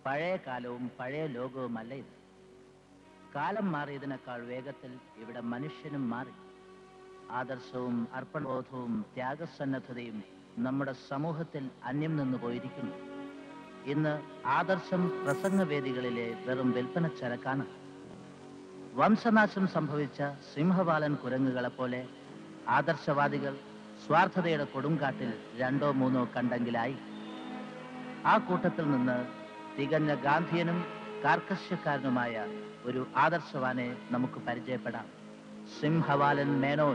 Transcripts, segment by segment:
പഴയ കാലവും പഴയ ലോകവുമല്ല ഇത് കാലം മാറിയതിനേക്കാൾ വേഗത്തിൽ ഇവിടെ മനുഷ്യനും മാറി ആദർശവും അർപ്പണബോധവും ത്യാഗസന്നദ്ധതയും നമ്മുടെ സമൂഹത്തിൽ അന്യം നിന്നു പോയിരിക്കുന്നു ഇന്ന് ആദർശം പ്രസംഗവേദികളിലെ വെറും വിൽപ്പന ചരക്കാണ് വംശനാശം സംഭവിച്ച സിംഹപാലൻ കുരങ്ങുകളെ പോലെ ആദർശവാദികൾ സ്വാർത്ഥതയുടെ കൊടുങ്കാട്ടിൽ രണ്ടോ മൂന്നോ കണ്ടെങ്കിലായി ആ കൂട്ടത്തിൽ നിന്ന് തികഞ്ഞ ഗാന്ധിയനും കാർക്കശ്യക്കാരനുമായ ഒരു ആദർശവാനെ നമുക്ക് പരിചയപ്പെടാം സിംഹവാലൻ Menon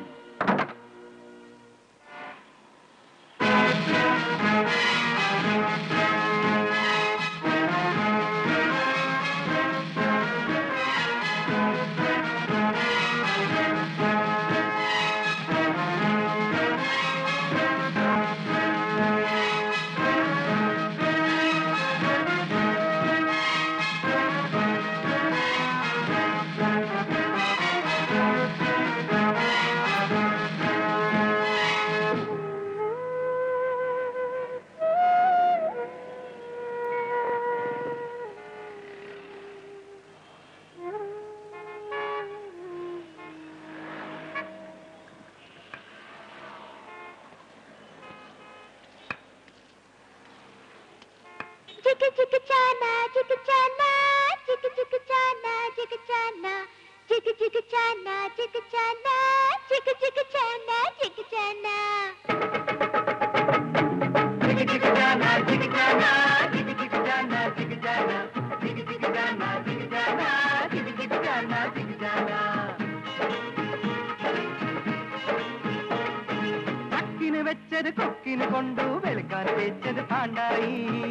Chicka chicka chana, chicka chana, chicka chicka chana, chicka chana, chicka chicka chana, chicka chana, chicka chicka chana, chicka chana. ചക്കിന് വെച്ചത് കൊക്കിന് കൊണ്ടു വെളുക്കാൻ വെച്ചത് പാണ്ടായി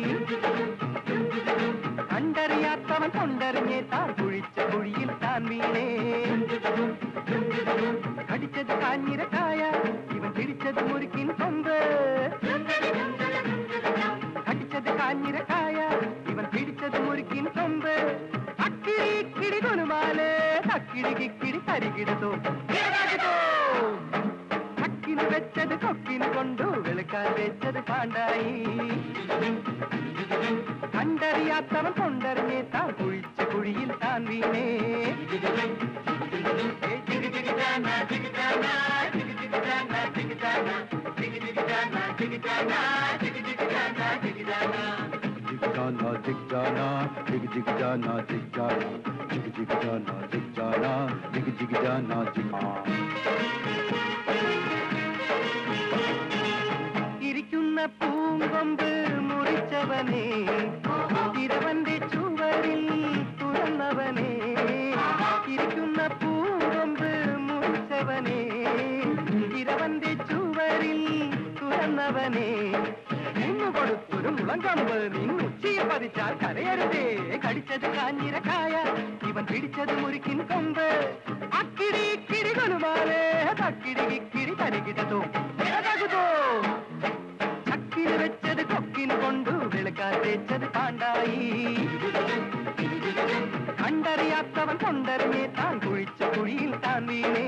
കണ്ടറിയാത്തവൻ കൊണ്ടറിഞ്ഞേ താൻ കുഴിച്ച കുഴിയിൽ താൻ വീണേ കടിച്ചത് കാഞ്ഞിരക്കായ ഇവൻ പിടിച്ചത് മുറുക്കിൻ കൊമ്പ് കടിച്ചത് കാഞ്ഞിരക്കായ ഇവൻ പിടിച്ചത് മുറുക്കിൻ കൊമ്പ് അക്കിടി കിടി കൊനുമാലേ തക്കിടി കിക്കിടി തരികിടതോ ചക്കിന് വെച്ചത് കൊക്കിന് കൊണ്ടു വെളുക്കാൻ വെച്ചത് പാണ്ടായി കണ്ടറിയാത്തവൻ കൊണ്ടറിഞ്ഞേ താൻ കുഴിച്ച കുഴിയിൽ താൻ വീണേ Jig-jana, jig-jana, jig-jig-jana, jig-jana, jig-jig-jana, jig-jana, jig-jig-jana, jig-jana. ഇരിക്കുന്ന പൂങ്കൊമ്പ് മുറിച്ചവനെ ഇരവന്റെ ചുവരിൽ തുറന്നവനെ ഇരിക്കുന്ന പൂങ്കൊമ്പ് മുറിച്ചവനെ ഇരവന്റെ ചുവരിൽ തുറന്നവനെ ഇന്നു കൊടുത്തൊരു മുളങ്കമ്പ് നിന്നുച്ചിയിൽ പതിച്ചാൽ കരയരുതേ കടിച്ചത് കാഞ്ഞിരക്കായ ഇവൻ പിടിച്ചത് മുറിക്കിൻ കൊമ്പ് അക്കിടി കിടി കൊലുമാലേ തക്കിടി കിക്കിടി തരികിടതോ ഏതാകുതോ ചക്കിന് വെച്ചത് കൊക്കിന് കൊണ്ടു വെളുക്കാൻ തേച്ചത് പാണ്ടായി കണ്ടറിയാത്തവൻ കൊണ്ടറിഞ്ഞേ താൻ കുഴിച്ച കുഴിയിൽ താൻ വീണേ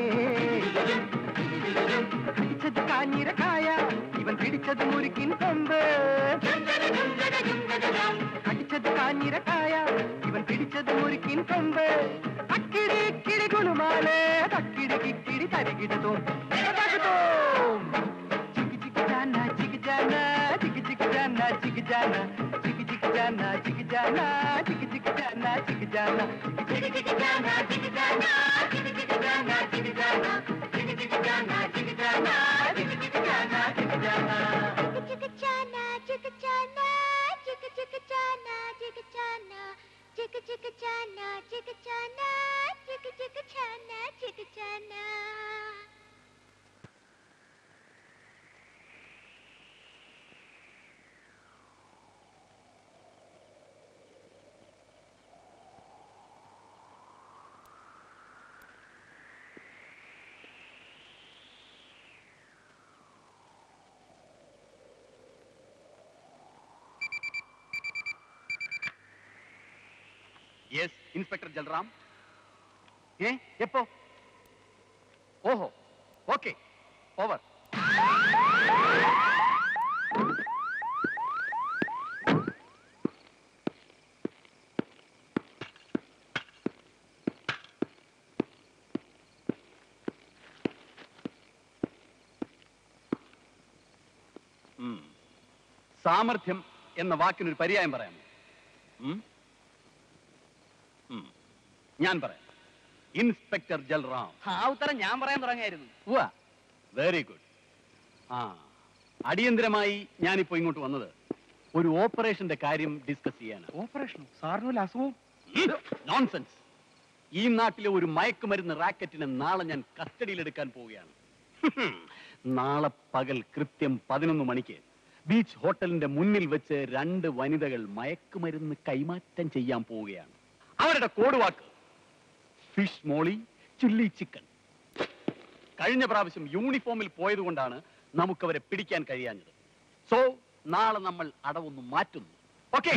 പിടിച്ചത് കാഞ്ഞിരക്കായ ഇവൻ പിടിച്ചത് മുറുക്കിൻ കൊമ്പ് കടിച്ചത് കാഞ്ഞിരക്കായ ഇവൻ പിടിച്ചത് മുറുക്കിൻ കൊമ്പ് അക്കിടി കിടി കുലുമാലേ തക്കിടി കിക്കിടി തരികിടതോ ഏതാകുതോ ചിക്ക് ചിക്ക് ജാന ചിക്ക് ജാന ചിക്ക് ചിക്ക് ജാന ചിക്ക് ജാന ചിക്ക് ചിക്ക് ജാന ചിക്ക് ജാന ചിക്ക് ചിക്ക് ജാന ചിക്ക് ജാന ചിക്ക് ചിക്ക് ജാന ചിക്ക് ജാന ചിക്ക് ചിക്ക് ജാന ചിക്ക് ജാന ചിക്ക് ചിക്ക് ജാന ചിക്ക് ജാന ചിക്ക് ചിക്ക് ജാന ചിക്ക് ജാന Chicka chicka chana, chicka chana, chicka chicka chana, chicka chana, chicka chicka chana, chicka chana, chicka chicka chana, chicka chana. Yes inspector Jalram ഏ എപ്പോ ഓഹോ ഓക്കെ ഓവർ സാമർഥ്യം എന്ന വാക്കിനൊരു പര്യായം പറയാമോ ഉം? ഉം. ഞാൻ പറയാം ഇൻസ്പെക്ടർ ജൽറാം ആ ഉത്തരം ഞാൻ പറയാൻ തുടങ്ങിയായിരുന്നു വെരി ഗുഡ് ആ അടിയന്തരമായി ഞാനിപ്പോ ഇങ്ങോട്ട് വന്നത് ഒരു ഓപ്പറേഷന്റെ കാര്യം ഡിസ്കസ് ചെയ്യാനാണ് ഓപ്പറേഷനോ സാറിന് വല്ല അസുഖവും നോൺസെൻസ് ഈ നാട്ടിലെ ഒരു മയക്കുമരുന്ന് റാക്കറ്റിനെ നാളെ ഞാൻ കസ്റ്റഡിയിലെടുക്കാൻ പോവുകയാണ് നാളെ പകൽ കൃത്യം പതിനൊന്ന് മണിക്ക് ബീച്ച് ഹോട്ടലിന്റെ മുന്നിൽ വെച്ച് രണ്ട് വനിതകൾ മയക്കുമരുന്ന് കൈമാറ്റം ചെയ്യാൻ പോവുകയാണ് അവരുടെ കോഡ് വാക്ക് ഫിഷ് മോളി ചില്ലി ചിക്കൻ കഴിഞ്ഞ പ്രാവശ്യം യൂണിഫോമിൽ പോയതുകൊണ്ടാണ് നമുക്കവരെ പിടിക്കാൻ കഴിയാഞ്ഞത് സോ നാളെ നമ്മൾ അടവൊന്ന് മാറ്റുന്നു ഓക്കെ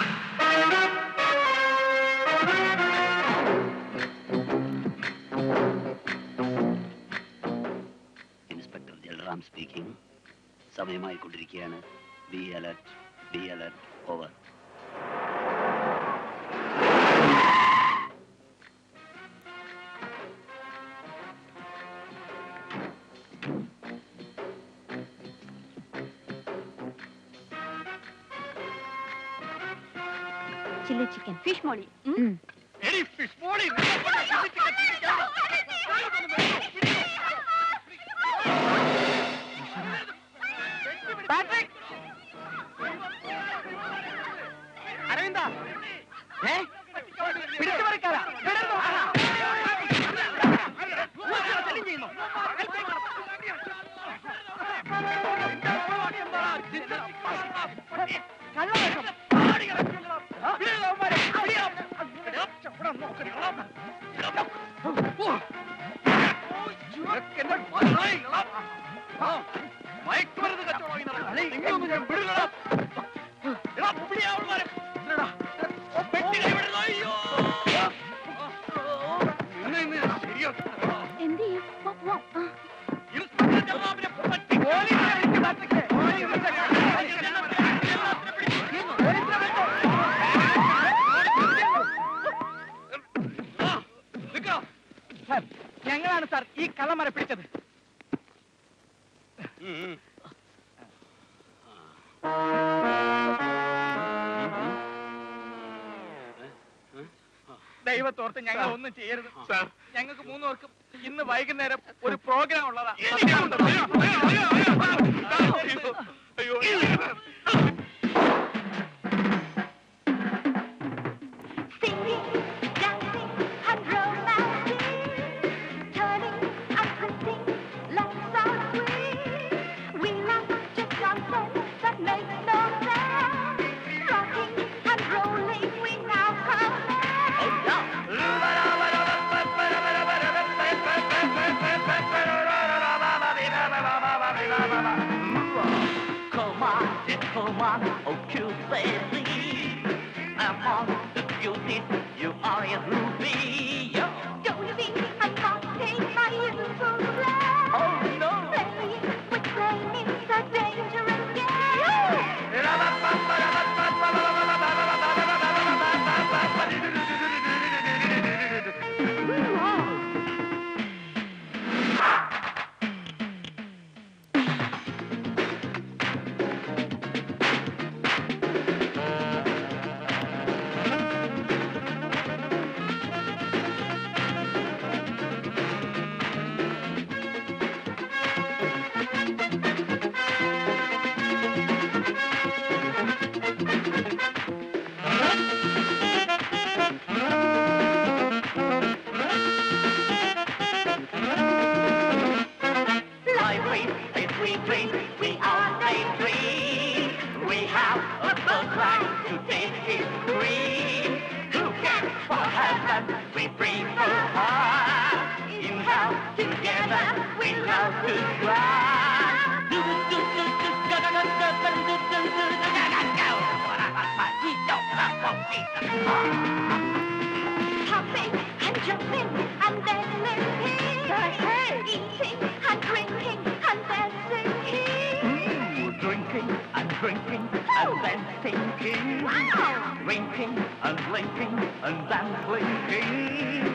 ഇൻസ്പെക്ടർ ജലറാം സ്പീക്കിംഗ് സമയമായി കൊണ്ടിരിക്കുകയാണ് be alert be alert over chilli chicken fish molee Aravinda ഏ പിടിച്ചു പറിക്കാരാ വിടരുതോ? ശല്യം ചെയ്യുന്നു. കള്ളവേഷം. ആ, വിടരുത് അവന്മാരെ. വിടരുത്. ഇവിടെ നോക്കരുത്. ഇതൊക്കെ എന്റെ മകളായില്ലടാ. ആ, മയക്കുമരുന്ന് കച്ചവടമായി നടക്കുന്നത്. നിങ്ങളൊന്നും ഞാൻ വിടില്ലടാ. എടാ, പിടിയാ അവന്മാരെ. എടാ, പെട്ടി കൈവിടരുത്. അയ്യോ. നിന്നെ ഇന്ന് ഞാൻ ശരിയാക്കും. എന്ത് ചെയ്യും പോ, പോ. ആ. ഇൻസ്പെക്ടർ ജനറാമിനെ പറ്റി. പോലീസിനെ വിളിക്ക് പാട്രിക്ക്. പോലീസിനെ ആ, നിക്കോ. സാർ ഞങ്ങളാണ് സാർ ഈ കള്ളന്മാരെ പിടിച്ചത് ദൈവത്തോർത്ത് ഞങ്ങൾ ഒന്നും ചെയ്യരുത് സാർ ഞങ്ങൾക്ക് മൂന്നുപേർക്കും ഇന്ന് വൈകുന്നേരം ഒരു പ്രോഗ്രാം ഉള്ളതാ Singing, dancing, and romancing, turning and twisting, lights are free. We laugh just nonsense that makes no sense. Rocking and rolling, we now commence. Come on, just come on, oh cute baby. Among the beauties, you are a ruby. Yo. Dozing and rocking my youthful blood. Oh no! Playing with flame is a dangerous game. Life is a sweet dream, we are a free. We have a birthright to take it free. Who cares for heaven? We free for heart. In hell together, we love to fly. Hopping and jumping and then limping. Eating and drinking and then singing. Drinking and drinking and then thinking. Wow! Winking and blinking and then blinking.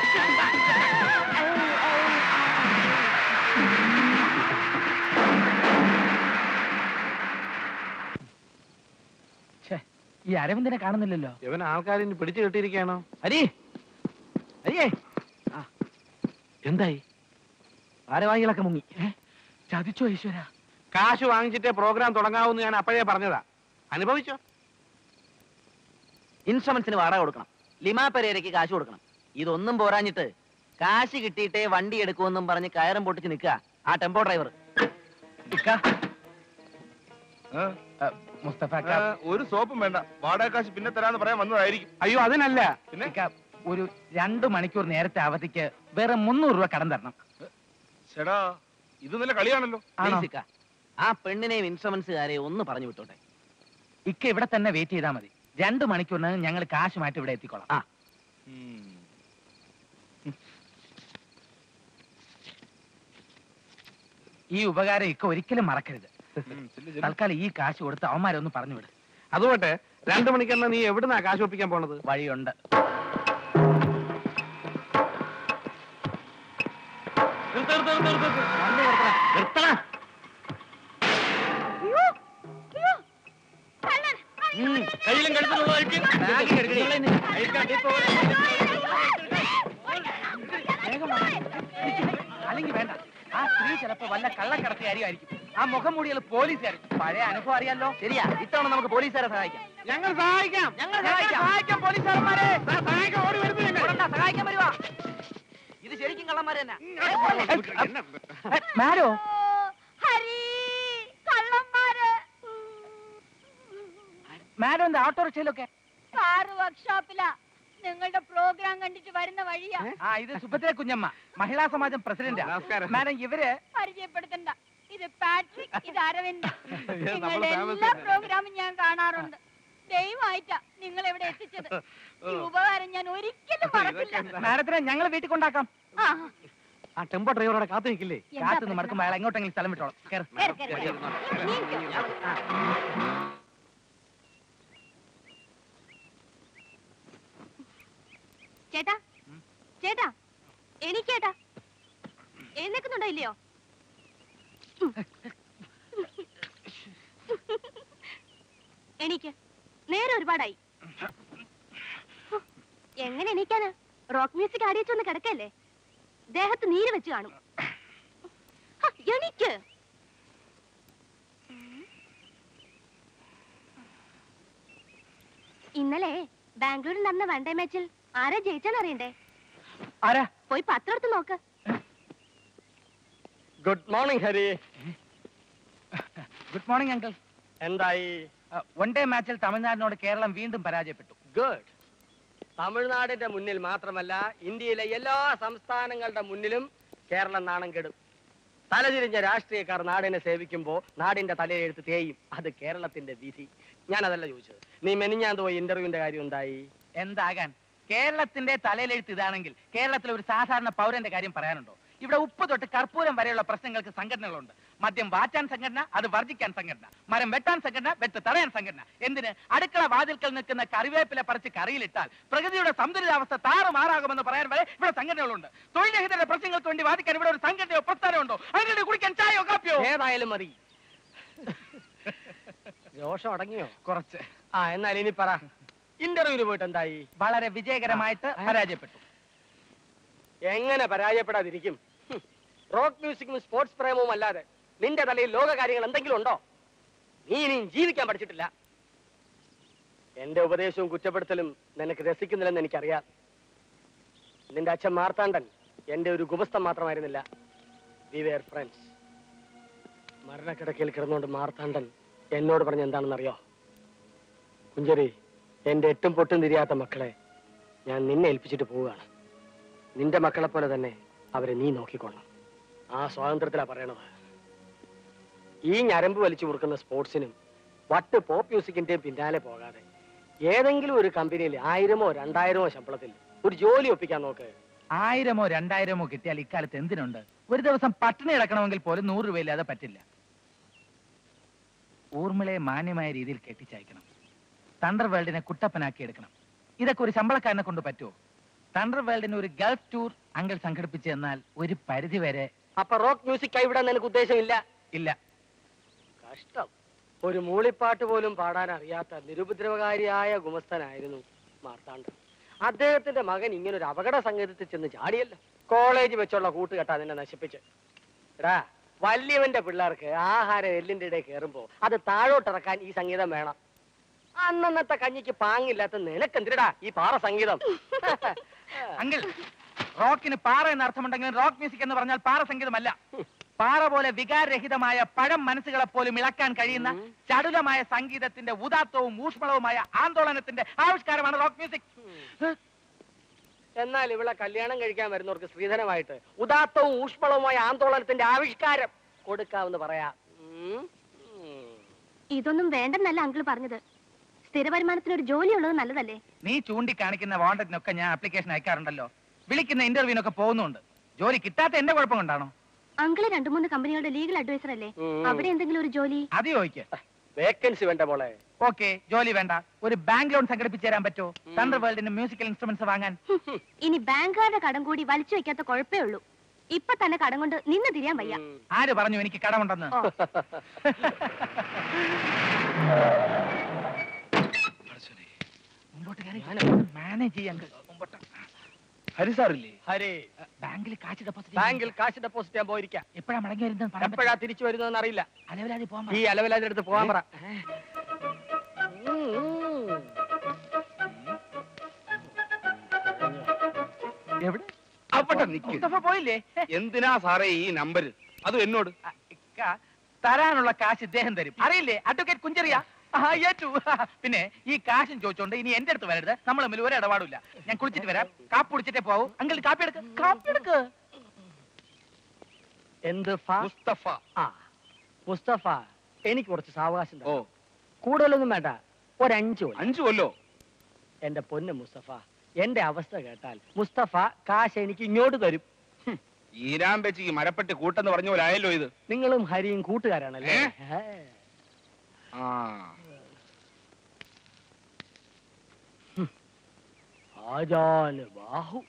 Oh, oh, ഈ അരവിന്ദനെ കാണുന്നില്ലല്ലോ ഇവൻ ആൾക്കാരിന് പിടിച്ചു കെട്ടിയിരിക്കുകയാണോ അരി അരിയേ എന്തായി ഭാരവാഹികളൊക്കെ മുങ്ങി ഏ? ചതിച്ചോ ഈശ്വര കാശ് വാങ്ങിച്ചിട്ടേ പ്രോഗ്രാം തുടങ്ങാവൂന്ന് ഞാൻ അപ്പോഴേ പറഞ്ഞതാ അനുഭവിച്ചോ ഇൻഷുറൻസിന് വാടക കൊടുക്കണം ലിമാ പെരേരയ്ക്ക് കാശ് കൊടുക്കണം ഇതൊന്നും പോരാഞ്ഞിട്ട് കാശ് കിട്ടിയിട്ടേ വണ്ടി എടുക്കുമെന്നും പറഞ്ഞ് കയറും പൊട്ടിച്ച് നിൽക്കുക ആ ടെമ്പോ ഡ്രൈവർ ഇക്ക ആ? അ, മുസ്തഫ ആ, ഒരു സോപ്പും വേണ്ട വാടക കാശ് പിന്നെ തരാന്ന് പറയാൻ വന്നതായിരിക്കും അയ്യോ അതിനല്ല ഇക്ക ഒരു രണ്ടു മണിക്കൂർ നേരത്തെ അവധിക്ക് വേറെ മുന്നൂറ് രൂപ കടം തരണം ചേടാ ഇത് നല്ല കളിയാണല്ലോ ആണോ? Please ഇക്ക. ആ പെണ്ണിനെയും ഇൻഷുറൻസുകാരെയും ഒന്ന് പറഞ്ഞു വിട്ടോട്ടെ ഇക്ക ഇവിടെ തന്നെ വെയിറ്റ് ചെയ്താൽ മതി രണ്ടു മണിക്കൂറിന് ഞങ്ങൾ കാശുമായിട്ട് ഇവിടെ എത്തിക്കോളാം ആ. ഉം. ഈ ഉപകാരം ഇക്ക ഒരിക്കലും മറക്കരുത് ഉം, ചെല്ല്, ചെല്ല്. തൽക്കാലം ഈ കാശ് കൊടുത്ത് അവന്മാരെ ഒന്ന് പറഞ്ഞു വിട് അതുകൊട്ടെ രണ്ടു മണിക്കെന്നാ നീ എവിടുന്നാ കാശ് ഒപ്പിക്കാൻ പോണത് വഴിയുണ്ട് കയ്യിലും കഴുത്തിലുള്ളതായിരിക്കും വേഗം വാ. അല്ലെങ്കിൽ വേണ്ട ആ സ്ത്രീ ചിലപ്പോ വല്ല കള്ളക്കടത്തി ആയിരിക്കും ആ മുഖം മൂടിയാൽ പോലീസുകാരും പഴയ അനുഭവം അറിയാലോ ശരിയാ ഇത്തവണ നമുക്ക് പോലീസുകാരെ സഹായിക്കാം ഞങ്ങൾ സഹായിക്കാം ഞങ്ങൾ സഹായിക്കാം സഹായിക്കാം പോലീസുകാരന്മാരെ സഹായിക്കാൻ ഓടി വരുന്നു ഞങ്ങൾ ഓടണ്ട, സഹായിക്കാൻ വരുവാ ഇത് ശരിക്കും കള്ളന്മാര് തന്നെ മാരോ ഹരി കള്ളന്മാര് മാരോ എന്താ ഓട്ടോറിക്ഷയിലൊക്കെ കാറ് വർക്ക്ഷോപ്പിലാ നിങ്ങളുടെ പ്രോഗ്രാം കണ്ടിട്ട് വരുന്ന വഴിയാ ആ ഇത് സുഭദ്ര കുഞ്ഞമ്മ മഹിളാ സമാജം പ്രസിഡന്റ് നമസ്കാരം. മാഡം ഇവര് പരിചയപ്പെടുത്തണ്ട ഇത് പാട്രിക് ഇത് അരവിന്ദ് നമ്മള് നിങ്ങളുടെ famous എല്ലാ ആണ്. പ്രോഗ്രാമും ഞാൻ കാണാറുണ്ട് ദയവായിട്ടാ നിങ്ങൾ ഇവിടെ എത്തിച്ചത് ഈ ഉപകാരം ഞാൻ ഒരിക്കലും മറക്കില്ല മാഡത്തിനെ ഞങ്ങൾ വീട്ടിൽ കൊണ്ടാക്കാം ആ, ആ ടെമ്പോ ഡ്രൈവറോടെ കാത്തു നിൽക്കില്ലേ എന്താ കാത്തുനിന്ന് പ്രശ്നം? മടക്കുമ്പോൾ അയാൾ എങ്ങോട്ടെങ്കിലും സ്ഥലം വിട്ടോളാം കേറ്. കേറ്, കേറ്, കേറ്. നീ കേറ്. ചേട്ടാ ചേട്ടാ എണീക്കേട്ടാ എഴുന്നേക്കുന്നുണ്ടോ ഇല്ലയോ എണീക്ക് നേരെ ഒരുപാടായി എങ്ങനെ എണീക്കാന് റോക്ക് മ്യൂസിക് ആടിയച്ചൊന്ന് കിടക്കല്ലേ ദേഹത്ത് നീര് വെച്ച് കാണും ഹ, എണീക്ക് ഇന്നലെ ബാംഗ്ലൂരിൽ നടന്ന വൺ ഡേ മാച്ചിൽ ആരാ ജയിച്ചാന്ന് അറിയണ്ടേ ആരാ പോയി പത്രം എടുത്ത് നോക്ക് good morning Hari good morning uncle എന്തായി വൺ ഡേ മാച്ചിൽ തമിഴ്നാടിനോട് കേരളം വീണ്ടും പരാജയപ്പെട്ടു ഗുഡ് തമിഴ്നാടിന്റെ മുന്നിൽ മാത്രമല്ല ഇന്ത്യയിലെ എല്ലാ സംസ്ഥാനങ്ങളുടെ മുന്നിലും കേരളം നാണം കെടും തലതിരിഞ്ഞ രാഷ്ട്രീയക്കാർ നാടിനെ സേവിക്കുമ്പോ നാടിന്റെ തലയെഴുത്ത് തേയും അത് കേരളത്തിന്റെ വിധി ഞാൻ അതല്ല ചോദിച്ചത് നീ മെനിഞ്ഞാന്ന് പോയി ഇന്റർവ്യൂവിന്റെ കാര്യം ഉണ്ടായി എന്താകാൻ കേരളത്തിന്റെ തലയിലെഴുത്ത് ഇതാണെങ്കിൽ കേരളത്തിലെ ഒരു സാധാരണ പൗരന്റെ കാര്യം പറയാനുണ്ടോ ഇവിടെ ഉപ്പ് തൊട്ട് കർപ്പൂരം വരെയുള്ള പ്രശ്നങ്ങൾക്ക് സംഘടനകളുണ്ട് മദ്യം വാറ്റാൻ സംഘടന അത് വർജിക്കാൻ സംഘടന മരം വെട്ടാൻ സംഘടന വെട്ട് തടയാൻ സംഘടന എന്തിന് അടുക്കള വാതിൽക്കൽ നിൽക്കുന്ന കറിവേപ്പില പറിച്ച് കറിയിലിട്ടാൽ പ്രകൃതിയുടെ സന്തുലിതാവസ്ഥ താറുമാറാകുമെന്ന് പറയാൻ വരെ ഇവിടെ സംഘടനകളുണ്ട് തൊഴിൽരഹിതരുടെ പ്രശ്നങ്ങൾക്ക് വേണ്ടി വാദിക്കാൻ ഇവിടെ ഒരു സംഘടനയോ പ്രസ്ഥാനമുണ്ടോ അതിനുവേണ്ടി കുടിക്കാൻ ചായയോ കാപ്പിയോ ഏതായാലും മതി രോഷം അടങ്ങിയോ കുറച്ച് ആ എന്നാൽ ഇനി പറ ഇന്റർവ്യൂവിന് പോയിട്ട് എന്തായി വളരെ വിജയകരമായിട്ട് പരാജയപ്പെട്ടു എങ്ങനെ പരാജയപ്പെടാതിരിക്കും ഹും. റോക്ക് മ്യൂസിക്കും സ്പോർട്സ് പ്രേമവും അല്ലാതെ നിന്റെ തലയിൽ ലോക കാര്യങ്ങൾ എന്തെങ്കിലും ഉണ്ടോ നീ ഇനിയും ജീവിക്കാൻ പഠിച്ചിട്ടില്ല എന്റെ ഉപദേശവും കുറ്റപ്പെടുത്തലും നിനക്ക് രസിക്കുന്നില്ലെന്ന് എനിക്കറിയാം നിന്റെ അച്ഛൻ മാർത്താണ്ഡൻ എന്റെ ഒരു ഗുമസ്തം മാത്രമായിരുന്നില്ല വി വെയർ ഫ്രണ്ട്സ് മരണക്കിടക്കയിൽ കിടന്നുകൊണ്ട് മാർത്താണ്ഡൻ എന്നോട് പറഞ്ഞ എന്താണെന്നറിയോ കുഞ്ചരി എന്റെ എട്ടും പൊട്ടും തിരിയാത്ത മക്കളെ ഞാൻ നിന്നെ ഏൽപ്പിച്ചിട്ട് പോവുകയാണ് നിന്റെ മക്കളെ പോലെ തന്നെ അവരെ നീ നോക്കിക്കൊള്ളണം ആ സ്വാതന്ത്ര്യത്തിലാ പറയണത് ഈ ഞരമ്പ് വലിച്ചു കൊടുക്കുന്ന സ്പോർട്സിനും വട്ട് പോപ്പ് മ്യൂസിക്കിന്റെയും പിന്നാലെ പോകാതെ ഏതെങ്കിലും ഒരു കമ്പനിയിൽ ആയിരമോ രണ്ടായിരമോ ശമ്പളത്തിൽ ഒരു ജോലി ഒപ്പിക്കാൻ നോക്ക് ആയിരമോ രണ്ടായിരമോ കിട്ടിയാൽ ഇക്കാലത്ത് എന്തിനുണ്ട് ഒരു ദിവസം പട്ടിണി കിടക്കണമെങ്കിൽ പോലും നൂറ് രൂപയില്ലാതെ പറ്റില്ല ഊർമിളയെ മാന്യമായ രീതിയിൽ കെട്ടിച്ചയക്കണം തണ്ടർ വേൾഡിനെ കുട്ടപ്പനാക്കി എടുക്കണം ഇതൊക്കെ ഒരു ശമ്പളക്കാരനെ കൊണ്ട് പറ്റുമോ തണ്ടർ വേൾഡിന് ഒരു ഗൾഫ് ടൂർ അങ്കിൾ സംഘടിപ്പിച്ചു എന്നാൽ ഒരു പരിധി വരെ അപ്പൊ റോക്ക് മ്യൂസിക് കൈവിടാൻ നിനക്ക് ഉദ്ദേശമില്ല ഇല്ല കഷ്ടം ഒരു മൂളിപ്പാട്ട് പോലും പാടാൻ അറിയാത്ത നിരുപദ്രവകാരിയായ ഗുമസ്തനായിരുന്നു മാർത്താണ്ഡൻ അദ്ദേഹത്തിന്റെ മകൻ ഇങ്ങനെ ഒരു അപകട സംഗീതത്തിൽ ചെന്ന് ചാടിയല്ലോ കോളേജ് വെച്ചുള്ള കൂട്ടുകെട്ടാ നിന്നെ നശിപ്പിച്ച് എടാ വലിയവന്റെ പിള്ളേർക്ക് ആഹാരം എല്ലിന്റെ ഇടയിൽ കയറുമ്പോ അത് താഴോട്ടിറക്കാൻ ഈ സംഗീതം വേണം അന്നന്നത്തെ കഞ്ഞിക്ക് പാങ്ങില്ലാത്ത നിനക്കെന്തിരടാ ഈ പാറ സംഗീതം അങ്കിൾ റോക്കിന് പാറ എന്ന അർത്ഥമുണ്ടെങ്കിലും റോക്ക് മ്യൂസിക് എന്ന് പറഞ്ഞാൽ പാറ സംഗീതമല്ല പാറ പോലെ വികാരരഹിതമായ പഴം മനസ്സുകളെ പോലും ഇളക്കാൻ കഴിയുന്ന ചടുലമായ സംഗീതത്തിന്റെ ഉദാത്തവും ഊഷ്മളവുമായ ആന്തോളനത്തിന്റെ ആവിഷ്കാരമാണ് റോക്ക് മ്യൂസിക് എന്നാൽ ഇവിടെ കല്യാണം കഴിക്കാൻ വരുന്നവർക്ക് സ്ത്രീധനമായിട്ട് ഉദാത്തവും ഊഷ്മളവുമായ ആന്തോളനത്തിന്റെ ആവിഷ്കാരം കൊടുക്കാമെന്ന് പറയാം ഉം. ഉം. ഇതൊന്നും വേണ്ടെന്നല്ല അങ്കിൾ പറഞ്ഞത് സ്ഥിര വരുമാനത്തിന് ഒരു ജോലി ഉള്ളത് നല്ലതല്ലേ നീ ചൂണ്ടിക്കാണിക്കുന്ന വാണ്ടറ്റിനൊക്കെ ഞാൻ ആപ്ലിക്കേഷൻ അയക്കാറുണ്ടല്ലോ വിളിക്കുന്ന ഇന്റർവ്യൂവിനൊക്കെ പോകുന്നുണ്ട് ജോലി കിട്ടാത്ത എന്റെ കുഴപ്പം കൊണ്ടാണോ അങ്കിള് രണ്ടു മൂന്ന് കമ്പനികളുടെ ലീഗൽ അഡ്വൈസർ അല്ലേ ഉം. അവിടെ എന്തെങ്കിലും ഒരു ജോലി അത് ചോദിക്ക് വേക്കൻസി വേണ്ട മോളെ ഓക്കെ ജോലി വേണ്ട ഒരു ബാങ്ക് ലോൺ സംഘടിപ്പിച്ചു തരാൻ പറ്റുമോ തണ്ടർ വേൾഡിന് മ്യൂസിക്കൽ ഇൻസ്ട്രുമെന്റ്സ് വാങ്ങാൻ ഹും, ഇനി ബാങ്കുകാരുടെ കടം കൂടി വലിച്ചു വെക്കാത്ത കുഴപ്പേ ഉള്ളൂ ഇപ്പൊ തന്നെ കടം കൊണ്ട് നിന്ന് തിരിയാൻ വയ്യ ഉം. ആര് പറഞ്ഞു എനിക്ക് കടമുണ്ടെന്ന് ഓ മുമ്പോട്ട് കയറി മാനേജ് ചെയ്യാൻ മുമ്പോട്ട് ഹരിസാറില്ലേ ഹരേ ബാങ്കിൽ കാശ് ഡെപ്പോസിറ്റ് ബാങ്കിൽ കാശ് ഡെപ്പോസിറ്റ് ചെയ്യാൻ പോയിരിക്കാം എപ്പോഴാ മടങ്ങി വരുന്നത് പറയാൻ എപ്പോഴാ തിരിച്ചു വരുന്നതെന്ന് അറിയില്ല പറ്റില്ല. അലവലാതി പോകാൻ ഈ അലവലാന്റെ അടുത്ത് പോകാൻ പറ ഉം, ഉം. എവിടെ അവിടെ നിൽക്കും മുസ്തഫ പോയില്ലേ എന്തിനാ സാറേ ഈ നമ്പർ അതും എന്നോട് ആ, ഇക്ക, തരാനുള്ള കാശ് ഇദ്ദേഹം തരും അറിയില്ലേ അഡ്വക്കേറ്റ് കുഞ്ചറിയ ആ, ഏറ്റു പിന്നെ ഈ കാശും ചോദിച്ചോണ്ട് ഇനി എന്റെ അടുത്ത് വരരുത് നമ്മൾ തമ്മിൽ ഒരു ഇടപാടില്ല ഞാൻ കുളിച്ചിട്ട് വരാം കാപ്പി കുടിച്ചിട്ടേ പോവൂ അങ്കിൾ കാപ്പി എടുക്ക് കാപ്പി എടുക്ക് എന്ത് ഫാ മുസ്തഫ ആ മുസ്തഫ എനിക്ക് കുറച്ച് സാവകാശം ഓ തരണം. കൂടുതലൊന്നും വേണ്ട ഒരഞ്ചു കൊല്ലം. അഞ്ചു കൊല്ലോ എന്റെ പൊന്ന് മുസ്തഫ എന്റെ അവസ്ഥ കേട്ടാൽ മുസ്തഫ കാശ് എനിക്ക് ഇങ്ങോട്ട് തരും ഈരാൻ വെച്ച് ഈ മരപ്പെട്ടി കൂട്ടെന്ന് പറഞ്ഞ പോലെ ആയല്ലോ ഇത് നിങ്ങളും ഹരിയും കൂട്ടുകാരാണല്ലേ ഏ? ഏ. ആ ആജാന് ബാഹു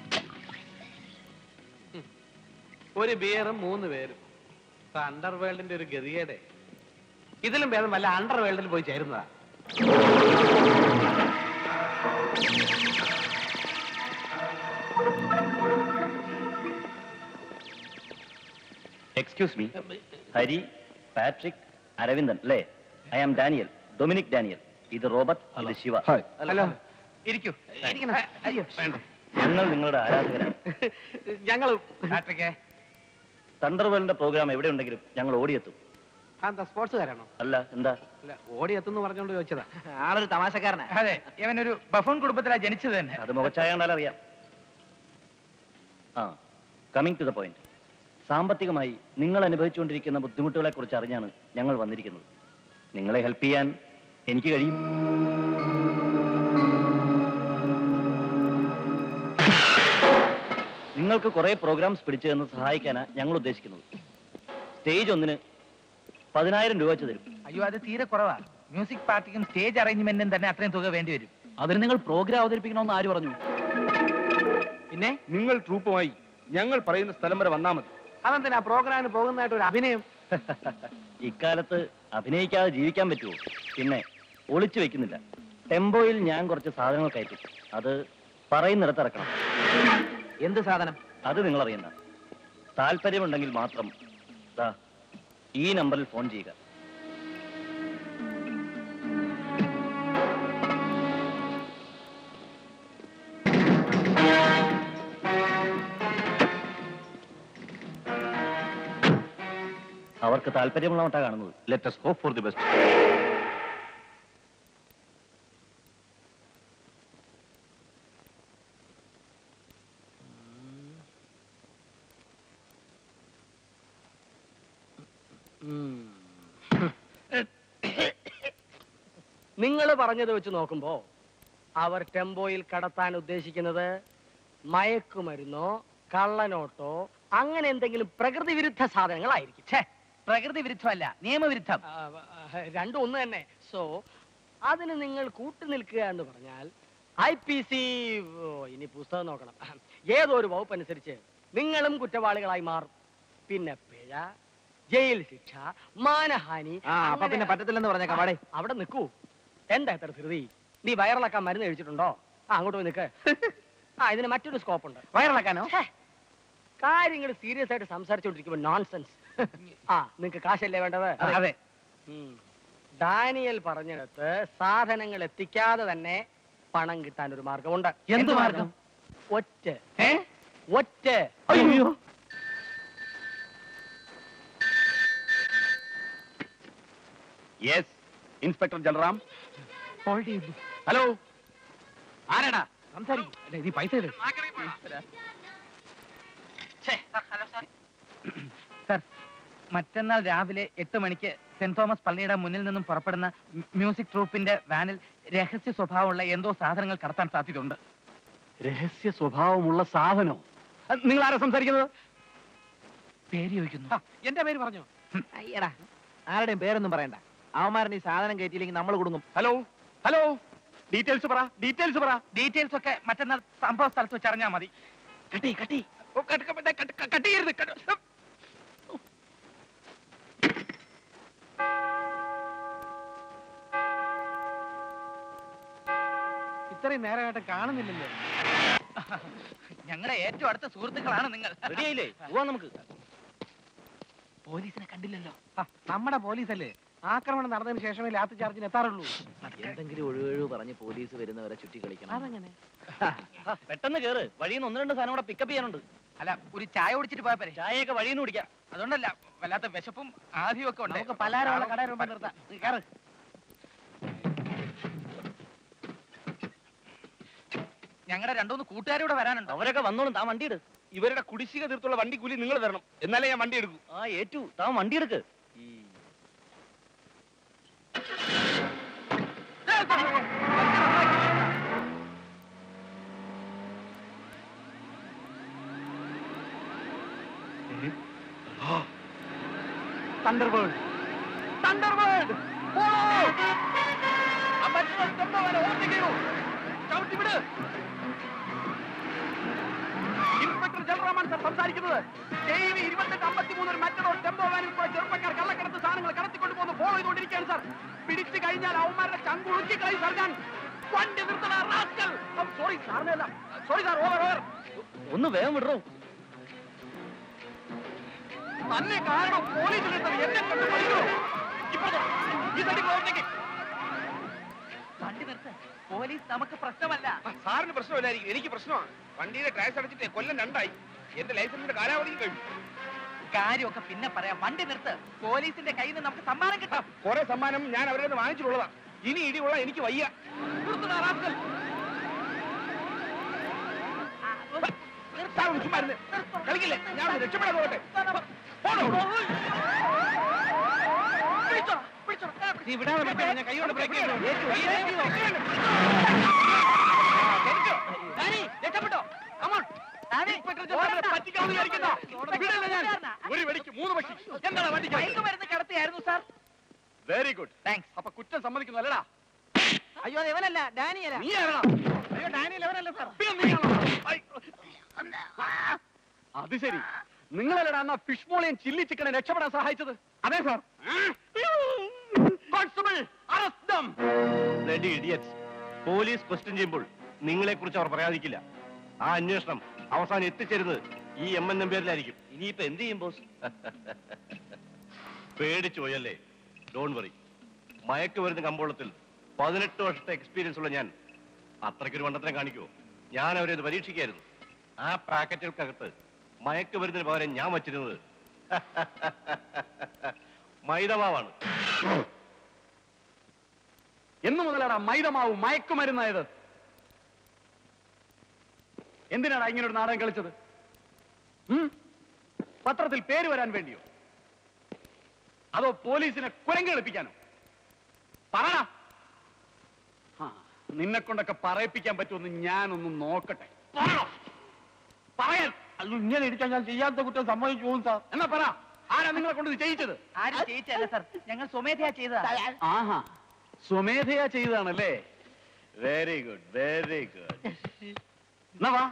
ഒരു ബിയറും മൂന്ന് പേരും അണ്ടർ വേൾഡിന്റെ ഒരു ഗതികേടെ ഇതിലും ഭേദം വല്ല അണ്ടർ വേൾഡിൽ പോയി ചേരുന്നതാ excuse me Hari Patrick Aravindan അല്ലേ I am Daniel Dominic Daniel ഇത് റോബർട്ട് ഇത് ശിവ ഹലോ ഇരിക്കൂ ഇരിക്കണം. അയ്യോ ഞങ്ങൾ നിങ്ങളുടെ ആരാധകരാണ് ഞങ്ങൾ പാട്രിക്കേ തണ്ടർവേളിന്റെ പ്രോഗ്രാം എവിടെ ഉണ്ടെങ്കിലും ഞങ്ങൾ ഓടിയെത്തും എന്താ സ്പോർട്സുകാരാണോ അല്ല എന്താ അല്ല ഓടിയെത്തുന്നു പറഞ്ഞോണ്ട് ചോദിച്ചതാ ആളൊരു തമാശക്കാരനാ അതെ ഇവനൊരു ബഫൂൺ കുടുംബത്തിലാ ജനിച്ചത് തന്നെ അത് മുഖച്ഛായ കണ്ടാൽ അറിയാം ആ കമ്മിങ് ടു ദ പോയിന്റ് സാമ്പത്തികമായി നിങ്ങൾ അനുഭവിച്ചുകൊണ്ടിരിക്കുന്ന ബുദ്ധിമുട്ടുകളെ കുറിച്ച് അറിഞ്ഞാണ് ഞങ്ങൾ വന്നിരിക്കുന്നത് നിങ്ങളെ ഹെൽപ്പ് ചെയ്യാൻ എനിക്ക് കഴിയും നിങ്ങൾക്ക് കുറെ പ്രോഗ്രാംസ് പിടിച്ചു തന്ന് സഹായിക്കാനാണ് ഞങ്ങൾ ഉദ്ദേശിക്കുന്നത് സ്റ്റേജ് ഒന്നിന് പതിനായിരം രൂപ വെച്ച് തരും അയ്യോ അത് തീരെ കുറവാ മ്യൂസിക് പാർട്ടിക്കും സ്റ്റേജ് അറേഞ്ച്മെന്റിനും തന്നെ അത്രയും തുക വേണ്ടി വരും അതിന് നിങ്ങൾ പ്രോഗ്രാം അവതരിപ്പിക്കണമെന്ന് ആര് പറഞ്ഞു പിന്നെ നിങ്ങൾ ട്രൂപ്പുമായി ഞങ്ങൾ പറയുന്ന സ്ഥലം വരെ വന്നാ മതി അതെന്തിനാ പ്രോഗ്രാമിന് പോകുന്നതായിട്ട് ഒരു അഭിനയം ഇക്കാലത്ത് അഭിനയിക്കാതെ ജീവിക്കാൻ പറ്റുമോ പിന്നെ ഒളിച്ചു വെക്കുന്നില്ല ടെമ്പോയിൽ ഞാൻ കുറച്ച് സാധനങ്ങൾ കയറ്റും അത് പറയുന്നിടത്ത് ഇറക്കണം എന്ത് സാധനം അത് നിങ്ങൾ അറിയണ്ട താല്പര്യമുണ്ടെങ്കിൽ മാത്രം ദാ ഈ നമ്പറിൽ ഫോൺ ചെയ്യുക അവർക്ക് താല്പര്യമുള്ള മട്ടാ കാണുന്നത് let us hope for the best നിങ്ങൾ പറഞ്ഞത് വെച്ച് നോക്കുമ്പോ അവർ ടെമ്പോയിൽ കടത്താൻ ഉദ്ദേശിക്കുന്നത് മയക്കുമരുന്നോ കള്ളനോട്ടോ അങ്ങനെ എന്തെങ്കിലും പ്രകൃതി വിരുദ്ധ സാധനങ്ങളായിരിക്കും ഛേ പ്രകൃതി വിരുദ്ധമല്ല നിയമവിരുദ്ധം ആ, ആ, രണ്ടും ഒന്ന് തന്നെ സോ അതിന് നിങ്ങൾ കൂട്ടുനിൽക്കുക എന്ന് പറഞ്ഞാൽ ഐ പി സി ഇനി പുസ്തകം നോക്കണം ഏതോ ഒരു വകുപ്പ് അനുസരിച്ച് നിങ്ങളും കുറ്റവാളികളായി മാറും പിന്നെ പിഴ ജയിൽ ശിക്ഷ മാനഹാനി ആ അപ്പൊ അങ്ങനെ- പിന്നെ പറ്റത്തില്ലെന്ന് പറഞ്ഞേക്കാം വാടേ അവിടെ നിൽക്കൂ എന്താ ഇത്ര ധൃതി നീ വയറിളക്കാൻ മരുന്ന് കഴിച്ചിട്ടുണ്ടോ ആ അങ്ങോട്ട് പോയി നിൽക്ക് ആ ഇതിന് മറ്റൊരു സ്കോപ്പ് ഉണ്ട് വയറിളക്കാനോ കാര്യങ്ങൾ സീരിയസ് ആയിട്ട് സംസാരിച്ചുകൊണ്ടിരിക്കുമ്പോൾ നോൺസെൻസ് ആ നിങ്ങക്ക് കാശല്ലേ വേണ്ടത് അതെ ഉം. ഡാനിയൽ പറഞ്ഞിടത്ത് സാധനങ്ങൾ എത്തിക്കാതെ തന്നെ പണം കിട്ടാൻ ഒരു മാർഗമുണ്ട് എന്ത് മാർഗം? ഒറ്റ ഏ ഒറ്റ അയ്യോ യെസ് ഇൻസ്പെക്ടർ ജലറാം ഹോൾഡ് ചെയ്യുന്നു ഹലോ ആരാടാ സംസാരിക്കും അല്ല ഇത് ഈ പൈസ ഇട്. സർ മറ്റന്നാൾ രാവിലെ എട്ട് മണിക്ക് സെന്റ് തോമസ് പള്ളിയുടെ മുന്നിൽ നിന്നും പുറപ്പെടുന്ന മ്യൂ- മ്യൂസിക് ട്രൂപ്പിന്റെ വാനിൽ രഹസ്യ സ്വഭാവമുള്ള എന്തോ സാധനങ്ങൾ കടത്താൻ സാധ്യതയുണ്ട് രഹസ്യ സ്വഭാവമുള്ള സാധനം നിങ്ങൾ ആരാ സംസാരിക്കുന്നത് പേര് ചോദിക്കുന്നു എന്റെ പേര് പറഞ്ഞോ അയ്യടാ ആരുടെയും പേരൊന്നും പറയണ്ട അവന്മാരൻ ഈ സാധനം കയറ്റിയില്ലെങ്കിൽ നമ്മൾ കൊടുക്കും ഹലോ ഹലോ ഡീറ്റെയിൽസ് പറ ഡീറ്റെയിൽസ് പറ ഡീറ്റെയിൽസ് ഒക്കെ മറ്റന്നാൾ സംഭവ സ്ഥലത്ത് വെച്ച് അറിഞ്ഞാൽ മതി കട്ടി കട്ടി ഓ, cut cut cut cut cut ചെയ്യരുത് കട്ട്- ഇത്രയും നേരമായിട്ട് കാണുന്നില്ലല്ലോ ഞങ്ങളുടെ ഏറ്റവും അടുത്ത സുഹൃത്തുക്കളാണ് നിങ്ങൾ റെഡിയായില്ലേ പോവാം നമുക്ക് പോലീസിനെ കണ്ടില്ലല്ലോ ആ, നമ്മുടെ പോലീസല്ലേ ആക്രമണം നടന്നതിന് ശേഷമേ ലാത്തി ചാർജിന് എത്താറുള്ളൂ എന്തെങ്കിലും ഒഴിവൊഴിവ് പറഞ്ഞ് പോലീസ് വരുന്നവരെ ചുറ്റി കളിക്കണം അതെങ്ങനെ പെട്ടെന്ന് കേറ് വഴിയിൽ നിന്ന് ഒന്ന് രണ്ട് സാധനം കൂടെ പിക്കപ്പ് ചെയ്യാനുണ്ട് അല്ല ഒരു ചായ കുടിച്ചിട്ട് പോയാ പോരെ ചായയൊക്കെ വഴിയിൽ നിന്ന് കുടിക്കാം അതുകൊണ്ടല്ല വല്ലാത്ത വിശപ്പും ആദ്യം ഒക്കെ ഉണ്ട് നമുക്ക് പലഹാരമുള്ള കടയിൽ മുമ്പ് നിർത്താം നീ കേറ്. ഞങ്ങളുടെ രണ്ടുമൂന്ന് കൂട്ടുകാരൂടെ വരാനുണ്ട് അവരൊക്കെ വന്നോളും താൻ വണ്ടി എടു ഇവരുടെ കുടിശ്ശിക തീർത്തുള്ള വണ്ടി കൂലി നിങ്ങൾ തരണം എന്നാലേ ഞാൻ വണ്ടി എടുക്കൂ ആ ഏറ്റു താൻ വണ്ടി എടുക്ക് thunderbird thunderbird inspector Jalaraman sir സംസാരിക്കുന്നത് ജെയ്വി ഇരുപത്തെട്ട് അമ്പത്തിമൂന്ന് ഒരു മറ്റൊരു ടെമ്പോ വാനിൽ കൂടെ ചെറുപ്പക്കാർ കള്ളക്കടത്ത് സാധനങ്ങൾ കടത്തിക്കൊണ്ട് പോകുന്നു ഫോളോ ചെയ്തുകൊണ്ടിരിക്കുകയാണ് സാർ പിടിച്ചു കഴിഞ്ഞാൽ അവന്മാരുടെ ചങ്കുളുക്കി കളി സർക്കാൻ വണ്ടി നിർത്തണ റാസ്കൽ സോറി സാറിനെ അല്ല സോറി സാർ ഓവർ ഓവർ ഒന്ന് വേഗം വിടറോ തന്നെ കാരണം പോലീസിലെത്തത് എന്നെ കണ്ട് പഠിക്കൂ ഇപ്പോ ഈ സൈഡിൽ പോകണമെങ്കിൽ വണ്ടി നിർത്ത് പോലീസ് നമുക്ക് പ്രശ്നമല്ല സാറിന് പ്രശ്നമില്ലായിരിക്കും എനിക്ക് പ്രശ്നമാണ് വണ്ടിയുടെ ടാക്സ് അടച്ചിട്ട് കൊല്ലം രണ്ടായി എന്റെ ലൈസൻസിന്റെ കാലാവധി കഴിഞ്ഞു കാര്യമൊക്കെ പിന്നെ പറയാം വണ്ടി നിർത്ത് പോലീസിന്റെ കയ്യിൽ നിന്ന് നമുക്ക് സമ്മാനം കിട്ടാം കുറെ സമ്മാനം ഞാൻ അവരെ നിന്ന് വാങ്ങിച്ചിട്ടുള്ളതാ ഇനി ഇടിയുള്ള എനിക്ക് വയ്യ നിർത്തണ റാസ്കൽ സാർ ഒന്ന് ചുമ്മാ ഇരുന്ന്. കളിക്കില്ലേ ഞാൻ ഒന്ന് രക്ഷപ്പെടാൻ പോകട്ടെ പോണോ? നീ വിടാതെ പറ്റില്ല, ഞാൻ കൈ കൊണ്ട് ബ്രേക്ക് ചെയ്തു. ഏറ്റു, ഈ ഏറ്റു. ഡാനി, രക്ഷപ്പെട്ടോ കമോൺ ഇൻസ്പെക്ടർ ജനറലിനെ പറ്റിക്കാമെന്ന് വിചാരിക്കുന്നോ? വിടില്ല ഞാൻ. ഒരു വെടിക്ക് മൂന്ന് പക്ഷി എന്താണ് വണ്ടിക്ക് മയക്കുമരുന്ന് കടത്തിയായിരുന്നു സാർ വെരി ഗുഡ് താങ്ക്സ് അപ്പൊ കുറ്റം സമ്മതിക്കുന്നു അല്ലടാ അയ്യോ അത് ഇവനല്ല ഡാനിയല നീ ആരാ അയ്യോ ഡാനിയൽ അവനല്ല സാർ പിന്നെ നീയാണോ? ഐ. അത് ശരി നിങ്ങളല്ലടാ അന്ന് ഫിഷ് മോളിയും ചില്ലി ചിക്കനെ രക്ഷപ്പെടാൻ സഹായിച്ചത് അതെ sir constable arrest dumb bloody idiots police question ചെയ്യുമ്പോൾ നിങ്ങളെ കുറിച്ച് അവർ പറയാതിരിക്കില്ല ആ അന്വേഷണം അവസാനം എത്തിച്ചേരുന്നത് ഈ എം എൻ നമ്പ്യാരിലായിരിക്കും ഇനിയിപ്പോ എന്ത് ചെയ്യും ബോസ് പേടിച്ചു പോയല്ലേ ഡോൺ വറി മയക്കുമരുന്ന് കമ്പോളത്തിൽ പതിനെട്ട് വർഷത്തെ എക്സ്പീരിയൻസ് ഉള്ള ഞാൻ അത്രയ്ക്കൊരു വണ്ടത്തിനെ കാണിക്കുമോ ഞാൻ അവരെ ഒന്ന് പരീക്ഷിക്കായിരുന്നു ആ പാക്കറ്റുകൾക്കകത്ത് മയക്കുമരുന്നിന് പകരം ഞാൻ വച്ചിരുന്നത് മൈദമാവാണ് എന്ന് മുതലാടാ മൈദമാവ് മയക്കുമരുന്നായത് എന്തിനാടാ ഇങ്ങനെ ഒരു നാടകം കളിച്ചത് ഉം? പത്രത്തിൽ പേര് വരാൻ വേണ്ടിയോ അതോ പോലീസിനെ കുരങ്ങ് കളിപ്പിക്കാനോ പറടാ ആ, നിന്നെ കൊണ്ടൊക്കെ പറയിപ്പിക്കാൻ പറ്റുമെന്ന് ഞാനൊന്ന് നോക്കട്ടെ പറ. പറയാൻ അയ്യോ ഇങ്ങനെ ഇടിച്ചാൽ ഞാൻ ചെയ്യാത്ത കുറ്റം സമ്മതിച്ചു പോകും സാർ എന്നാ പറ ആരാ നിങ്ങളെ കൊണ്ട് ഇത് ചെയ്യിച്ചത് ആരും ചെയ്യിച്ചല്ല സാർ ഞങ്ങൾ സ്വമേധയാ ചെയ്തതാ ആഹാ സ്വമേധയാ ചെയ്തതാണല്ലേ വെരി ഗുഡ് വെരി ഗുഡ് എന്നാ വാ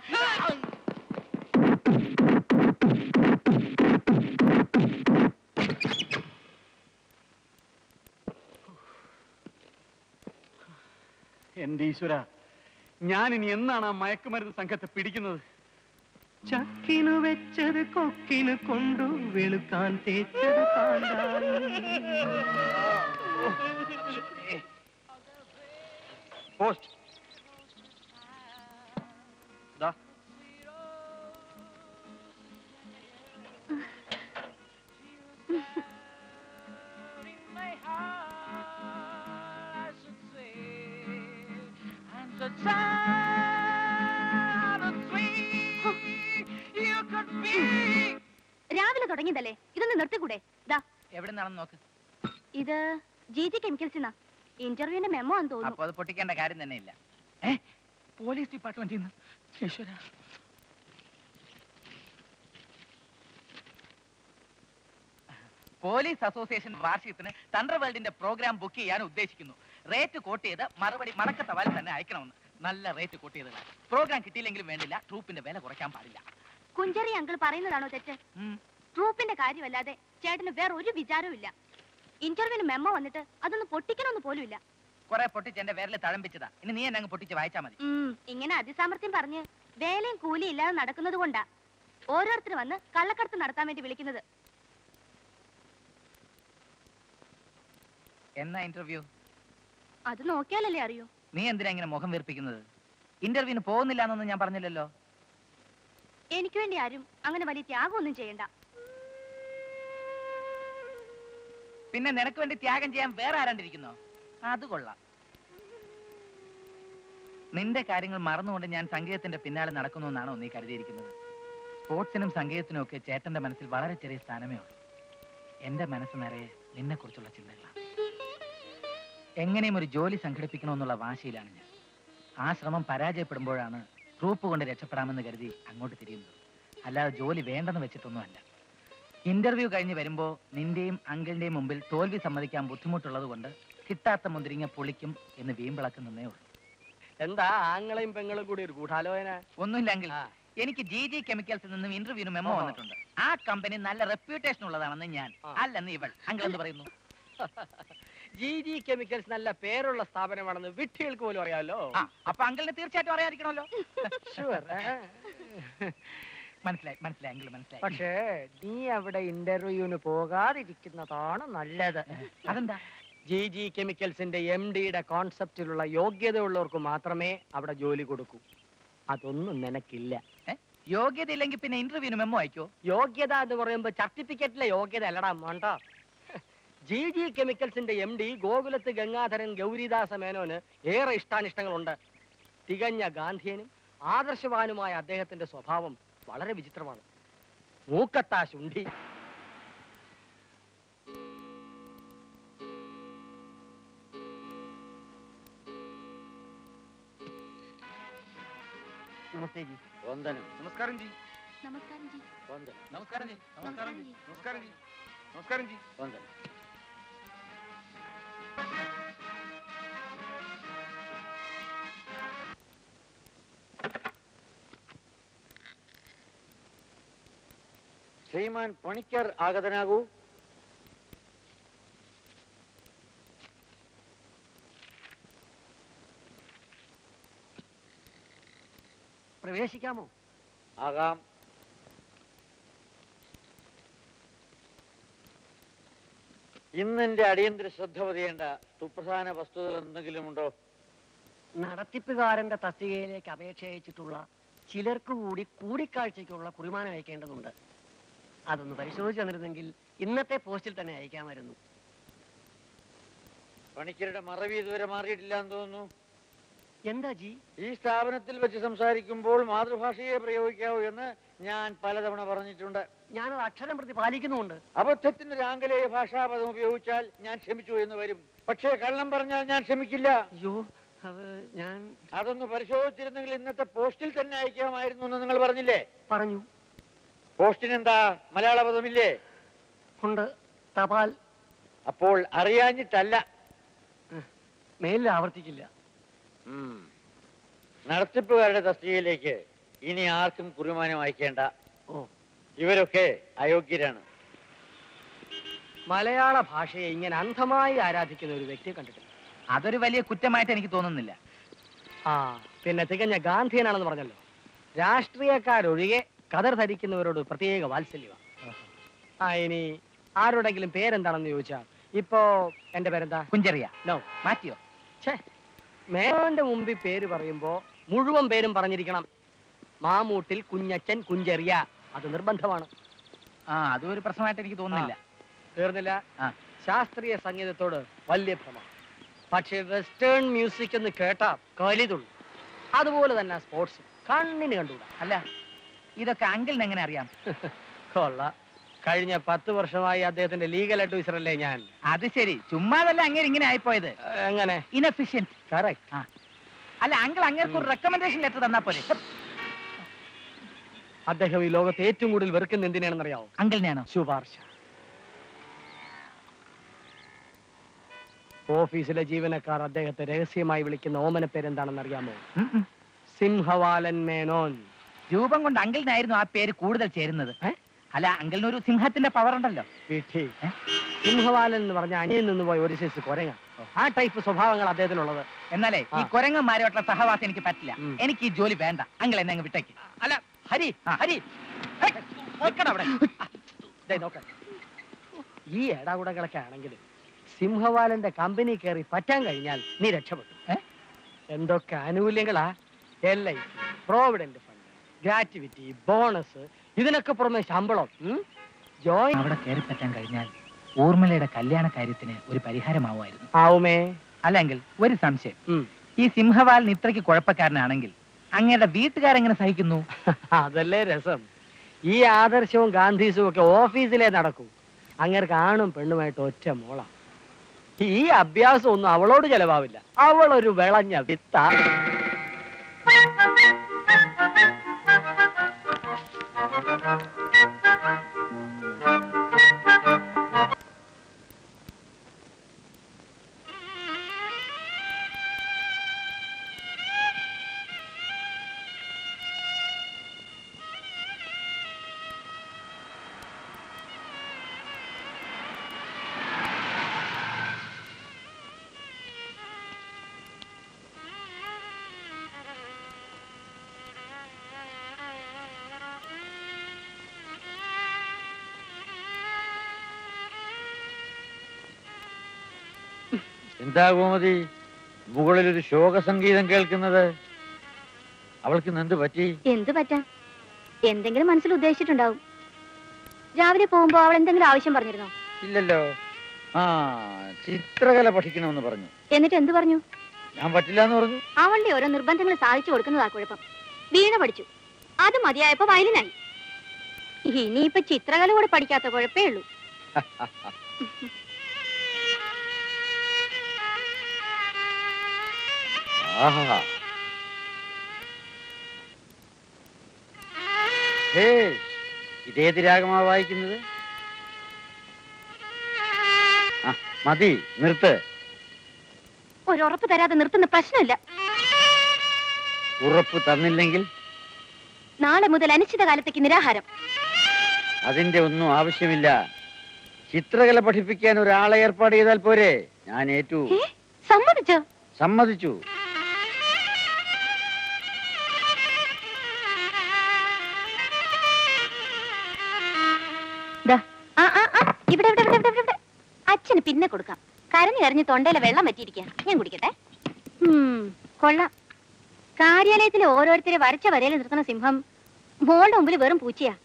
എന്റെ ഈശ്വര ഞാൻ ഇനി എന്നാണ് ആ മയക്കുമരുന്ന് സംഘത്തെ പിടിക്കുന്നത് ചക്കിനു വെച്ചത് കൊക്കിന് കൊണ്ടു വെളുക്കാൻ തേച്ചത് കാണ്ടായി പോസ്റ്റ് ദാ രാവിലെ തുടങ്ങിയതല്ലേ ഇതൊന്ന് നിർത്തിക്കൂടെ ദാ എവിടെ നിന്നാണെന്ന് നോക്ക് ഇത് ജി ജി കെമിക്കൽസിന്നാ ഇന്റർവ്യൂവിന്റെ മെമ്മോ ആണെന്ന് തോന്നുന്നു അപ്പൊ അത് പൊട്ടിക്കേണ്ട കാര്യം തന്നെ ഇല്ല ഏ പോലീസ് ഡിപ്പാർട്ട്മെന്റിൽ നിന്ന് ഈശ്വര പോലീസ് അസോസിയേഷൻ വാർഷികത്തിന് തണ്ടർ വേൾഡിന്റെ പ്രോഗ്രാം ബുക്ക് ചെയ്യാൻ ഉദ്ദേശിക്കുന്നു റേറ്റ് കോട്ട് ചെയ്ത് മറുപടി മടക്ക തവാൽ തന്നെ അയക്കണമെന്ന് നല്ല റേറ്റ് കോട്ട് ചെയ്തതാണ് പ്രോഗ്രാം കിട്ടിയില്ലെങ്കിലും വേണ്ടില്ല ട്രൂപ്പിന്റെ വില കുറയ്ക്കാൻ പാടില്ല കുഞ്ചറി അങ്കിൾ പറയുന്നതാണോ തെറ്റ് ഉം. ട്രൂപ്പിന്റെ കാര്യമല്ലാതെ ചേട്ടന് വേറെ ഒരു വിചാരവും ഇല്ല ഇന്റർവ്യൂവിന് മെമ്മോ വന്നിട്ട് അതൊന്ന് പൊട്ടിക്കണമെന്ന് പോലും ഇല്ല കുറെ പൊട്ടിച്ച് എന്റെ വിരല് തഴമ്പിച്ചതാ ഇനി നീ എന്നെ അങ്ങ് പൊട്ടിച്ച് വായിച്ചാ മതി ഉം, ഇങ്ങനെ അതിസാമർത്ഥ്യം പറഞ്ഞ് വേലയും കൂലിയും ഇല്ലാതെ നടക്കുന്നത് കൊണ്ടാ ഓരോരുത്തർ വന്ന് കള്ളക്കടത്ത് നടത്താൻ വേണ്ടി വിളിക്കുന്നത് എന്നാ ഇന്റർവ്യൂ അത് നോക്കിയാലല്ലേ അറിയൂ നീ എന്തിനാ ഇങ്ങനെ മുഖം വീർപ്പിക്കുന്നത് ഇന്റർവ്യൂവിന് പോകുന്നില്ല എന്നൊന്നും ഞാൻ പറഞ്ഞില്ലല്ലോ എനിക്ക് വേണ്ടി ആരും അങ്ങനെ വലിയ ത്യാഗമൊന്നും ചെയ്യണ്ട പിന്നെ നിനക്ക് വേണ്ടി ത്യാഗം ചെയ്യാൻ വേറെ ആരാണ്ടിരിക്കുന്നോ അത് കൊള്ളാം നിന്റെ കാര്യങ്ങൾ മറന്നുകൊണ്ട് ഞാൻ സംഗീതത്തിന്റെ പിന്നാലെ നടക്കുന്നു എന്നാണോ നീ കരുതിയിരിക്കുന്നത് സ്പോർട്സിനും സംഗീതത്തിനും ഒക്കെ ചേട്ടന്റെ മനസ്സിൽ വളരെ ചെറിയ സ്ഥാനമേ ഉള്ളൂ എന്റെ മനസ്സ് നിറയെ നിന്നെ കുറിച്ചുള്ള ചിന്തകളാണ് എങ്ങനെയും ഒരു ജോലി സംഘടിപ്പിക്കണമെന്നുള്ള വാശിയിലാണ് ഞാൻ ആ ശ്രമം പരാജയപ്പെടുമ്പോഴാണ് ട്രൂപ്പ് കൊണ്ട് രക്ഷപ്പെടാമെന്ന് കരുതി അങ്ങോട്ട് തിരിയുന്നത് അല്ലാതെ ജോലി വേണ്ടെന്ന് വെച്ചിട്ടൊന്നുമല്ല ഇന്റർവ്യൂ കഴിഞ്ഞ് വരുമ്പോ നിന്റെയും അങ്കിളിന്റെയും മുമ്പിൽ തോൽവി സമ്മതിക്കാൻ ബുദ്ധിമുട്ടുള്ളത് കൊണ്ട് കിട്ടാത്ത മുന്തിരിങ്ങ പൊളിക്കും എന്ന് വീമ്പിളക്കുന്നേ ഉള്ളൂ എന്താ ആങ്ങളെയും പെങ്ങളും കൂടി ഒരു ഗൂഢാലോചന ഒന്നുമില്ല അങ്കിൾ എനിക്ക് ജി ജി കെമിക്കൽസിൽ നിന്നും ഇന്റർവ്യൂവിന് മെമ്മോ ഓഹോ. വന്നിട്ടുണ്ട് ആ കമ്പനി നല്ല റെപ്യൂട്ടേഷൻ ഉള്ളതാണെന്ന് ഞാൻ ആ. അല്ലെന്ന് ഇവൾ അങ്കിൾ എന്ത് പറയുന്നു ജി ജി കെമിക്കൽസ് നല്ല പേരുള്ള സ്ഥാപനമാണെന്ന് വിട്ടികൾക്ക് പോലും അറിയാമല്ലോ ആ അപ്പൊ അങ്കിളിന് തീർച്ചയായിട്ടും അറിയാതിരിക്കണമല്ലോ ഷുവർ മനസ്സിലായി മനസ്സിലായി അങ്കിൾ മനസ്സിലായി പക്ഷേ നീ അവിടെ ഇന്റർവ്യൂവിന് പോകാതിരിക്കുന്നതാണ് നല്ലത് അതെന്താ ജി ജി കെമിക്കൽസിന്റെ എം ഡിയുടെ കോൺസെപ്റ്റിലുള്ള യോഗ്യതയുള്ളവർക്ക് മാത്രമേ അവിടെ ജോലി കൊടുക്കൂ അതൊന്നും നിനക്കില്ല യോഗ്യത ഇല്ലെങ്കിൽ പിന്നെ ഇന്റർവ്യൂവിന് മെമ്മോ അയക്കോ യോഗ്യത എന്ന് പറയുമ്പോ സർട്ടിഫിക്കറ്റിലെ യോഗ്യത അല്ലടാ മോണ്ട ജി ജി കെമിക്കൽസിന്റെ എം ഡി ഗോകുലത്ത് ഗംഗാധരൻ ഗൗരിദാസ മേനോന് ഏറെ ഇഷ്ടാനിഷ്ടങ്ങളുണ്ട് തികഞ്ഞ ഗാന്ധിയനും ആദർശവാനുമായ അദ്ദേഹത്തിന്റെ സ്വഭാവം വളരെ വിചിത്രമാണ് മൂക്കത്താ ശുണ്ഠി നമസ്തേ ജി വന്ദനം നമസ്കാരം ജി നമസ്കാരം ജി വന്ദനം നമസ്കാരം ജി നമസ്കാരം ജി നമസ്കാരം ജി നമസ്കാരം ജി വന്ദനം ശ്രീമാൻ പണിക്കർ ആഗതനാകൂ പ്രവേശിക്കാമോ ആകാം ഇന്നെന്റെ അടിയന്തര ശ്രദ്ധ പതിയേണ്ട സുപ്രധാന വസ്തുതകൾ എന്തെങ്കിലും ഉണ്ടോ നടത്തിപ്പുകാരന്റെ തസ്തികയിലേക്ക് അപേക്ഷ അയച്ചിട്ടുള്ള ചിലർക്ക് കൂടി കൂടിക്കാഴ്ചയ്ക്കുള്ള കുറിമാനം അയക്കേണ്ടതുണ്ട് അതൊന്ന് പരിശോധിച്ച് തന്നിരുന്നെങ്കിൽ ഇന്നത്തെ പോസ്റ്റിൽ തന്നെ അയക്കാമായിരുന്നു പണിക്കരുടെ മറവി ഇതുവരെ മാറിയിട്ടില്ല എന്ന് തോന്നുന്നു എന്താ ജി ഈ സ്ഥാപനത്തിൽ വെച്ച് സംസാരിക്കുമ്പോൾ മാതൃഭാഷയെ പ്രയോഗിക്കാവൂ എന്ന് ഞാൻ പലതവണ പറഞ്ഞിട്ടുണ്ട് ഞാനത് അക്ഷരം പ്രതി പാലിക്കുന്നുമുണ്ട് അബദ്ധത്തിന് ഒരു ആംഗലേയ ഭാഷാപദം ഉപയോഗിച്ചാൽ ഞാൻ ക്ഷമിച്ചു എന്ന് വരും പക്ഷേ കള്ളം പറഞ്ഞാൽ ഞാൻ ക്ഷമിക്കില്ല അയ്യോ അത് ഞാൻ അതൊന്ന് പരിശോധിച്ചിരുന്നെങ്കിൽ ഇന്നത്തെ പോസ്റ്റിൽ തന്നെ അയക്കാമായിരുന്നു എന്ന് നിങ്ങൾ പറഞ്ഞില്ലേ പറഞ്ഞു പോസ്റ്റിന് എന്താ മലയാള പദമില്ലേ ഉണ്ട് തപാൽ അപ്പോൾ അറിയാഞ്ഞിട്ടല്ല മേലിൽ ആവർത്തിക്കില്ല ഉം. നടത്തിപ്പുകാരുടെ തസ്തികയിലേക്ക് ഇനി ആർക്കും കുറിമാനം അയക്കേണ്ട ഓ ഇവരൊക്കെ അയോഗ്യരാണ് മലയാള ഭാഷയെ ഇങ്ങനെ അന്ധമായി ആരാധിക്കുന്ന ഒരു വ്യക്തിയെ കണ്ടിട്ടില്ല അതൊരു വലിയ കുറ്റമായിട്ട് എനിക്ക് തോന്നുന്നില്ല ആ പിന്നെ തികഞ്ഞ ഗാന്ധിയനാണെന്ന് പറഞ്ഞല്ലോ രാഷ്ട്രീയക്കാരൊഴികെ കതർ ധരിക്കുന്നവരോട് പ്രത്യേക വാത്സല്യമാണ് ആ ഇനി ആരോടെങ്കിലും പേരെന്താണെന്ന് ചോദിച്ചാൽ ഇപ്പോ എന്റെ പേരെന്താ കുഞ്ചെറിയ നോ മാറ്റിയോ ഛേ മേനോന്റെ മുമ്പിൽ പേര് പറയുമ്പോ മുഴുവൻ പേരും പറഞ്ഞിരിക്കണം മാമൂട്ടിൽ കുഞ്ഞച്ചൻ കുഞ്ചെറിയ അത് നിർബന്ധമാണ് ആ അതും ഒരു പ്രശ്നമായിട്ട് എനിക്ക് തോന്നുന്നില്ല തീർന്നില്ല ആ. ശാസ്ത്രീയ സംഗീതത്തോട് വലിയ ഭ്രമം പക്ഷെ വെസ്റ്റേൺ മ്യൂസിക് എന്ന് കേട്ടാ കലിതുള്ളു അതുപോലെ തന്നെ സ്പോർട്സ് കണ്ണിന് കണ്ടുകൂടാ അല്ല ഇതൊക്കെ അങ്കിളിന് എങ്ങനെ അറിയാം കൊള്ള കഴിഞ്ഞ പത്ത് വർഷമായി അദ്ദേഹത്തിന്റെ ലീഗൽ അഡ്വൈസർ അല്ലേ ഞാൻ അത് ശരി ചുമ്മാതല്ല അങ്ങനെ ഇങ്ങനെ ആയിപ്പോയത് എങ്ങനെ ഇനഫിഷ്യന്റ് കറക്റ്റ് അല്ല അങ്കിൾ അങ്ങേർക്ക് ഒരു റെക്കമെൻഡേഷൻ ലെറ്റർ തന്നാ പോലെ അദ്ദേഹം ഈ ലോകത്ത് ഏറ്റവും കൂടുതൽ വെറുക്കുന്ന എന്തിനാണെന്ന് അറിയാവോ അങ്കിളിനെയാണോ ശുപാർശ ഓഫീസിലെ ജീവനക്കാർ അദ്ദേഹത്തെ രഹസ്യമായി വിളിക്കുന്ന ഓമന പേരെന്താണെന്ന് അറിയാമോ ഉം, ഉം. സിംഹവാലൻ മേനോൻ രൂപം കൊണ്ട് അങ്കിളിനായിരുന്നു ആ പേര് കൂടുതൽ ചേരുന്നത് ഏ? അല്ല അങ്കിളിന് ഒരു സിംഹത്തിന്റെ പവർ ഉണ്ടല്ലോ വിധി ഏ? സിംഹവാലൻ എന്ന് പറഞ്ഞ അനിയിൽ നിന്ന് പോയ ഒരു സൈസ് കുരങ്ങ ആ ടൈപ്പ് സ്വഭാവങ്ങൾ അദ്ദേഹത്തിനുള്ളത് എന്നാലേ ഈ ആ. കുരങ്ങന്മാരുമായിട്ടുള്ള സഹവാസം എനിക്ക് പറ്റില്ല ഉം. എനിക്ക് ഈ ജോലി വേണ്ട അങ്കിൾ എന്നെ അങ്ങ് വിട്ടേക്ക് അല്ല ഹരി ഹരി ഹേയ്, നിൽക്കണം അവിടെ ദേ നോക്ക ഈ ഏടാകുടങ്ങളൊക്കെ ആണെങ്കിൽ സിംഹവാലന്റെ കമ്പനി കയറി പറ്റാൻ കഴിഞ്ഞാൽ നീ രക്ഷപ്പെട്ടു ഏ? എന്തൊക്കെ ആനുകൂല്യങ്ങളാ L I C provident fund gratuity bonus ഇതിനൊക്കെ പുറമെ ശമ്പളം ഉം? ജോയിൻ അവിടെ കയറി പറ്റാൻ കഴിഞ്ഞാൽ ഊർമിളയുടെ കല്യാണ കാര്യത്തിന് ഒരു പരിഹാരമാവുമായിരുന്നു ആവുമേ അല്ലെങ്കിൽ ഒരു സംശയം ഉം. ഈ സിംഹവാലിന് ഇത്രയ്ക്ക് കുഴപ്പക്കാരനാണെങ്കിൽ അങ്ങയുടെ വീട്ടുകാരെങ്ങനെ സഹിക്കുന്നു അതല്ലേ രസം ഈ ആദർശവും ഗാന്ധീസും ഒക്കെ ഓഫീസിലേ നടക്കൂ അങ്ങേർക്ക് ആണും പെണ്ണുമായിട്ട് ഒറ്റ മോള ഈ അഭ്യാസം ഒന്നും അവളോട് ചെലവാവില്ല അവളൊരു വിളഞ്ഞ വിത്ത എന്താ ഗോമതി മുകളിൽ ഒരു ശോക സംഗീതം കേൾക്കുന്നത് അവൾക്ക് ഇന്ന് എന്ത് പറ്റി എന്ത് പറ്റാം എന്തെങ്കിലും മനസ്സിൽ ഉദ്ദേശിച്ചിട്ടുണ്ടാവും രാവിലെ പോകുമ്പോ അവൾ എന്തെങ്കിലും ആവശ്യം പറഞ്ഞിരുന്നോ ഇല്ലല്ലോ ആ ചിത്രകല പഠിക്കണമെന്ന് പറഞ്ഞു എന്നിട്ട് എന്ത് പറഞ്ഞു ഞാൻ പറ്റില്ല എന്ന് പറഞ്ഞു അവളുടെ ഓരോ നിർബന്ധങ്ങൾ സാധിച്ചു കൊടുക്കുന്നതാ കുഴപ്പം വീണ പഠിച്ചു അത് മതിയായപ്പോ വയലിനായി ഇനിയിപ്പൊ ചിത്രകല കൂടെ പഠിക്കാത്ത കുഴപ്പേ ഉള്ളൂ ആഹാ ഹേ ഇതേത് രാഗമാ വായിക്കുന്നത് ആ മതി നിർത്ത് ഒരു ഉറപ്പ് തരാതെ നിർത്തുന്ന പ്രശ്നമില്ല ഉറപ്പ് തന്നില്ലെങ്കിൽ നാളെ മുതൽ അനിശ്ചിതകാലത്തേക്ക് നിരാഹാരം അതിന്റെ ഒന്നും ആവശ്യമില്ല ചിത്രകല പഠിപ്പിക്കാൻ ഒരാളെ ഏർപ്പാട് ചെയ്താൽ പോരെ ഞാൻ ഏറ്റു ഏ സമ്മതിച്ചോ സമ്മതിച്ചു ദാ, ആ, ആ, ആ, ഇവിടെ ഇവിടെ ഇവിടെ ഇവിടെ ഇവിടെ അച്ഛന് പിന്നെ കൊടുക്കാം കരഞ്ഞു കരഞ്ഞ് തൊണ്ടയിലെ വെള്ളം പറ്റിയിരിക്കാം ഞാൻ കുടിക്കട്ടെ ഉം, കൊള്ളാം കാര്യാലയത്തിലെ ഓരോരുത്തരെ വരച്ച വരയിൽ നിർത്തുന്ന സിംഹം മോളുടെ മുമ്പിൽ വെറും പൂച്ചയാ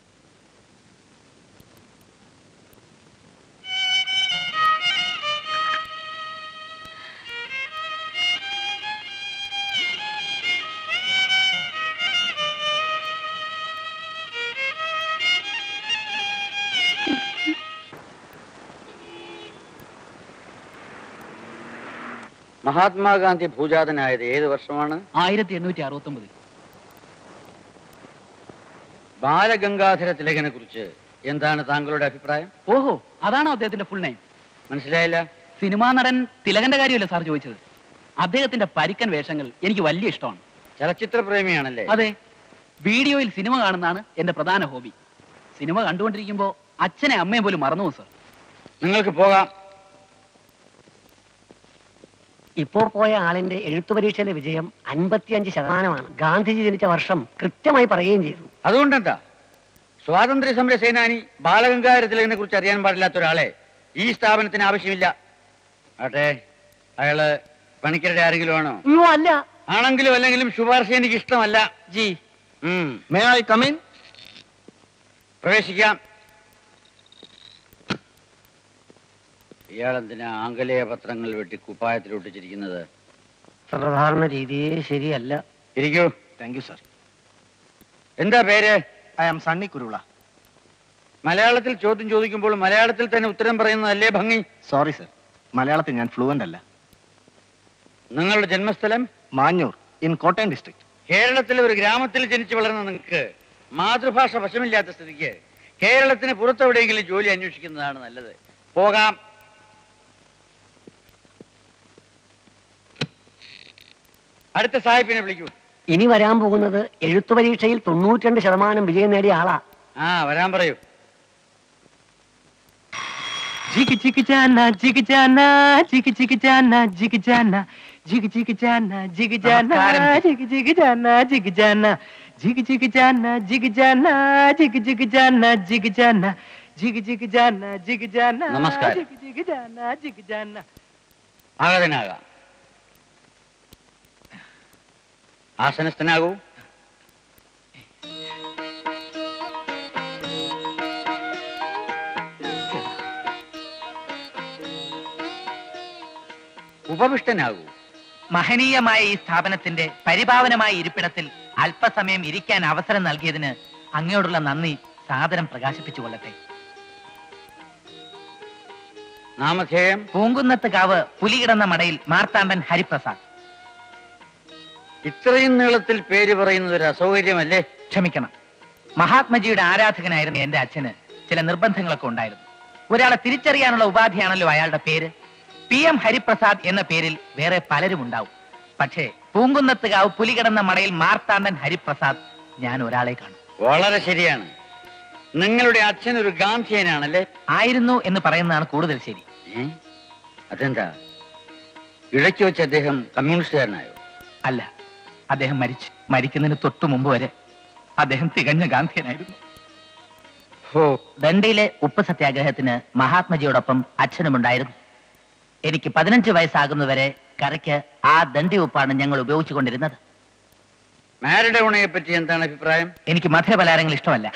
മഹാത്മാഗാന്ധി ഭൂജാതനായത് ഏത് വർഷമാണ് ആയിരത്തി എണ്ണൂറ്റി അറുപത്തി ഒമ്പത് ബാലഗംഗാധര തിലകനെ കുറിച്ച് എന്താണ് താങ്കളുടെ അഭിപ്രായം ഓഹോ അതാണോ അദ്ദേഹത്തിന്റെ ഫുൾ നെയിം മനസ്സിലായില്ല സിനിമാ നടൻ തിലകന്റെ കാര്യമല്ലേ സാർ ചോദിച്ചത് അദ്ദേഹത്തിന്റെ പരിക്കൻ വേഷങ്ങൾ എനിക്ക് വലിയ ഇഷ്ടമാണ് ചലച്ചിത്ര പ്രേമിയാണല്ലേ അതെ വീഡിയോയിൽ സിനിമ കാണുന്നതാണ് എന്റെ പ്രധാന ഹോബി സിനിമ കണ്ടുകൊണ്ടിരിക്കുമ്പോ അച്ഛനെ അമ്മയെ പോലും മറന്നു പോകും സാർ നിങ്ങൾക്ക് പോകാം ഇപ്പോൾ പോയ ആളിന്റെ എഴുത്തു പരീക്ഷയിലെ വിജയം അൻപത്തിയഞ്ച് ശതമാനമാണ് ഗാന്ധിജി ജനിച്ച വർഷം കൃത്യമായി പറയുകയും ചെയ്തു അതുകൊണ്ടെന്താ സ്വാതന്ത്ര്യ സമര സേനാനി ബാലഗംഗാധര തിലകനെ കുറിച്ച് അറിയാൻ പാടില്ലാത്ത ഒരാളെ ഈ സ്ഥാപനത്തിന് ആവശ്യമില്ല ആട്ടെ അയാള് പണിക്കരുടെ ആരെങ്കിലും ആണോ അയ്യോ അല്ല ആണെങ്കിലും അല്ലെങ്കിലും ശുപാർശ എനിക്ക് ഇഷ്ടമല്ല ജി മേ ഐ കമിൻ പ്രവേശിക്കാം ഇയാളെന്തിനാ ആംഗലേയ പത്രങ്ങൾ വെട്ടി കുപ്പായത്തിൽ ഒട്ടിച്ചിരിക്കുന്നത് സാധാരണ രീതിയെ ശരിയല്ല ഇരിക്കൂ താങ്ക് യു സർ എന്താ പേര് ഐ ആം സണ്ണി കുരുള മലയാളത്തിൽ ചോദ്യം ചോദിക്കുമ്പോൾ മലയാളത്തിൽ തന്നെ ഉത്തരം പറയുന്നതല്ലേ ഭംഗി സോറി സർ മലയാളത്തിൽ ഞാൻ ഫ്ലുവന്റ് അല്ല നിങ്ങളുടെ ജന്മസ്ഥലം മാഞ്ഞൂർ ഇൻ കോട്ടയം ഡിസ്ട്രിക്ട് കേരളത്തിലെ ഒരു ഗ്രാമത്തിൽ ജനിച്ചു വളർന്ന നിങ്ങൾക്ക് മാതൃഭാഷ വശമില്ലാത്ത സ്ഥിതിക്ക് കേരളത്തിന് പുറത്തെവിടെയെങ്കിലും ജോലി അന്വേഷിക്കുന്നതാണ് നല്ലത് പോകാം അടുത്ത സാഹിബിനെ വിളിക്കൂ ഇനി വരാൻ പോകുന്നത് എഴുത്തു പരീക്ഷയിൽ തൊണ്ണൂറ്റിരണ്ട് ശതമാനം വിജയം നേടിയ ആളാ ആ വരാൻ പറയൂ ജിഗ് ജിഗ് ജാന ജിഗ് ജാന ജിഗ് ജിഗ് ജാന ജിഗ് ജാന ജിഗ് ജിഗ് ജാന ജിഗ് ജാന ജിഗ് ജിഗ് ജാന ജിഗ് ജാന ജിഗ് ജിഗ് ജാന ജിഗ് ജാന ജിഗ് ജിഗ് ജാന ജിഗ് ജാന ജിഗ് ജിഗ് ജാന ജിഗ് ജാന നമസ്കാരം. ജിഗ് ജിഗ് ജാന ജിഗ് ജാന ആഗതനാകാം ആസനസ്ഥനാകൂ ഉപവിഷ്ടനാകൂ മഹനീയമായ ഈ സ്ഥാപനത്തിന്റെ പരിപാവനമായ ഇരിപ്പിടത്തിൽ അല്പസമയം ഇരിക്കാൻ അവസരം നൽകിയതിന് അങ്ങയോടുള്ള നന്ദി സാദരം പ്രകാശിപ്പിച്ചു കൊള്ളട്ടെ നാമധേയം പൂങ്കുന്നത്ത് കാവ് പുലികിടന്ന മടയിൽ മാർത്താണ്ഡൻ ഹരിപ്രസാദ് ഇത്രയും നീളത്തിൽ പേര് പറയുന്നത് ഒരു അസൗകര്യമല്ലേ ക്ഷമിക്കണം മഹാത്മജിയുടെ ആരാധകനായിരുന്ന എന്റെ അച്ഛന് ചില നിർബന്ധങ്ങളൊക്കെ ഉണ്ടായിരുന്നു ഒരാളെ തിരിച്ചറിയാനുള്ള ഉപാധിയാണല്ലോ അയാളുടെ പേര് പി എം ഹരിപ്രസാദ് എന്ന പേരിൽ വേറെ പലരും ഉണ്ടാവും പക്ഷേ പൂങ്കുന്നത്തുകാവ് പുലികിടന്ന മടയിൽ മാർത്താണ്ഡൻ ഹരിപ്രസാദ് ഞാൻ ഒരാളെ കാണും വളരെ ശരിയാണ് നിങ്ങളുടെ അച്ഛൻ ഒരു ഗാന്ധിയനാണല്ലേ ആയിരുന്നു എന്ന് പറയുന്നതാണ് കൂടുതൽ ശരി ഏ? അതെന്താ ഇടയ്ക്ക് വെച്ച് അദ്ദേഹം കമ്മ്യൂണിസ്റ്റുകാരനായോ അല്ല അദ്ദേഹം മരിച്ചു മരിക്കുന്നതിന് തൊട്ടു മുമ്പ് വരെ അദ്ദേഹം തികഞ്ഞ ഗാന്ധിയനായിരുന്നു ഹോ ദണ്ഡിയിലെ ഉപ്പ് സത്യാഗ്രഹത്തിന് മഹാത്മജിയോടൊപ്പം അച്ഛനുമുണ്ടായിരുന്നു എനിക്ക് പതിനഞ്ച് വയസ്സാകുന്നവരെ കരയ്ക്ക് ആ ദണ്ഡി ഉപ്പാണ് ഞങ്ങൾ ഉപയോഗിച്ചുകൊണ്ടിരുന്നത് മാരഡോണയെ പറ്റി എന്താണ് അഭിപ്രായം എനിക്ക് മധുരപലാരങ്ങൾ ഇഷ്ടമല്ല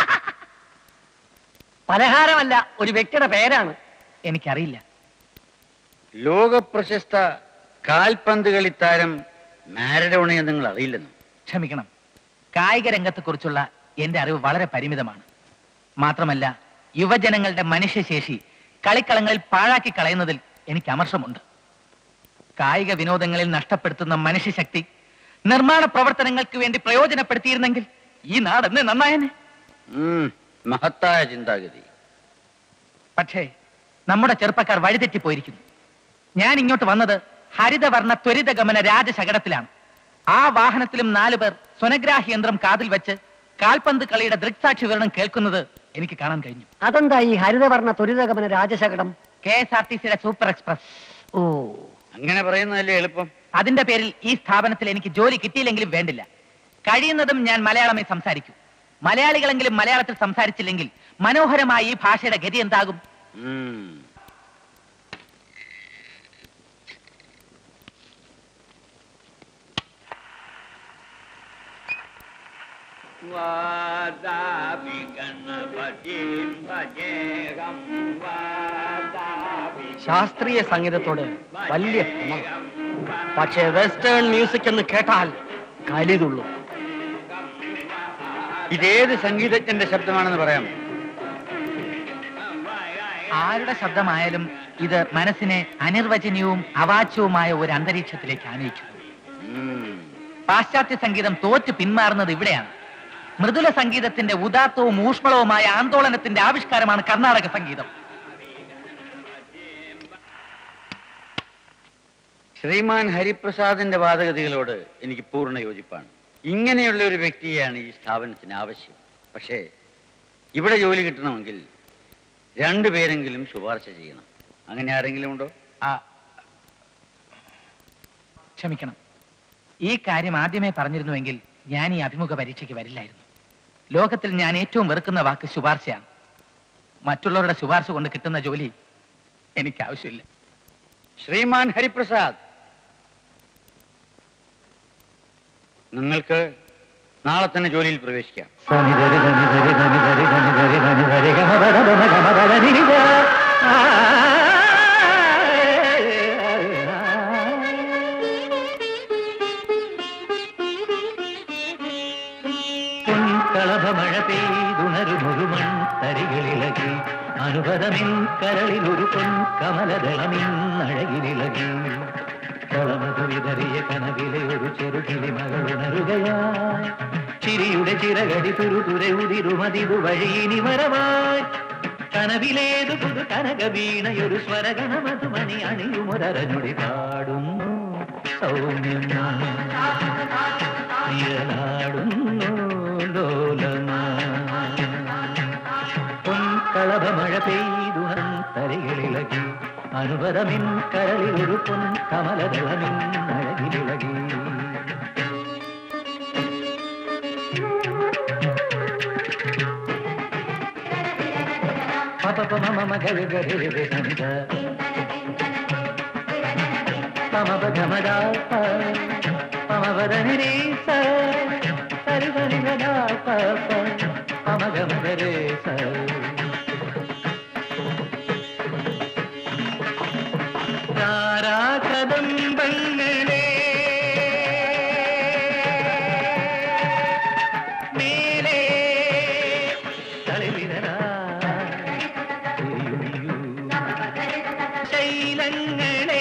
പലഹാരമല്ല ഒരു വ്യക്തിയുടെ പേരാണ് എനിക്കറിയില്ല ലോക പ്രശസ്ത കാൽപന്ത് കളിത്താരം മാരഡോണയെ നിങ്ങൾ അറിയില്ലെന്നു ക്ഷമിക്കണം കായിക രംഗത്തെക്കുറിച്ചുള്ള എന്റെ അറിവ് വളരെ പരിമിതമാണ് മാത്രമല്ല യുവജനങ്ങളുടെ മനുഷ്യശേഷി കളിക്കളങ്ങളിൽ പാഴാക്കി കളയുന്നതിൽ എനിക്ക് അമർഷമുണ്ട് കായിക വിനോദങ്ങളിൽ നഷ്ടപ്പെടുത്തുന്ന മനുഷ്യശക്തി നിർമ്മാണ പ്രവർത്തനങ്ങൾക്ക് വേണ്ടി പ്രയോജനപ്പെടുത്തിയിരുന്നെങ്കിൽ ഈ നാടെന്ന് നന്നായനെ ഉം, മഹത്തായ ചിന്താഗതി പക്ഷേ നമ്മുടെ ചെറുപ്പക്കാർ വഴിതെറ്റിപ്പോയിരിക്കുന്നു ഞാൻ ഇങ്ങോട്ട് വന്നത് ഹരിതവർണ്ണ ത്വരിതഗമന രാജശകടത്തിലാണ് ആ വാഹനത്തിലും നാലു പേർ സ്വനഗ്രാഹി യന്ത്രം കാതിൽ വെച്ച് കാൽപന്ത് കളിയുടെ ദൃക്സാക്ഷി വിവരണം കേൾക്കുന്നത് എനിക്ക് കാണാൻ കഴിഞ്ഞു അതെന്താ ഈ ഹരിതവർണ്ണ ത്വരിതഗമന രാജശകടം കെ എസ് ആർ ടി സിയുടെ സൂപ്പർ എക്സ്പ്രസ് ഓ അങ്ങനെ പറയുന്നതല്ലേ എളുപ്പം അതിന്റെ പേരിൽ ഈ സ്ഥാപനത്തിൽ എനിക്ക് ജോലി കിട്ടിയില്ലെങ്കിലും വേണ്ടില്ല കഴിയുന്നതും ഞാൻ മലയാളമേ സംസാരിക്കൂ മലയാളികളെങ്കിലും മലയാളത്തിൽ സംസാരിച്ചില്ലെങ്കിൽ മനോഹരമായ ഈ ഭാഷയുടെ ഗതി എന്താകും ഉം. ശാസ്ത്രീയ സംഗീതത്തോട് വലിയ ഭ്രമം പക്ഷേ വെസ്റ്റേൺ മ്യൂസിക് എന്ന് കേട്ടാൽ കലിതുള്ളൂ ഇതേത് സംഗീതജ്ഞന്റെ ശബ്ദമാണെന്ന് പറയാം ആരുടെ ശബ്ദമായാലും ഇത് മനസ്സിനെ അനിർവചനീയവും അവാച്യവുമായ ഒരു അന്തരീക്ഷത്തിലേക്ക് ആനയിക്കുന്നു ഉം. പാശ്ചാത്യ സംഗീതം തോറ്റ് പിന്മാറുന്നത് ഇവിടെയാണ് മൃദുല സംഗീതത്തിന്റെ ഉദാത്തവും ഊഷ്മളവുമായ ആന്തോളനത്തിന്റെ ആവിഷ്കാരമാണ് കർണാടക സംഗീതം ശ്രീമാൻ ഹരിപ്രസാദിന്റെ വാദഗതികളോട് എനിക്ക് പൂർണ്ണ യോജിപ്പാണ് ഇങ്ങനെയുള്ള ഒരു വ്യക്തിയെയാണ് ഈ സ്ഥാപനത്തിന് ആവശ്യം പക്ഷേ ഇവിടെ ജോലി കിട്ടണമെങ്കിൽ രണ്ടുപേരെങ്കിലും ശുപാർശ ചെയ്യണം അങ്ങനെ ആരെങ്കിലും ഉണ്ടോ ക്ഷമിക്കണം ഈ കാര്യം ആദ്യമേ പറഞ്ഞിരുന്നുവെങ്കിൽ ഞാൻ ഈ അഭിമുഖ പരീക്ഷയ്ക്ക് വരില്ലായിരുന്നു ലോകത്തിൽ ഞാൻ ഏറ്റവും വെറുക്കുന്ന വാക്ക് ശുപാർശയാണ് മറ്റുള്ളവരുടെ ശുപാർശ കൊണ്ട് കിട്ടുന്ന ജോലി എനിക്ക് ആവശ്യമില്ല ശ്രീമാൻ ഹരിപ്രസാദ് നിങ്ങൾക്ക് നാളെ തന്നെ ജോലിയിൽ പ്രവേശിക്കാം പൊൻകളഭമഴ പെയ്തുണരുമൊരു മൺ തരികളിളകി അനുപദമിൻ കരളിൽ ഒരു പൊൻ കമലദളമിൻ അഴകിലിളകി കളമതു വിതറിയ കനവിലെ ഒരു ചെറുകിളി മകൾ ഉണരുകയായി ചിരിയുടെ ചിറകടി തുരുതുരെ ഉതിരുമതിതു വഴിയിനി വരവായി കനവിലേതു പുതു കനക വീണയൊരു സ്വരഗണമധുമണി അണിയുമൊരഞ്ഞൊടി പാടുന്നു സൗമ്യമാടുന്നു ലോലമാ പൊൻകളഭമഴ പെയ്തുണൻ തരികളിളകി അനുപദമിൻ കരളിൽ ഒരു പൊൻ കമലദളമിൻ അഴകിലിളകി പപ മമ ഗരി ഗരി ഗണ്ട പമപ ഗമദ പമപദനി സ സരി ധനി ഗദ പ പമ ഗമദരേ സ കദംബങ്ങളെ മേലെ ശൈലങ്ങളെ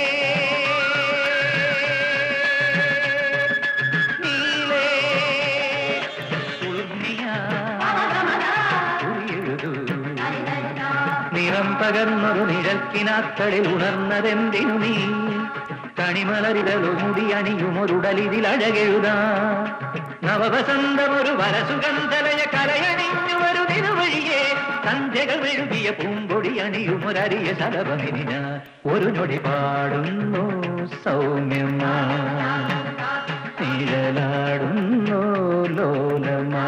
നീലേ നിറം പകർന്നൊരു നിഴൽക്കിനാക്കളിൽ ഉണർന്നതെന്തിനു നീ കണിമലരിതളു മുടി അണിയുമൊരുടലിതിൽ അഴകെഴുതാ നവവസന്തമൊരു വരസുഗന്ധലയ കലയണിഞ്ഞു ഒരു ദിനവഴിയെ സന്ധ്യകൾ എഴുതിയ പൂമ്പൊടി അണിയുമൊരരിയ ശലഭമിനിന ഒരു നൊടി പാടുന്നു സൗമ്യമാ നിഴലാടുന്നു ലോലമാ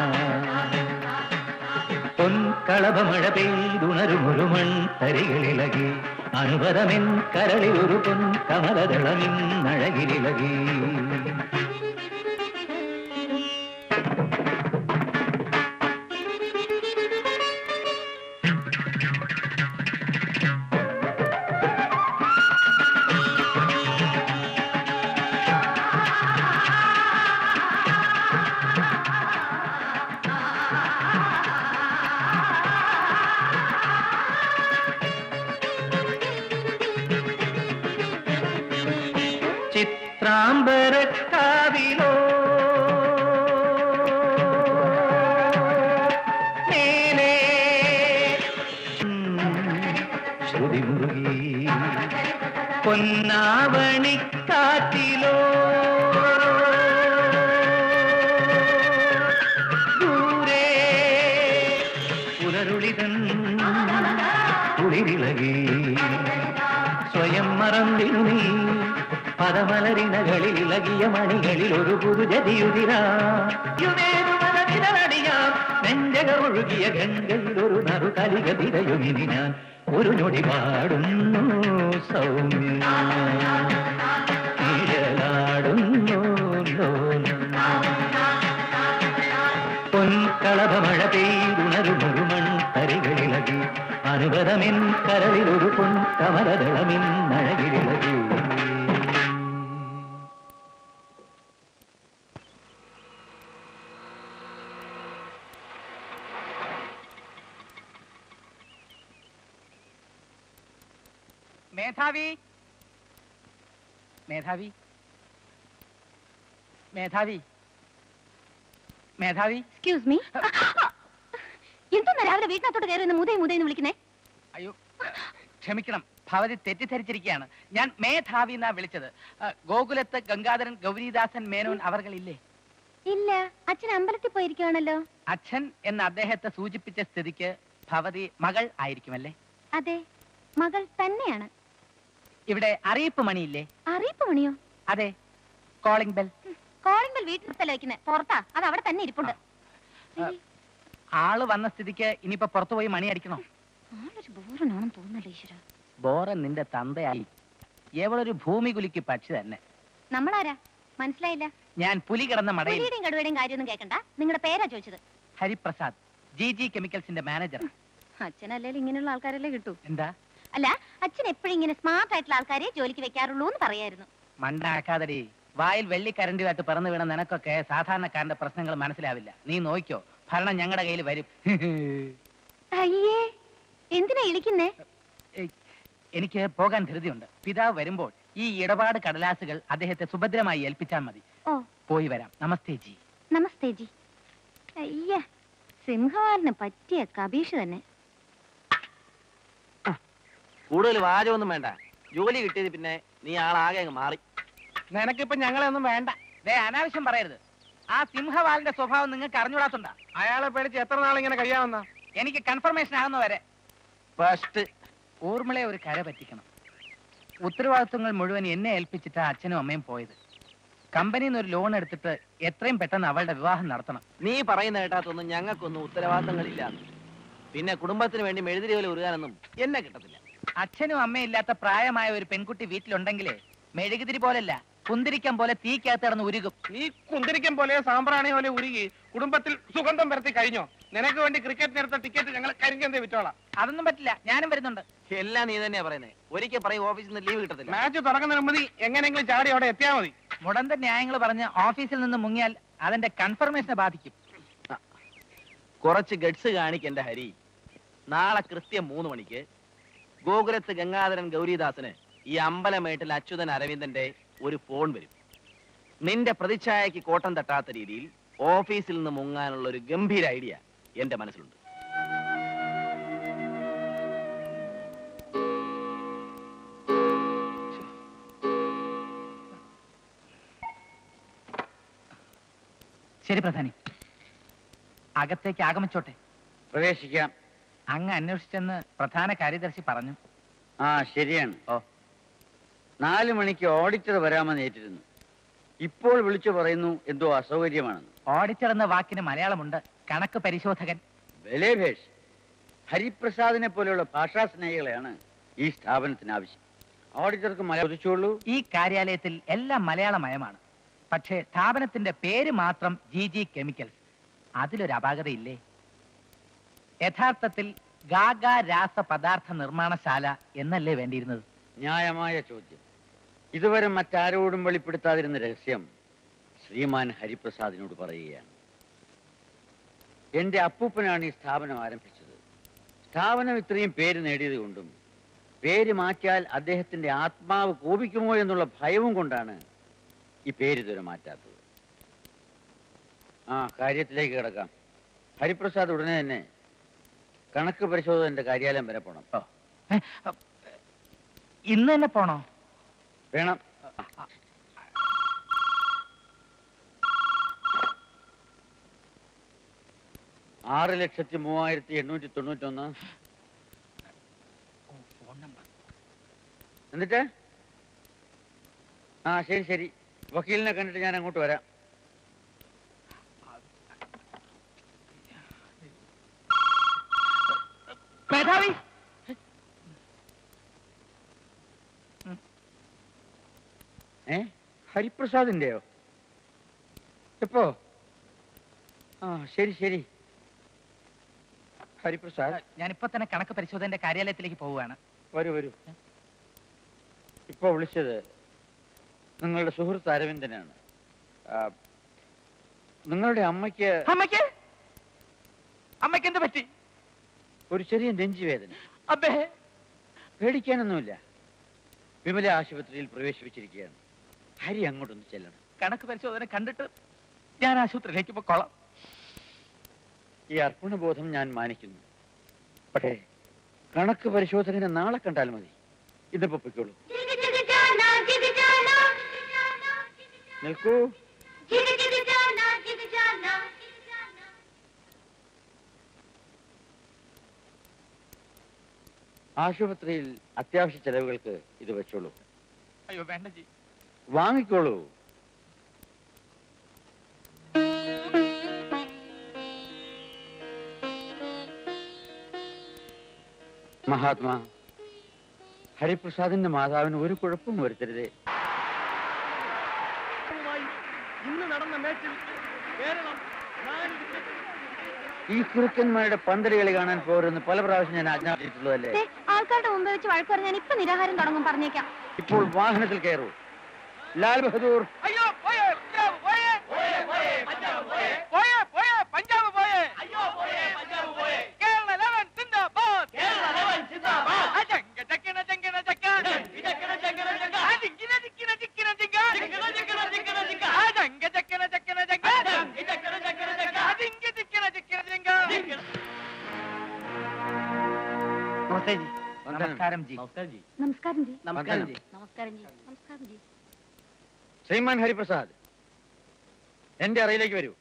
പൊൻകളഭമഴ പെയ്തുണരുമൊരു മൺ തരികളിളകി അനുപദമെൻ കരളിൽ ഒരു പൊൻ കമലദളമിൻ അഴകിലിളകി ചിത്രാംബരക്കാവിലോ മേലേ ശ്രുതി മുറുകി പൊന്നാവണിക്കാറ്റിലോ ദൂരെ പുലരുളിതൻ കുളിരിളകി സ്വയം മറന്നിനു നീ പദമലരിണകളിൽ ഇളകിയ മണികളിൽ ഒരു പുതുജതിയുതിരാടിയാം നെഞ്ചക ഒഴുകിയ ഗംഗയിൽ ഒരു നറു കലിക തിരയുമിനി ഞാൻ ഒരു നൊടി പാടുന്നു സൗമ്യലാടുന്നു പൊൻകളഭമഴ പെയ്തുണരുമൊരു മൺ തരികളിളകി അനുപദമിൻ കരളിൽ ഒരു പൊൻ കമലദളമിൻ അഴകിലിളകി മേധാവി മേധാവി മേധാവി മേധാവി എക്സ്ക്യൂസ് മീ എന്തോന്നാ രാവിലെ വീട്ടിനകത്തോട്ട് കയറി ഒന്ന് മുതേ മുതേന്ന് വിളിക്കുന്നേ അയ്യോ ക്ഷമിക്കണം ഭവതി തെറ്റിദ്ധരിച്ചിരിക്കുകയാണ് ഞാൻ മേധാവി എന്നാ വിളിച്ചത് ആ, ഗോകുലത്ത് ഗംഗാധരൻ ഗൗരീദാസൻ മേനോൻ അവർകളില്ലേ ഇല്ല അച്ഛൻ അമ്പലത്തിൽ പോയിരിക്കുവാണല്ലോ അച്ഛൻ എന്ന് അദ്ദേഹത്തെ സൂചിപ്പിച്ച സ്ഥിതിക്ക് ഭവതി മകൾ ആയിരിക്കുമല്ലേ അതെ മകൾ തന്നെയാണ് ഇവിടെ അറിയിപ്പ് മണിയില്ലേ അറിയിപ്പ് മണിയോ അതെ കോളിംഗ് ബെൽ കോളിംഗ് ബെൽ വീട്ടിൽ സ്ഥലം വെക്കുന്നത് പുറത്താ അത് അവിടെ തന്നെ ഇരിപ്പുണ്ട് ആള് വന്ന സ്ഥിതിക്ക് ഇനിയിപ്പോ പുറത്തു പോയി മണി അടിക്കണോ ആളൊരു ബോറനാണെന്ന് തോന്നുന്നല്ലോ ഈശ്വര ബോറൻ നിന്റെ തന്തയായി എവളൊരു ഭൂമി കുലിക്ക് പക്ഷി തന്നെ നമ്മളാരാ മനസ്സിലായില്ല ഞാൻ പുലി കിടന്ന മടയിൽ പുലിയുടെയും കടുവയുടെയും കാര്യമൊന്നും കേൾക്കണ്ട നിങ്ങളുടെ പേരാ ചോദിച്ചത് ഹരിപ്രസാദ് ജി ജി കെമിക്കൽസിന്റെ മാനേജർ അച്ഛനല്ലേലും ഇങ്ങനെയുള്ള ആൾക്കാരല്ലേ കിട്ടൂ എന്താ അല്ല അച്ഛൻ എപ്പോഴും ഇങ്ങനെ സ്മാർട്ട് ആയിട്ടുള്ള ആൾക്കാരെ ജോലിക്ക് വെക്കാറുള്ളൂ എന്ന് പറയായിരുന്നു മണ്ടാക്കാതടി വായിൽ വെള്ളിക്കരണ്ടിയുമായിട്ട് പറന്നു വീണ നിനക്കൊക്കെ സാധാരണക്കാരന്റെ പ്രശ്നങ്ങൾ മനസ്സിലാവില്ല നീ നോക്കിക്കോ ഭരണം ഞങ്ങളുടെ കയ്യിൽ വരും അയ്യേ എന്തിനാ ഇളിക്കുന്നേ ഏയ്, എനിക്ക് പോകാൻ ധൃതിയുണ്ട് പിതാവ് വരുമ്പോൾ ഈ ഇടപാട് കടലാസുകൾ അദ്ദേഹത്തെ സുഭദ്രമായി ഏൽപ്പിച്ചാൽ മതി ഓ പോയി വരാം നമസ്തേ ജി നമസ്തേ ജി അയ്യ സിംഹവാലിന് പറ്റിയ കബീഷ് തന്നെ കൂടുതൽ വാചകമൊന്നും വേണ്ട ജോലി കിട്ടിയത് പിന്നെ നീ ആളാകെ അങ്ങ് മാറി നിനക്കിപ്പോ ഞങ്ങളെ ഒന്നും വേണ്ട ദേ അനാവശ്യം പറയരുത് ആ സിംഹവാലിന്റെ സ്വഭാവം നിങ്ങൾക്ക് അറിഞ്ഞൂടാത്തുണ്ടാ അയാളെ പേടിച്ച് എത്ര നാളിങ്ങനെ കഴിയാമെന്ന എനിക്ക് കൺഫർമേഷൻ ആകുന്ന വരെ ഫസ്റ്റ് ഊർമിളയെ ഒരു കര പറ്റിക്കണം ഉത്തരവാദിത്വങ്ങൾ മുഴുവൻ എന്നെ ഏൽപ്പിച്ചിട്ടാ അച്ഛനും അമ്മയും പോയത് കമ്പനിയിൽ നിന്ന് ഒരു ലോൺ എടുത്തിട്ട് എത്രയും പെട്ടെന്ന് അവളുടെ വിവാഹം നടത്തണം നീ പറയുന്ന കേട്ടാത്തൊന്നും ഞങ്ങൾക്കൊന്നും ഉത്തരവാദിത്തങ്ങളില്ല പിന്നെ കുടുംബത്തിന് വേണ്ടി മെഴുതിരി പോലെ ഉരുകാനൊന്നും എന്നെ കിട്ടത്തില്ല അച്ഛനും അമ്മയും ഇല്ലാത്ത പ്രായമായ ഒരു പെൺകുട്ടി വീട്ടിലുണ്ടെങ്കിലേ മെഴുകുതിരി പോലല്ല കുന്തിരിക്കം പോലെ തീക്കകത്ത് കിടന്ന് ഉരുകും നീ കുന്തിരിക്കം പോലെ സാമ്പ്രാണി പോലെ ഉരുകി കുടുംബത്തിൽ സുഗന്ധം പരത്തി കഴിഞ്ഞോ നിനക്ക് വേണ്ടി ക്രിക്കറ്റിനെടുത്ത ടിക്കറ്റ് ഞങ്ങൾ കരിങ്കന്തേ വിറ്റോളാം അതൊന്നും പറ്റില്ല ഞാനും വരുന്നുണ്ട് എല്ലാം നീ തന്നെയാ പറയുന്നത് ഒരിക്കൽ പറയും ഓഫീസിൽ നിന്ന് ലീവ് കിട്ടത്തില്ല മാച്ച് തുടങ്ങുന്നതിന് മുമ്പ് നീ എങ്ങനെയെങ്കിലും ചാടി അവിടെ എത്തിയാ മതി മുടന്ത ന്യായങ്ങൾ പറഞ്ഞ് ഓഫീസിൽ നിന്ന് മുങ്ങിയാൽ അതെന്റെ കൺഫർമേഷനെ ബാധിക്കും കുറച്ച് ഗഡ്സ് കാണിക്ക് എന്റെ ഹരി നാളെ കൃത്യം മൂന്ന് മണിക്ക് ഗോകുലത്ത് ഗംഗാധരൻ ഗൗരിദാസന് ഈ അമ്പലമേട്ടിൽ അച്യുതൻ അരവിന്ദന്റെ ഒരു ഫോൺ വരും നിന്റെ പ്രതിച്ഛായക്ക് കോട്ടം തട്ടാത്ത രീതിയിൽ ഓഫീസിൽ നിന്ന് മുങ്ങാനുള്ള ഒരു ഗംഭീര ഐഡിയ എന്റെ മനസ്സിലുണ്ട് ശരി പ്രധാനി അകത്തേക്ക് ആഗമിച്ചോട്ടെ പ്രവേശിക്കാം അങ്ങ് അന്വേഷിച്ചെന്ന് പ്രധാന കാര്യദർശി പറഞ്ഞു ആ ശരിയാണ് ഓ നാല് മണിക്ക് ഓഡിറ്റർ വരാമെന്ന് ഏറ്റിരുന്നു ഇപ്പോൾ വിളിച്ചു പറയുന്നു എന്തോ അസൗകര്യമാണെന്ന് ഓഡിറ്റർ എന്ന വാക്കിന് മലയാളമുണ്ട് കണക്ക് പരിശോധകൻ ബലേഭേഷ് ഹരിപ്രസാദിനെ പോലെയുള്ള ഭാഷാ സ്നേഹികളെയാണ് ഈ സ്ഥാപനത്തിന് ആവശ്യം ഓഡിറ്റർക്ക് മല ചോദിച്ചോളൂ ഈ കാര്യാലയത്തിൽ എല്ലാം മലയാളമയമാണ് പക്ഷേ സ്ഥാപനത്തിന്റെ പേര് മാത്രം ജി ജി കെമിക്കൽസ് അതിലൊരു അപാകതയില്ലേ യഥാർത്ഥത്തിൽ ഗാഗ രാസ പദാർത്ഥ നിർമ്മാണശാല എന്നല്ലേ വേണ്ടിയിരുന്നത് ന്യായമായ ചോദ്യം ഇതുവരെ മറ്റാരോടും വെളിപ്പെടുത്താതിരുന്ന രഹസ്യം ശ്രീമാൻ ഹരിപ്രസാദിനോട് പറയുകയാണ് എന്റെ അപ്പൂപ്പനാണ് ഈ സ്ഥാപനം ആരംഭിച്ചത് സ്ഥാപനം ഇത്രയും പേര് നേടിയത് കൊണ്ടും പേര് മാറ്റിയാൽ അദ്ദേഹത്തിന്റെ ആത്മാവ് കോപിക്കുമോ എന്നുള്ള ഭയവും കൊണ്ടാണ് ഈ പേര് ഇതുവരെ മാറ്റാത്തത് ആ കാര്യത്തിലേക്ക് കിടക്കാം ഹരിപ്രസാദ് ഉടനെ തന്നെ കണക്ക് പരിശോധകന്റെ കാര്യാലയം വരെ പോണം ഇന്ന് തന്നെ പോണോ വേണം ആറ് ലക്ഷത്തി മൂവായിരത്തി എണ്ണൂറ്റി തൊണ്ണൂറ്റൊന്ന് എന്നിട്ട് ആ ശരി ശരി വക്കീലിനെ കണ്ടിട്ട് ഞാൻ അങ്ങോട്ട് വരാം മേധാവി ഏ ഹരിപ്രസാദിന്റെയോ എപ്പോ ആ ശരി ശരി ഹരിപ്രസാദ് ഞാനിപ്പോ തന്നെ കണക്ക് പരിശോധനന്റെ കാര്യാലയത്തിലേക്ക് പോവുകയാണ് വരൂ വരൂ ഇപ്പൊ വിളിച്ചത് നിങ്ങളുടെ സുഹൃത്ത് അരവിന്ദനാണ് ആ, നിങ്ങളുടെ അമ്മയ്ക്ക് അമ്മയ്ക്ക് അമ്മയ്ക്ക് എന്ത് പറ്റി ഒരു ചെറിയ നെഞ്ചുവേദന അബേ പേടിക്കാനൊന്നുമില്ല വിമല ആശുപത്രിയിൽ പ്രവേശിപ്പിച്ചിരിക്കുകയാണ് ഹരി അങ്ങോട്ടൊന്ന് ചെല്ലണം കണക്ക് പരിശോധന കണ്ടിട്ട് ഞാൻ ആശുപത്രിയിലേക്ക് പൊക്കോളാം ഈ അർപ്പണബോധം ഞാൻ മാനിക്കുന്നു പക്ഷേ കണക്ക് പരിശോധകനെ നാളെ കണ്ടാൽ മതി ഇന്നിപ്പോ പൊയ്ക്കോളൂ നിൽക്കൂ ആശുപത്രിയിൽ അത്യാവശ്യ ചെലവുകൾക്ക് ഇത് വെച്ചോളൂ അയ്യോ വേണ്ട ജി വാങ്ങിക്കോളൂ മഹാത്മാ ഹരിപ്രസാദിന്റെ മാതാവിന് ഒരു കുഴപ്പവും വരുത്തരുതേ ഇന്ന് നടന്ന മാച്ചിൽ കേരളം ഈ കുറുക്കന്മാരുടെ പന്തല് കളി കാണാൻ പോരുന്ന് പല പ്രാവശ്യം ഞാൻ ആജ്ഞാപിച്ചിട്ടുള്ളതല്ലേ ദേ, ആൾക്കാരുടെ മുമ്പ് വെച്ച് വഴക്ക് പറഞ്ഞാൽ ഇപ്പൊ നിരാഹാരം തുടങ്ങും പറഞ്ഞേക്കാം ഇപ്പോൾ വാഹനത്തിൽ കയറൂ ലാൽ ബഹദൂർ അയ്യോ പോയേ പഞ്ചാബ് പോയേ പോയേ പോയേ പഞ്ചാബ് പോയേ പോയേ പോയേ പഞ്ചാബ് പോയേ അയ്യോ പോയേ പഞ്ചാബ് പോയേ കേരള ലെവൻ സിന്ദാബാദ് കേരള ലെവൻ സിന്ദാബാദ് അജംഗ ചക്കന ചങ്കന ചക്ക ചക്കന ചങ്കന ചക്ക അജിങ്കിന ജിക്കിന ജിക്കിന ജിങ്ക ജിക്കിന ജിക്കിന ജിക്കിന ജിങ്ക അജംഗ ചക്കന ചക്കന ചക്ക അജംഗ ചക്കന ചക്കന ചക്ക അജിങ്ക ജിക്കിന ജിക്കിന ജിങ്ക നമസ്തേ ജി നമസ്കാരം ജി നമസ്കാരം ജി നമസ്കാരം ജി നമസ്കാരം ജി. നമസ്കാരം ജി നമസ്കാരം ജി ശ്രീമാൻ ഹരിപ്രസാദ് എന്റെ അറയിലേക്ക് വരൂ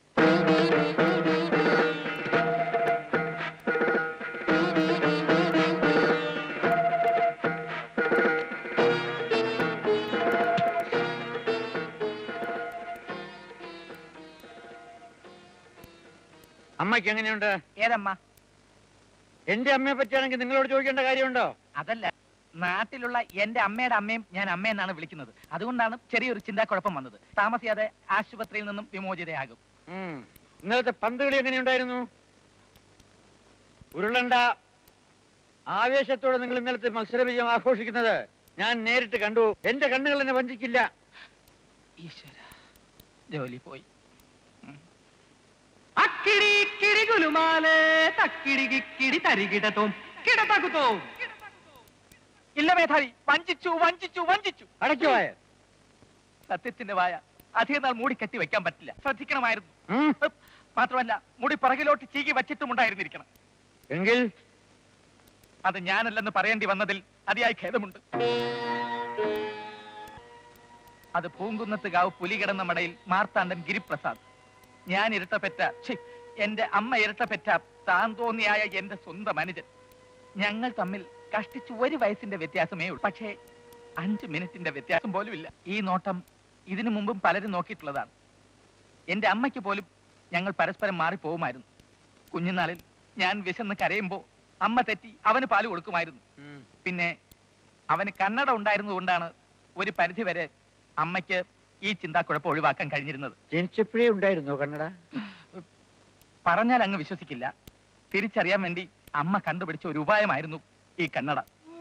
അമ്മയ്ക്ക് എങ്ങനെയുണ്ട് ഏതമ്മ എന്റെ അമ്മയെ പറ്റിയാണെങ്കിൽ നിങ്ങളോട് ചോദിക്കേണ്ട കാര്യമുണ്ടോ അതല്ല നാട്ടിലുള്ള എന്റെ അമ്മയുടെ അമ്മയും ഞാൻ അമ്മയെന്നാണ് വിളിക്കുന്നത് അതുകൊണ്ടാണ് ചെറിയൊരു ചിന്താക്കുഴപ്പം വന്നത് താമസിയാതെ ആശുപത്രിയിൽ നിന്നും വിമോചിതയാകും ഉം. ഇന്നലത്തെ പന്ത് കളി എങ്ങനെയുണ്ടായിരുന്നു ഉരുളണ്ട ആവേശത്തോടെ നിങ്ങൾ ഇന്നലത്തെ മത്സര വിജയം ആഘോഷിക്കുന്നത് ഞാൻ നേരിട്ട് കണ്ടു എന്റെ കണ്ണുകൾ എന്നെ വഞ്ചിക്കില്ല ഈശ്വര ജോലി പോയി അക്കിടി കിടി ഗുലുമാലേ തക്കിടി കിക്കിടി തരികിടത്തോം കിടതകുത്തോം ഇല്ല മേധാവി വഞ്ചിച്ചു വഞ്ചിച്ചു വഞ്ചിച്ചു അടയ്ക്കു വായ സത്യത്തിന്റെ വായ അധികം നാൾ മൂടി കെട്ടി വെക്കാൻ പറ്റില്ല ശ്രദ്ധിക്കണമായിരുന്നു ഉം. മാത്രമല്ല മുടി പുറകിലോട്ട് ചീകി വച്ചിട്ടുമുണ്ടായിരുന്നിരിക്കണം എങ്കിൽ അത് ഞാനല്ലെന്ന് പറയേണ്ടി വന്നതിൽ അതിയായി ഖേദമുണ്ട് അത് പൂങ്കുന്നത്ത് കാവ് പുലി കിടന്ന മടയിൽ മാർത്താണ്ഡൻ ഗിരിപ്രസാദ് ഞാൻ ഇരട്ടപ്പെട്ട ഛി, എന്റെ അമ്മ ഇരട്ടപ്പെട്ട താൻ തോന്നിയായ എന്റെ സ്വന്തം അനുജൻ ഞങ്ങൾ തമ്മിൽ കഷ്ടിച്ച് ഒരു വയസ്സിന്റെ വ്യത്യാസമേ ഉള്ളൂ പക്ഷേ അഞ്ച് മിനിറ്റിന്റെ വ്യത്യാസം പോലും ഇല്ല ഈ നോട്ടം ഇതിനു മുമ്പും പലരും നോക്കിയിട്ടുള്ളതാണ് എന്റെ അമ്മയ്ക്ക് പോലും ഞങ്ങൾ പരസ്പരം മാറിപ്പോകുമായിരുന്നു കുഞ്ഞുനാളിൽ ഞാൻ വിശന്ന് കരയുമ്പോ അമ്മ തെറ്റി അവന് പാല് കൊടുക്കുമായിരുന്നു പിന്നെ അവന് കന്നഡ ഉണ്ടായിരുന്നതുകൊണ്ടാണ് ഒരു പരിധി വരെ അമ്മയ്ക്ക് ഈ ചിന്താക്കുഴപ്പം ഒഴിവാക്കാൻ കഴിഞ്ഞിരുന്നത് ജനിച്ചപ്പോഴേ ഉണ്ടായിരുന്നോ കന്നഡ പറഞ്ഞാൽ അങ്ങ് വിശ്വസിക്കില്ല തിരിച്ചറിയാൻ വേണ്ടി അമ്മ കണ്ടുപിടിച്ച ഒരു ഉപായമായിരുന്നു ഈ കന്നഡ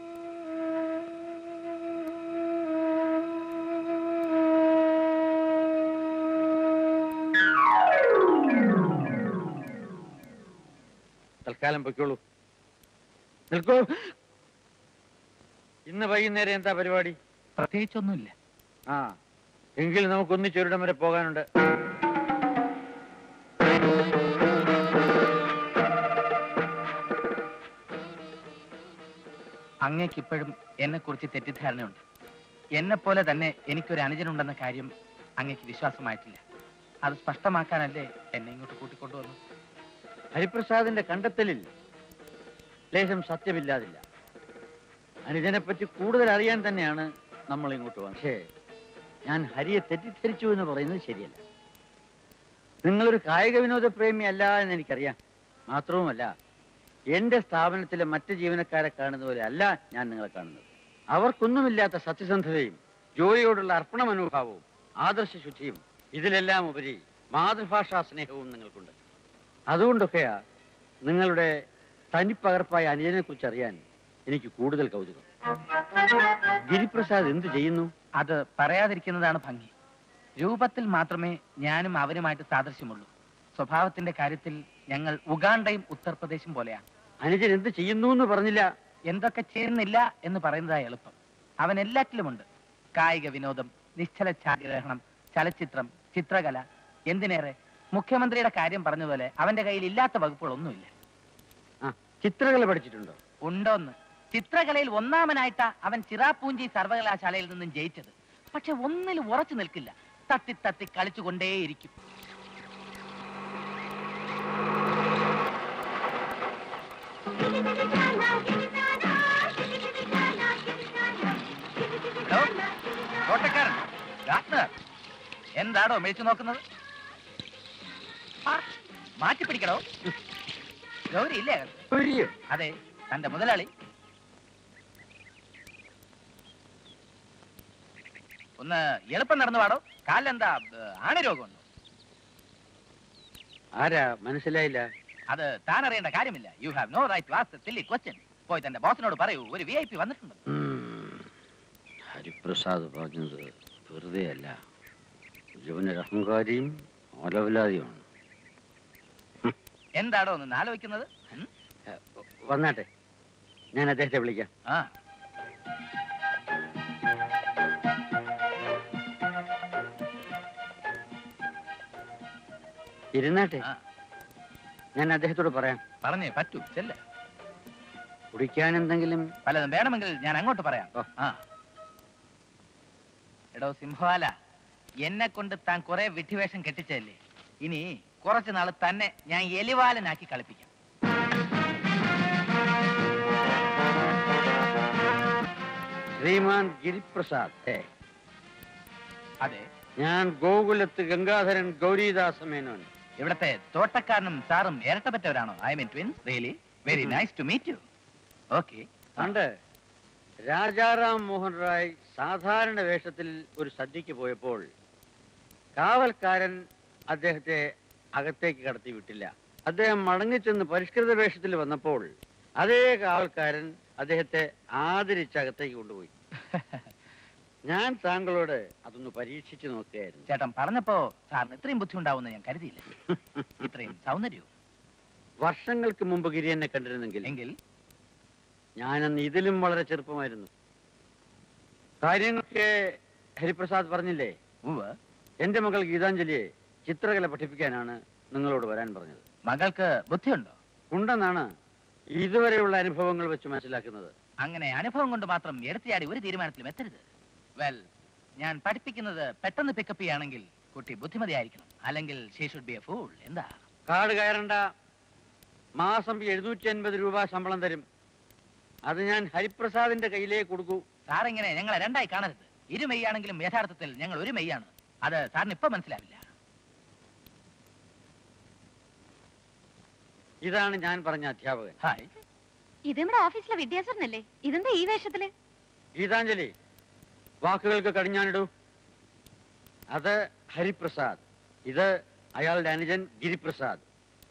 തൽക്കാലം പൊയ്ക്കോളൂ നിൽക്കൂ ഇന്ന് വൈകുന്നേരം എന്താ പരിപാടി പ്രത്യേകിച്ചൊന്നുമില്ല ആ എങ്കിൽ നമുക്ക് ഒന്നിച്ചൊരിടം വരെ പോകാനുണ്ട് അങ്ങേക്ക് ഇപ്പോഴും എന്നെ കുറിച്ച് തെറ്റിദ്ധാരണയുണ്ട് എന്നെ പോലെ തന്നെ എനിക്കൊരു അനുജനുണ്ടെന്ന കാര്യം അങ്ങേക്ക് വിശ്വാസമായിട്ടില്ല അത് സ്പഷ്ടമാക്കാനല്ലേ എന്നെ ഇങ്ങോട്ട് കൂട്ടിക്കൊണ്ടുവന്നു ഹരിപ്രസാദിന്റെ കണ്ടെത്തലിൽ ലേശം സത്യമില്ലാതില്ല അനുജനെ പറ്റി കൂടുതൽ അറിയാൻ തന്നെയാണ് നമ്മൾ ഇങ്ങോട്ട് വന്നത് പക്ഷേ ഞാൻ ഹരിയെ തെറ്റിദ്ധരിച്ചു എന്ന് പറയുന്നത് ശരിയല്ല നിങ്ങളൊരു കായിക വിനോദ പ്രേമിയല്ല എന്ന് എനിക്കറിയാം മാത്രവുമല്ല എന്റെ സ്ഥാപനത്തിലെ മറ്റ് ജീവനക്കാരെ കാണുന്ന പോലെ അല്ല ഞാൻ നിങ്ങളെ കാണുന്നത് അവർക്കൊന്നുമില്ലാത്ത സത്യസന്ധതയും ജോലിയോടുള്ള അർപ്പണ മനോഭാവവും ആദർശശുദ്ധിയും ഇതിലെല്ലാം ഉപരി മാതൃഭാഷാ സ്നേഹവും നിങ്ങൾക്കുണ്ട് അതുകൊണ്ടൊക്കെയാ നിങ്ങളുടെ തനിപ്പകർപ്പായ അനുജനെ കുറിച്ച് അറിയാൻ എനിക്ക് കൂടുതൽ കൗതുകം ഗിരിപ്രസാദ് എന്ത് ചെയ്യുന്നു അത് പറയാതിരിക്കുന്നതാണ് ഭംഗി രൂപത്തിൽ മാത്രമേ ഞാനും അവരുമായിട്ട് സാദൃശ്യമുള്ളൂ സ്വഭാവത്തിന്റെ കാര്യത്തിൽ ഞങ്ങൾ ഉഗാണ്ടയും ഉത്തർപ്രദേശും പോലെയാണ് അനുജൻ എന്ത് ചെയ്യുന്നു എന്ന് പറഞ്ഞില്ല എന്തൊക്കെ ചെയ്യുന്നില്ല എന്ന് പറയുന്നതായി എളുപ്പം അവൻ എല്ലാറ്റിലുമുണ്ട് കായിക വിനോദം നിശ്ചല ഛായാഗ്രഹണം ചലച്ചിത്രം ചിത്രകല എന്തിനേറെ മുഖ്യമന്ത്രിയുടെ കാര്യം പറഞ്ഞതുപോലെ അവന്റെ കയ്യിൽ ഇല്ലാത്ത വകുപ്പുകളൊന്നുമില്ല ആ ചിത്രകല പഠിച്ചിട്ടുണ്ടോ ഉണ്ടോന്ന് ചിത്രകലയിൽ ഒന്നാമനായിട്ടാ അവൻ ചിറാപ്പൂഞ്ചി സർവകലാശാലയിൽ നിന്നും ജയിച്ചത് പക്ഷെ ഒന്നിലും ഉറച്ചു നിൽക്കില്ല തത്തി തത്തി കളിച്ചുകൊണ്ടേയിരിക്കും എടോ, ഓട്ടക്കാരൻ ദാ, എന്താടോ മേടിച്ചു നോക്കുന്നത് ആ, മാറ്റി പിടിക്കടോ ഗൗരി ഇല്ലേ ഗൗരിയോ? അതെ തന്റെ മുതലാളി ഒന്ന് എളുപ്പം നടന്നു പാടോ കാലിലെന്താ ഏഹ്, ആണിരോഗമുണ്ടോ ആരാ മനസ്സിലായില്ല അത് താൻ അറിയേണ്ട കാര്യമില്ല you have no right to ask silly question പോയി തന്റെ ബോസിനോട് പറയൂ ഒരു വി ഐ പി വന്നിട്ടുണ്ട് ഉം. ഹരിപ്രസാദ് പറഞ്ഞത് വെറുതെ അല്ല ഇവനൊരു അഹങ്കാരിയും ഓലവലാതിയുമാണ് എന്താടോ ഒന്ന് ആലോചിക്കുന്നത് ഉം? വന്നാട്ടെ ഞാൻ അദ്ദേഹത്തെ വിളിക്കാം ആ ഇരുന്നാട്ടെ ആ. ഞാൻ അദ്ദേഹത്തോട് പറയാം പറഞ്ഞേ പറ്റൂ ചെല്ല കുടിക്കാൻ എന്തെങ്കിലും പലതും വേണമെങ്കിൽ ഞാൻ അങ്ങോട്ട് പറയാം ഓ. ആ എടോ സിംഹവാല എന്നെ കൊണ്ട് താൻ കുറെ വിഡ്ഢിവേഷം കെട്ടിച്ചല്ലേ ഇനി കുറച്ചു നാൾ തന്നെ ഞാൻ എലിവാലനാക്കി കളിപ്പിക്കാം ശ്രീമാൻ ഗിരിപ്രസാദ് ഹേ അതെ ഞാൻ ഗോകുലത്ത് ഗംഗാധരൻ ഗൗരീദാസ മേനോൻ ഇവിടത്തെ തോട്ടക്കാരനും സാറും ഇരട്ടപ്പറ്റവരാണോ I mean twins really very nice to meet you okay പണ്ട് രാജാറാം മോഹൻ റായ് സാധാരണ വേഷത്തിൽ ഒരു സദ്യക്ക് പോയപ്പോൾ കാവൽക്കാരൻ അദ്ദേഹത്തെ അകത്തേക്ക് കടത്തി വിട്ടില്ല അദ്ദേഹം മടങ്ങിച്ചെന്ന് പരിഷ്കൃത വേഷത്തിൽ വന്നപ്പോൾ അതേ കാവൽക്കാരൻ അദ്ദേഹത്തെ ആദരിച്ച് അകത്തേക്ക് കൊണ്ടുപോയി ഞാൻ താങ്കളോട് അതൊന്ന് പരീക്ഷിച്ചു നോക്കുകയായിരുന്നു ചേട്ടൻ പറഞ്ഞപ്പോ സാറിന് ഇത്രയും ബുദ്ധി ഉണ്ടാവുമെന്ന് ഞാൻ കരുതിയില്ല ഇത്രയും സൗന്ദര്യവും വർഷങ്ങൾക്ക് മുമ്പ് ഗിരി എന്നെ കണ്ടിരുന്നെങ്കിൽ എങ്കിൽ ഞാനന്ന് ഇതിലും വളരെ ചെറുപ്പമായിരുന്നു കാര്യങ്ങളൊക്കെ ഹരിപ്രസാദ് പറഞ്ഞില്ലേ ഉവ്വ് എന്റെ മകൾ ഗീതാഞ്ജലിയെ ചിത്രകല പഠിപ്പിക്കാനാണ് നിങ്ങളോട് വരാൻ പറഞ്ഞത് മകൾക്ക് ബുദ്ധിയുണ്ടോ ഉണ്ടെന്നാണ് ഇതുവരെയുള്ള അനുഭവങ്ങൾ വെച്ച് മനസ്സിലാക്കുന്നത് അങ്ങനെ അനുഭവം കൊണ്ട് മാത്രം എടുത്തിയാടി ഒരു തീരുമാനത്തിലും എത്തരുത് വെൽ ഞാൻ പഠിപ്പിക്കുന്നത് പെട്ടെന്ന് പിക്കപ്പ് ചെയ്യുകയാണെങ്കിൽ കുട്ടി ബുദ്ധിമതിയായിരിക്കണം അല്ലെങ്കിൽ she should be a fool എന്താ കാട് കയറണ്ട മാസം എഴുന്നൂറ്റി അൻപത് രൂപ ശമ്പളം തരും അത് ഞാൻ ഹരിപ്രസാദിന്റെ കയ്യിലേക്ക് കൊടുക്കൂ സാറിങ്ങനെ ഞങ്ങളെ രണ്ടായി കാണരുത് ഇരു മെയ്യാണെങ്കിലും യഥാർത്ഥത്തിൽ ഞങ്ങൾ ഒരു മെയ്യാണ് അത് സാറിന് ഇപ്പൊ മനസ്സിലാവില്ല ഇതാണ് ഞാൻ പറഞ്ഞ അധ്യാപകൻ ഹായ് ഇത് നമ്മുടെ ഓഫീസിലെ വിദ്യാസരനല്ലേ ഇതെന്താ ഈ വേഷത്തില് ഗീതാഞ്ജലി വാക്കുകൾക്ക് കടിഞ്ഞാനിടൂ അത് ഹരിപ്രസാദ് ഇത് അയാളുടെ അനുജൻ ഗിരിപ്രസാദ്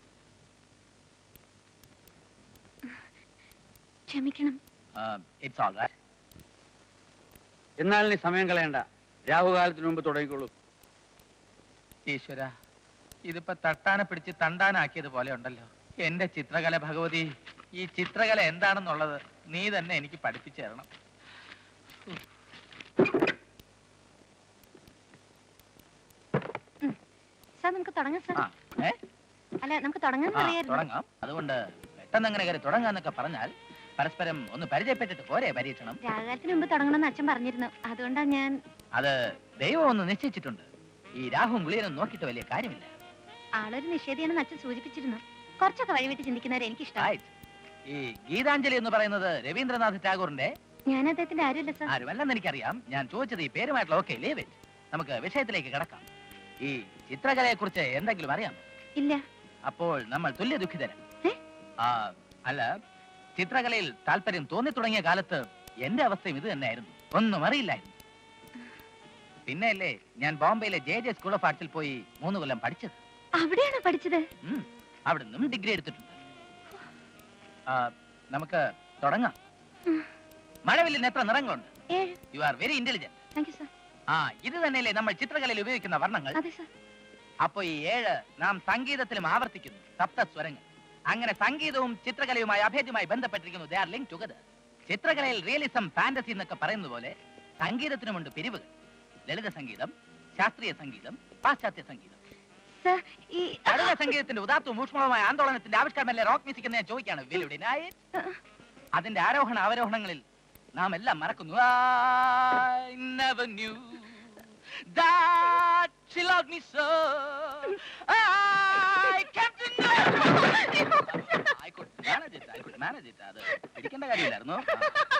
ക്ഷമിക്കണം ഇറ്റ്സ് ഓൾ റൈറ്റ് എന്നാൽ നീ സമയം കളയണ്ട രാഹുകാലത്തിന് മുമ്പ് തുടങ്ങിക്കോളൂ ഈശ്വര ഇതിപ്പോ തട്ടാനെ പിടിച്ച് തണ്ടാനാക്കിയത് പോലെ ഉണ്ടല്ലോ എന്റെ ചിത്രകല ഭഗവതി ഈ ചിത്രകല എന്താണെന്നുള്ളത് നീ തന്നെ എനിക്ക് പഠിപ്പിച്ചു തരണം സാർ നമുക്ക് തുടങ്ങാം സാർ ആ ഏ അല്ല നമുക്ക് തുടങ്ങാന്ന് ആ അറിയായിരുന്നു തുടങ്ങാം അതുകൊണ്ട് പെട്ടെന്ന് അങ്ങനെ കയറി തുടങ്ങാന്നൊക്കെ പറഞ്ഞാൽ പരസ്പരം ഒന്ന് പരിചയപ്പെട്ടിട്ട് പോരെ പരീക്ഷണം രാഹുകാലത്തിന് മുമ്പ് തുടങ്ങണമെന്ന് അച്ഛൻ പറഞ്ഞിരുന്നു അതുകൊണ്ടാ ഞാൻ അത് ദൈവം ഒന്ന് നിശ്ചയിച്ചിട്ടുണ്ട് ഈ രാഹുവും ഗുളിയനും നോക്കിയിട്ട് വലിയ കാര്യമില്ല ആളൊരു നിഷേധിയാണെന്ന് അച്ഛൻ സൂചിപ്പിച്ചിരുന്നു കുറച്ചൊക്കെ വഴിവിട്ട് ചിന്തിക്കുന്നവരെ എനിക്കിഷ്ടം Right. ഈ ഗീതാഞ്ജലി എന്ന് പറയുന്നത് രവീന്ദ്രനാഥ് ടാഗോറിന്റെ ഞാൻ അദ്ദേഹത്തിന്റെ ആരുമല്ല സാർ ആരുമല്ലെന്ന് എനിക്കറിയാം ഞാൻ ചോദിച്ചത് ഈ പേരുമായിട്ടുള്ള ഓക്കെ ലീവ് ഇറ്റ് നമുക്ക് വിഷയത്തിലേക്ക് കിടക്കാം ഈ ചിത്രകലയെ കുറിച്ച് എന്തെങ്കിലും അറിയാം ഇല്ല അപ്പോൾ നമ്മൾ തുല്യ ദുഃഖിതരൻ ഏ? ആ അല്ല ചിത്രകലയിൽ താല്പര്യം തോന്നി തുടങ്ങിയ കാലത്ത് എന്റെ അവസ്ഥയും ഇത് തന്നെയായിരുന്നു ഒന്നും അറിയില്ലായിരുന്നു പിന്നെയല്ലേ ഞാൻ ബോംബെയിലെ ജെ ജെ സ്കൂൾ ഓഫ് ആർട്സിൽ പോയി മൂന്ന് കൊല്ലം പഠിച്ചത് അവിടെയാണോ പഠിച്ചത് ഉം. അവിടെ നിന്നും ഡിഗ്രി എടുത്തിട്ടുണ്ട് ആ, നമുക്ക് തുടങ്ങാം മഴവില്ലിന് എത്ര നിറങ്ങളുണ്ട് ഏഴ് you are very intelligent thank you sir ആ ഇത് തന്നെയല്ലേ നമ്മൾ ചിത്രകലയിൽ ഉപയോഗിക്കുന്ന വർണ്ണങ്ങൾ അതെ സാർ അപ്പൊ ഈ ഏഴ് നാം സംഗീതത്തിലും ആവർത്തിക്കുന്നു സപ്തസ്വരങ്ങൾ അങ്ങനെ സംഗീതവും ചിത്രകലയുമായി അഭേദ്യമായി ബന്ധപ്പെട്ടിരിക്കുന്നു ദേ ആർ ലിങ്ക് ടുഗദർ ചിത്രകലയിൽ റിയലിസം ഫാന്റസി എന്നൊക്കെ പറയുന്ന പോലെ സംഗീതത്തിനുമുണ്ട് പിരിവുകൾ ലളിത സംഗീതം ശാസ്ത്രീയ സംഗീതം പാശ്ചാത്യ സംഗീതം സാർ ഈ ലളിത സംഗീതത്തിന്റെ ഉദാത്തവും ഊഷ്മളമായ ആന്തോളനത്തിന്റെ ആവിഷ്കാരമല്ലേ റോക്ക് മ്യൂസിക് എന്ന് ഞാൻ ചോദിക്കാണ് Will you deny it? അതിന്റെ ആരോഹണ അവരോഹണങ്ങളിൽ നാം എല്ലാം മറക്കുന്നു I never knew that she loved me so. I kept to know. I could manage it. I could manage it. അത് പിടിക്കേണ്ട കാര്യമില്ലായിരുന്നു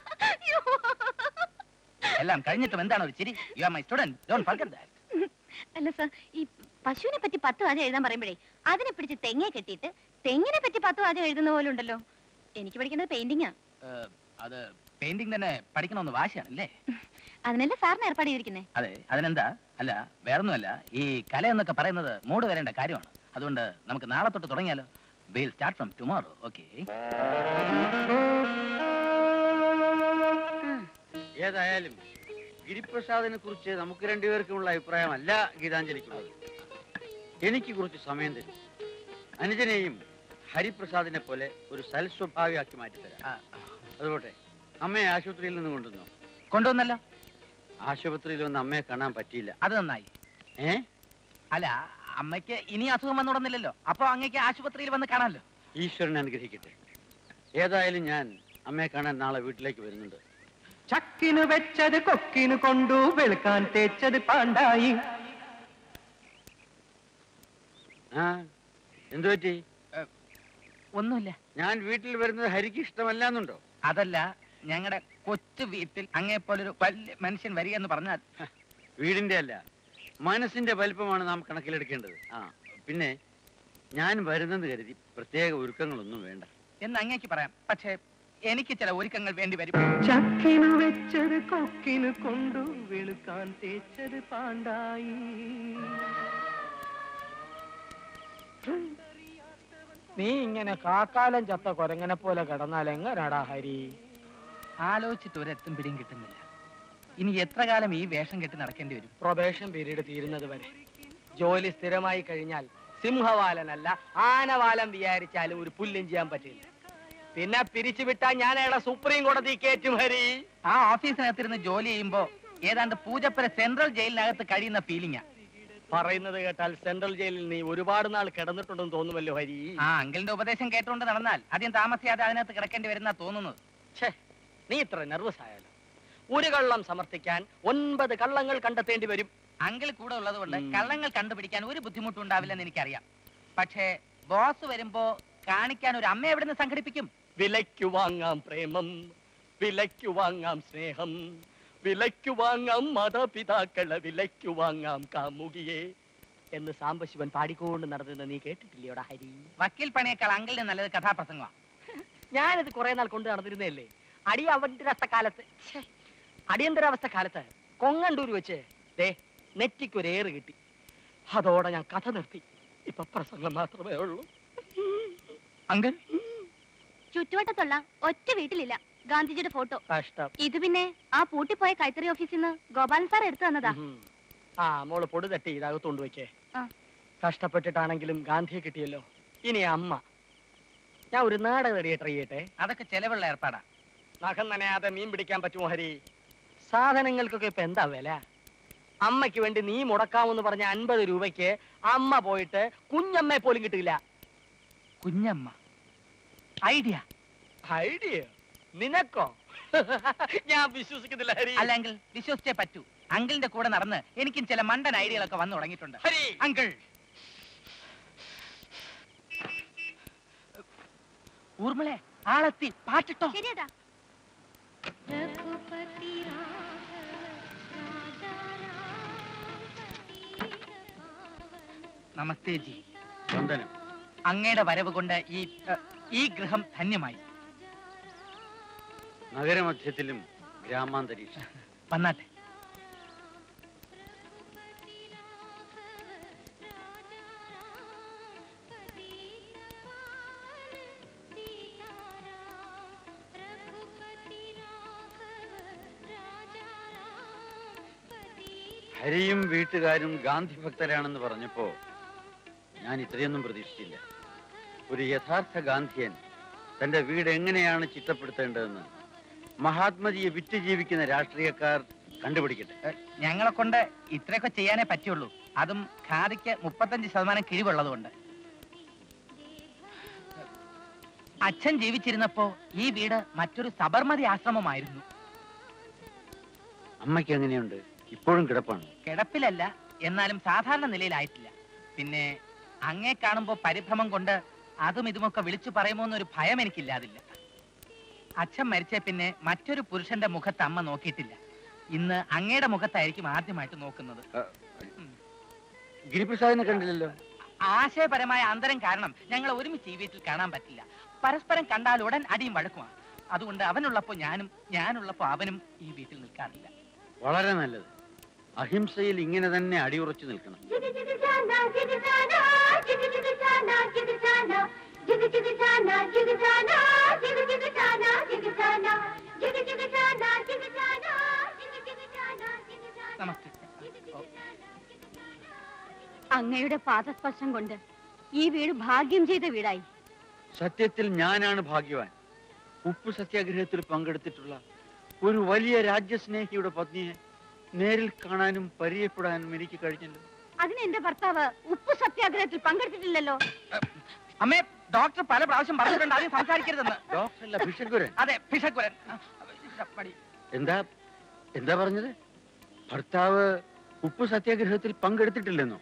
എല്ലാം കഴിഞ്ഞിട്ടും എന്താണ് ഒരു ചിരി you are my student don't forget that അല്ല സർ ഈ പശുവിനെ പറ്റി പത്ത് വാചകം എഴുതാൻ പറയുമ്പോഴേ അതിനെ പിടിച്ച് തെങ്ങെ കെട്ടിയിട്ട് തെങ്ങിനെ പറ്റി പത്ത് വാചകം എഴുതുന്ന പോലെ ഉണ്ടല്ലോ എനിക്ക് പഠിക്കുന്നത് പെയിന്റിങ്ങാ അത് പെയിന്റിംഗ് തന്നെ പഠിക്കണമെന്ന് വാശിയാണല്ലേ അതിനല്ലേ സാറിന് ഏർപ്പാട് ചെയ്തിരിക്കുന്നേ അതെ അതിനെന്താ അല്ല വേറൊന്നുമല്ല ഈ കല എന്നൊക്കെ പറയുന്നത് മൂട് വരേണ്ട കാര്യമാണ് അതുകൊണ്ട് നമുക്ക് നാളെ തൊട്ട് തുടങ്ങിയാലോ will start from tomorrow okay ഏതായാലും ഗിരിപ്രസാദിനെ കുറിച്ച് നമുക്ക് രണ്ടുപേർക്കുമുള്ള അഭിപ്രായമല്ല ഗീതാഞ്ജലിക്കുള്ളത് എനിക്ക് കുറച്ച് സമയം തരും അനുജനെയും ഹരിപ്രസാദിനെ പോലെ ഒരു സൽസ്വഭാവിയാക്കി മാറ്റിത്തരാം അതുപോട്ടെ അമ്മയെ ആശുപത്രിയിൽ നിന്ന് കൊണ്ടുവന്നു കൊണ്ടുവന്നല്ലോ ആശുപത്രിയിൽ വന്ന് അമ്മയെ കാണാൻ പറ്റിയില്ല അത് നന്നായി ഏ അല്ല അമ്മയ്ക്ക് ഇനി അസുഖം വന്നുടന്നില്ലല്ലോ അപ്പൊ അങ്ങേക്ക് ആശുപത്രിയിൽ വന്ന് കാണാമല്ലോ ഈശ്വരൻ അനുഗ്രഹിക്കട്ടെ ഏതായാലും ഞാൻ അമ്മയെ കാണാൻ നാളെ വീട്ടിലേക്ക് വരുന്നുണ്ട് ചക്കിനു വെച്ചത് കൊക്കിനു കൊണ്ടു വെളുക്കാൻ തേച്ചത് പാണ്ടായി ആ എന്തു പറ്റി ഒന്നുമില്ല ഞാൻ വീട്ടിൽ വരുന്നത് ഹരിക്ക് ഇഷ്ടമല്ല എന്നുണ്ടോ അതല്ല ഞങ്ങളുടെ കൊച്ചു വീട്ടിൽ അങ്ങേ പോലൊരു വലിയ മനുഷ്യൻ വരിക എന്ന് പറഞ്ഞാൽ വീടിന്റെ അല്ല മനസ്സിന്റെ വലിപ്പമാണ് നാം കണക്കിലെടുക്കേണ്ടത് ആ പിന്നെ ഞാൻ വരുന്നെന്ന് കരുതി പ്രത്യേക ഒരുക്കങ്ങളൊന്നും വേണ്ട എന്ന് അങ്ങേക്ക് പറയാം പക്ഷേ എനിക്ക് ചില ഒരുക്കങ്ങൾ വേണ്ടി വരും ചക്കിനു വെച്ചത് കൊക്കിനു കൊണ്ടു വെളുക്കാൻ തേച്ചത് പാണ്ടായി നീ ഇങ്ങനെ കാക്കാലം ചത്ത കൊരങ്ങനെ പോലെ കിടന്നാൽ എങ്ങനാടാ ഹരി ആലോചിച്ചിട്ട് ഒരെത്തും പിടിയും കിട്ടുന്നില്ല ഇനി എത്ര കാലം ഈ വേഷം കെട്ടി നടക്കേണ്ടി വരും പ്രൊബേഷൻ പീരീഡ് തീരുന്നത് വരെ ജോലി സ്ഥിരമായി കഴിഞ്ഞാൽ സിംഹവാലനല്ല ആനവാലൻ വിചാരിച്ചാലും ഒരു പുല്ലും ചെയ്യാൻ പറ്റില്ല പിന്നെ പിരിച്ചുവിട്ടാ ഞാൻ അയാളെ സുപ്രീം കോടതി കയറ്റും ഹരി ആ ഓഫീസിനകത്തിരുന്ന് ജോലി ചെയ്യുമ്പോ ഏതാണ്ട് പൂജപ്പുര സെൻട്രൽ ജയിലിനകത്ത് കഴിയുന്ന ഫീലിംഗാ പറയുന്നത് കേട്ടാൽ സെൻട്രൽ ജയിലിൽ നീ ഒരുപാട് നാൾ കിടന്നിട്ടുണ്ടെന്ന് തോന്നുമല്ലോ ഹരി ആ അങ്കിളിന്റെ ഉപദേശം കേട്ടുകൊണ്ട് നടന്നാൽ ആദ്യം താമസിയാതെ അതിനകത്ത് കിടക്കേണ്ടി വരുന്ന തോന്നുന്നത് ഛേ നീ ഇത്ര നെർവസ് ആയാലോ ഒരു കള്ളം സമർത്ഥിക്കാൻ ഒൻപത് കള്ളങ്ങൾ കണ്ടെത്തേണ്ടി വരും അങ്കിൾ കൂടെ ഉള്ളത് കൊണ്ട് കള്ളങ്ങൾ കണ്ടുപിടിക്കാൻ ഒരു ബുദ്ധിമുട്ടും ഉണ്ടാവില്ലെന്ന് എനിക്കറിയാം പക്ഷേ ബോസ് വരുമ്പോ കാണിക്കാൻ ഒരു അമ്മ എവിടെ നിന്ന് സംഘടിപ്പിക്കും വിലയ്ക്കു വാങ്ങാം പ്രേമം വിലയ്ക്കു വാങ്ങാം സ്നേഹം വിലയ്ക്കു വാങ്ങാം മാതാപിതാക്കളെ വിലയ്ക്കു വാങ്ങാം കാമുകിയെ എന്ന് സാംബശിവൻ പാടിക്കൊണ്ട് നടന്നത് നീ കേട്ടിട്ടില്ലയോടാ ഹരി വക്കീൽ പണിയേക്കാൾ അങ്കിളിന് നല്ലത് കഥാപ്രസംഗമാണ് ഞാനിത് കുറെ നാൾ കൊണ്ട് നടന്നിരുന്നതല്ലേ അടി അവന്തരാവസ്ഥ കാലത്ത് ഛേ, അടിയന്തരാവസ്ഥ കാലത്ത് കൊങ്ങണ്ടൂർ വെച്ച് ദേ നെറ്റിക്കൊരേറ് കിട്ടി അതോടെ ഞാൻ കഥ നിർത്തി ഇപ്പൊ പ്രസംഗം മാത്രമേ ഉള്ളൂ അങ്കിൾ ചുറ്റുവട്ടത്തുള്ള ഒറ്റ വീട്ടിലില്ല ഗാന്ധിജിയുടെ ഫോട്ടോ കഷ്ടം ഇത് പിന്നെ ആ പൂട്ടിപ്പോയ കൈത്തറി ഓഫീസിൽ നിന്ന് ഗോപാലൻ സാർ എടുത്തു തന്നതാ ഉം. ആ മോള് പൊടി തട്ടി ഇതകത്തോണ്ട് വെക്കേ ആ. കഷ്ടപ്പെട്ടിട്ടാണെങ്കിലും ഗാന്ധിയെ കിട്ടിയല്ലോ ഇനി അമ്മ ഞാൻ ഒരു നാടകം റെഡി ട്രൈ ചെയ്യട്ടെ അതൊക്കെ ചെലവുള്ള ഏർപ്പാടാ നഖം നനയാതെ മീൻ പിടിക്കാൻ പറ്റുമോ ഹരി സാധനങ്ങൾക്കൊക്കെ ഇപ്പൊ എന്താ വില അമ്മയ്ക്ക് വേണ്ടി നീ മുടക്കാമെന്ന് പറഞ്ഞ അൻപത് രൂപയ്ക്ക് അമ്മ പോയിട്ട് കുഞ്ഞമ്മയെ പോലും കിട്ടില്ല കുഞ്ഞമ്മ ഐഡിയ ഐഡിയ നിനക്കോ ഞാൻ വിശ്വസിക്കുന്നില്ല ഹരി അല്ല അങ്കിൾ വിശ്വസിച്ചേ പറ്റൂ അങ്കിളിന്റെ കൂടെ നടന്ന് എനിക്കും ചില മണ്ടൻ ഐഡിയകളൊക്കെ വന്നു തുടങ്ങിയിട്ടുണ്ട് ഹരി അങ്കിൾ ഊർമിളെ ആളെത്തി പാട്ടിട്ടോ ശരിയതാ നമസ്തേ ജി വന്ദനം അങ്ങയുടെ വരവ് കൊണ്ട് ഈ ഏ, ഈ ഗൃഹം ധന്യമായി നഗരമധ്യത്തിലും ഗ്രാമാന്തരീക്ഷം വന്നാട്ടെ ഹരിയും വീട്ടുകാരും ഗാന്ധി ഭക്തരാണെന്ന് പറഞ്ഞപ്പോ ഞാൻ ഇത്രയൊന്നും പ്രതീക്ഷിച്ചില്ല ഒരു യഥാർത്ഥ ഗാന്ധിയൻ തന്റെ വീട് എങ്ങനെയാണ് ചിട്ടപ്പെടുത്തേണ്ടതെന്ന് മഹാത്മജിയെ വിറ്റ് ജീവിക്കുന്ന രാഷ്ട്രീയക്കാർ കണ്ടുപിടിക്കട്ടെ ഏ, ഞങ്ങളെ കൊണ്ട് ഇത്രയൊക്കെ ചെയ്യാനേ പറ്റുള്ളൂ അതും ഖാദിക്ക് മുപ്പത്തഞ്ച് ശതമാനം കിഴിവുള്ളതുകൊണ്ട് അച്ഛൻ ജീവിച്ചിരുന്നപ്പോ ഈ വീട് മറ്റൊരു സബർമതി ആശ്രമമായിരുന്നു അമ്മയ്ക്ക് എങ്ങനെയുണ്ട് ഇപ്പോഴും കിടപ്പാണ് കിടപ്പിലല്ല എന്നാലും സാധാരണ നിലയിലായിട്ടില്ല പിന്നെ അങ്ങേ കാണുമ്പോ പരിഭ്രമം കൊണ്ട് അതും ഇതുമൊക്കെ വിളിച്ചു പറയുമോ എന്നൊരു ഭയം എനിക്കില്ലാതില്ല അച്ഛൻ മരിച്ച പിന്നെ മറ്റൊരു പുരുഷന്റെ മുഖത്ത് അമ്മ നോക്കിയിട്ടില്ല ഇന്ന് അങ്ങയുടെ മുഖത്തായിരിക്കും ആദ്യമായിട്ട് നോക്കുന്നത് ഗിരിപ്രസാദിനെ കണ്ടില്ലല്ലോ ആശയപരമായ അന്തരം കാരണം ഞങ്ങൾ ഒരുമിച്ച് ഈ വീട്ടിൽ കാണാൻ പറ്റില്ല പരസ്പരം കണ്ടാൽ ഉടൻ അടിയും വഴക്കുമാണ് അതുകൊണ്ട് അവനുള്ളപ്പോ ഞാനും ഞാനുള്ളപ്പോ അവനും ഈ വീട്ടിൽ നിൽക്കാറില്ല വളരെ നല്ലത് അഹിംസയിൽ ഇങ്ങനെ തന്നെ അടിയുറച്ചു നിൽക്കണം നമസ്തേ അങ്ങയുടെ പാദസ്പർശം കൊണ്ട് ഈ വീട് ഭാഗ്യം ചെയ്ത വീടായി സത്യത്തിൽ ഞാനാണ് ഭാഗ്യവാൻ ഉപ്പ് സത്യാഗ്രഹത്തിൽ പങ്കെടുത്തിട്ടുള്ള ഒരു വലിയ രാജ്യസ്നേഹിയുടെ പത്നിയെ നേരിൽ കാണാനും പരിചയപ്പെടാനും എനിക്ക് കഴിഞ്ഞല്ലോ അതിന് എന്റെ ഭർത്താവ് ഉപ്പ് സത്യാഗ്രഹത്തിൽ പങ്കെടുത്തിട്ടില്ലല്ലോ അമ്മേ ഡോക്ടർ പല പ്രാവശ്യം പറഞ്ഞിട്ടുണ്ട് ആദ്യം സംസാരിക്കരുതെന്ന് ഡോക്ടറല്ല ഭിഷക്കുരൻ അതെ ഭിഷക്കുരൻ മടി എന്താ എന്താ പറഞ്ഞത് ഭർത്താവ് ഉപ്പ് സത്യാഗ്രഹത്തിൽ പങ്കെടുത്തിട്ടില്ലെന്നോ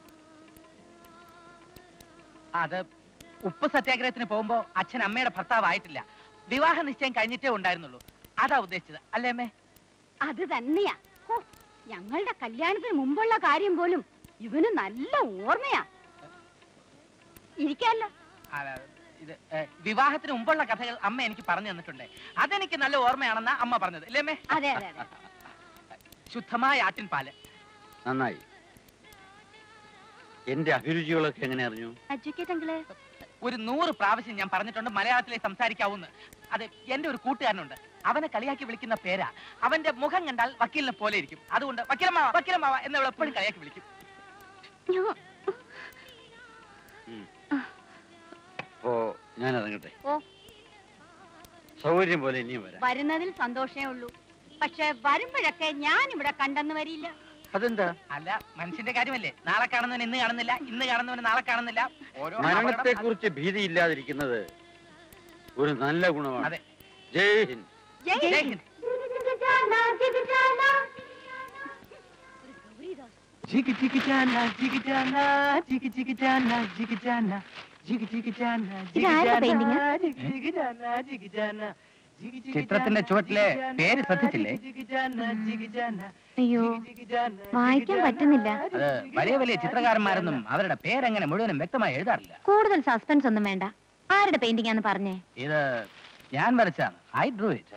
അത് ഉപ്പ് സത്യാഗ്രഹത്തിന് പോകുമ്പോ അച്ഛൻ അമ്മയുടെ ഭർത്താവ് ആയിട്ടില്ല വിവാഹ നിശ്ചയം കഴിഞ്ഞിട്ടേ ഉണ്ടായിരുന്നുള്ളൂ അതാ ഉദ്ദേശിച്ചത് അല്ലേ അമ്മേ അത് തന്നെയാ ഹോ, ഞങ്ങളുടെ കല്യാണത്തിന് മുമ്പുള്ള കാര്യം പോലും ഇവന് നല്ല ഓർമ്മയാ ഇരിക്കാല്ലോ ആ, ഇത് ഏ, വിവാഹത്തിന് മുമ്പുള്ള കഥകൾ അമ്മ എനിക്ക് പറഞ്ഞു തന്നിട്ടുണ്ട് അതെനിക്ക് നല്ല ഓർമ്മയാണെന്നാ അമ്മ പറഞ്ഞത് ഇല്ലേ അമ്മേ അതെ അതെ അതെ ശുദ്ധമായ ആട്ടിൻ പാല് നന്നായി എന്റെ അഭിരുചികളൊക്കെ എങ്ങനെ അറിഞ്ഞു അഡ്വക്കേറ്റ് അങ്കിള് ഒരു നൂറ് പ്രാവശ്യം ഞാൻ പറഞ്ഞിട്ടുണ്ട് മലയാളത്തിലെ സംസാരിക്കാവൂന്ന് അത് എന്റെ ഒരു കൂട്ടുകാരനുണ്ട് അവനെ കളിയാക്കി വിളിക്കുന്ന പേരാ അവന്റെ മുഖം കണ്ടാൽ വക്കീലിനെ പോലെ ഇരിക്കും അതുകൊണ്ട് വക്കീലമാവ വക്കീലമാവ എന്നവൾ എപ്പോഴും കളിയാക്കി വിളിക്കും അപ്പോ ഞാൻ ഇറങ്ങട്ടെ ഓ സൗകര്യം പോലെ ഇനിയും വരാം വരുന്നതിൽ സന്തോഷമേ ഉള്ളൂ പക്ഷെ വരുമ്പോഴൊക്കെ ഞാൻ ഇവിടെ കണ്ടെന്ന് വരില്ല അതെന്താ അല്ല മനുഷ്യന്റെ കാര്യമല്ലേ നാളെ കാണുന്നവൻ ഇന്ന് കാണുന്നില്ല ഇന്ന് കാണുന്നവന് നാളെ കാണുന്നില്ല ഓരോ മരണത്തെ കുറിച്ച് ഭീതി ഇല്ലാതിരിക്കുന്നത് ഒരു നല്ല ഗുണമാണ് അതെ. ജയ് ഹിന്ദ് ജയ് ഹിന്ദ്. ജിഗ് ജിഗ് ജാന ജിഗ് ജാന ജിഗ് ജിഗ് ജാന ജിഗ് ജാന ജിഗ് ജിഗ് ജാന ജിഗ് ഇതാരുടെ ജാന painting? ജിഗ് ജിഗ് ജാന ജിഗ് ജാന ജിഗ് ജിഗ് ചിത്രത്തിന്റെ ജാന, ചുവട്ടിലെ ജിഗ് ജാന, പേര് ശ്രദ്ധിച്ചില്ലേ? ജിഗ് ജാന ജിഗ് ജാന അയ്യോ ജിഗ് ജാന വായിക്കാൻ പറ്റുന്നില്ല അത് വലിയ വലിയ ചിത്രകാരന്മാരൊന്നും അവരുടെ പേരെങ്ങനെ മുഴുവനും വ്യക്തമായി എഴുതാറില്ല കൂടുതൽ സസ്പെൻസ് ഒന്നും വേണ്ട ആരുടെ പെയിന്റിംഗ് ആന്ന് പറഞ്ഞേ ഇത് ഞാൻ വരച്ചാണ് ഐ ഡ്രൂ ഇറ്റ്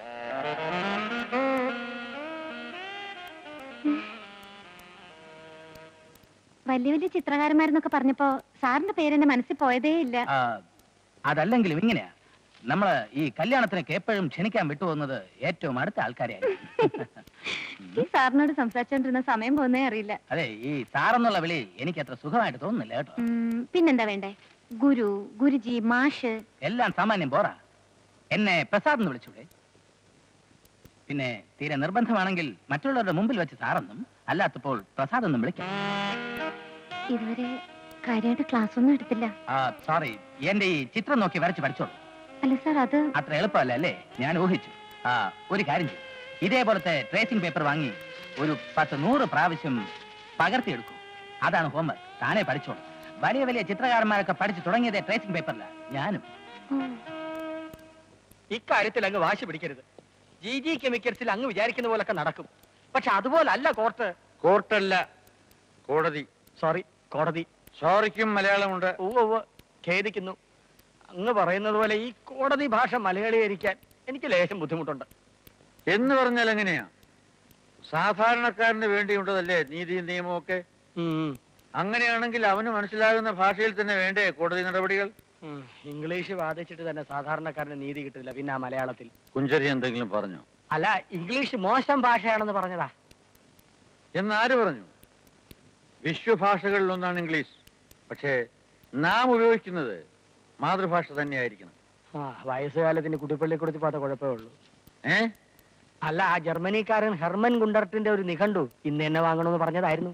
വലിയ വലിയ ചിത്രകാരന്മാരെന്നൊക്കെ പറഞ്ഞപ്പോ സാറിന്റെ പേര് എന്റെ മനസ്സിൽ പോയതേ ഇല്ല അതല്ലെങ്കിലും ഇങ്ങനെയാ നമ്മള് ഈ കല്യാണത്തിനൊക്കെ എപ്പോഴും ക്ഷണിക്കാൻ വിട്ടുപോകുന്നത് ഏറ്റവും അടുത്ത ആൾക്കാരെയായിരിക്കും ഈ സാറിനോട് സംസാരിച്ചോണ്ടിരുന്ന സമയം പോകുന്നേ അറിയില്ല അതെ ഈ സാറെന്നുള്ള വിളി എനിക്ക് അത്ര സുഖമായിട്ട് തോന്നുന്നില്ല കേട്ടോ ഉം, പിന്നെന്താ വേണ്ടേ ഗുരു ഗുരുജി മാഷ് എല്ലാം സാമാന്യം പോറാ എന്നെ പ്രസാദ് എന്ന് വിളിച്ചൂടെ പിന്നെ തീരെ നിർബന്ധമാണെങ്കിൽ മറ്റുള്ളവരുടെ മുമ്പിൽ വെച്ച് സാറെന്നും അല്ലാത്തപ്പോൾ പ്രസാദ് എന്നും വിളിക്കാം ഇതുവരെ കാര്യമായിട്ട് ക്ലാസ് ഒന്നും എടുത്തില്ല സോറി എന്റെ ഈ ചിത്രം നോക്കി വരച്ച് പഠിച്ചോളൂ അല്ല സാർ അത് അത്ര എളുപ്പമല്ല അല്ലേ ഞാൻ ഊഹിച്ചു ആ ഒരു കാര്യം ചെയ്യും ഇതേപോലത്തെ ട്രേസിംഗ് പേപ്പർ വാങ്ങി ഒരു പത്ത് നൂറ് പ്രാവശ്യം പകർത്തിയെടുക്കും അതാണ് ഹോംവർക്ക് താനേ പഠിച്ചോളൂ വലിയ വലിയ ചിത്രകാരന്മാരൊക്കെ പഠിച്ചു തുടങ്ങിയതേ ട്രേസിംഗ് പേപ്പറില്ല ഞാനും ഇക്കാര്യത്തിൽ അങ്ങ് വാശി പിടിക്കരുത് ജി ജി കെമിക്കൽസിൽ അങ്ങ് വിചാരിക്കുന്ന പോലൊക്കെ നടക്കും പക്ഷെ അതുപോലല്ല കോർട്ട് കോർട്ടല്ല കോടതി സോറി കോടതി സോറിക്കും മലയാളമുണ്ട് ഉവ്വ് ഉവ്വ് ഖേദിക്കുന്നു അങ്ങ് പറയുന്നത് പോലെ ഈ കോടതി ഭാഷ മലയാളീകരിക്കാൻ എനിക്ക് ലേശം ബുദ്ധിമുട്ടുണ്ട് എന്ന് പറഞ്ഞാൽ എങ്ങനെയാ സാധാരണക്കാരന് വേണ്ടിയുണ്ടതല്ലേ നീതിയും നിയമവും ഒക്കെ അങ്ങനെയാണെങ്കിൽ അവന് മനസ്സിലാകുന്ന ഭാഷയിൽ തന്നെ വേണ്ടേ കോടതി നടപടികൾ ഉം. ഇംഗ്ലീഷ് വാദിച്ചിട്ട് തന്നെ സാധാരണക്കാരന് നീതി കിട്ടില്ല പിന്നെ ആ മലയാളത്തിൽ കുഞ്ചരി എന്തെങ്കിലും പറഞ്ഞു അല്ല ഇംഗ്ലീഷ് മോശം ഭാഷയാണെന്ന് പറഞ്ഞതാ എന്നാര് പറഞ്ഞു വിശ്വഭാഷകളിൽ ഒന്നാണ് ഇംഗ്ലീഷ് പക്ഷേ നാം ഉപയോഗിക്കുന്നത് മാതൃഭാഷ തന്നെയായിരിക്കണം ആ വയസ്സുകാലത്തിന് കുടിപ്പള്ളി കൊടുത്ത് പാത്ത കുഴപ്പമേ ഉള്ളൂ ഏ അല്ല ആ ജർമ്മനിക്കാരൻ ഹെർമൻ ഗുണ്ടർട്ടിന്റെ ഒരു നിഘണ്ടു ഇന്ന് എന്നെ വാങ്ങണമെന്ന് പറഞ്ഞതായിരുന്നു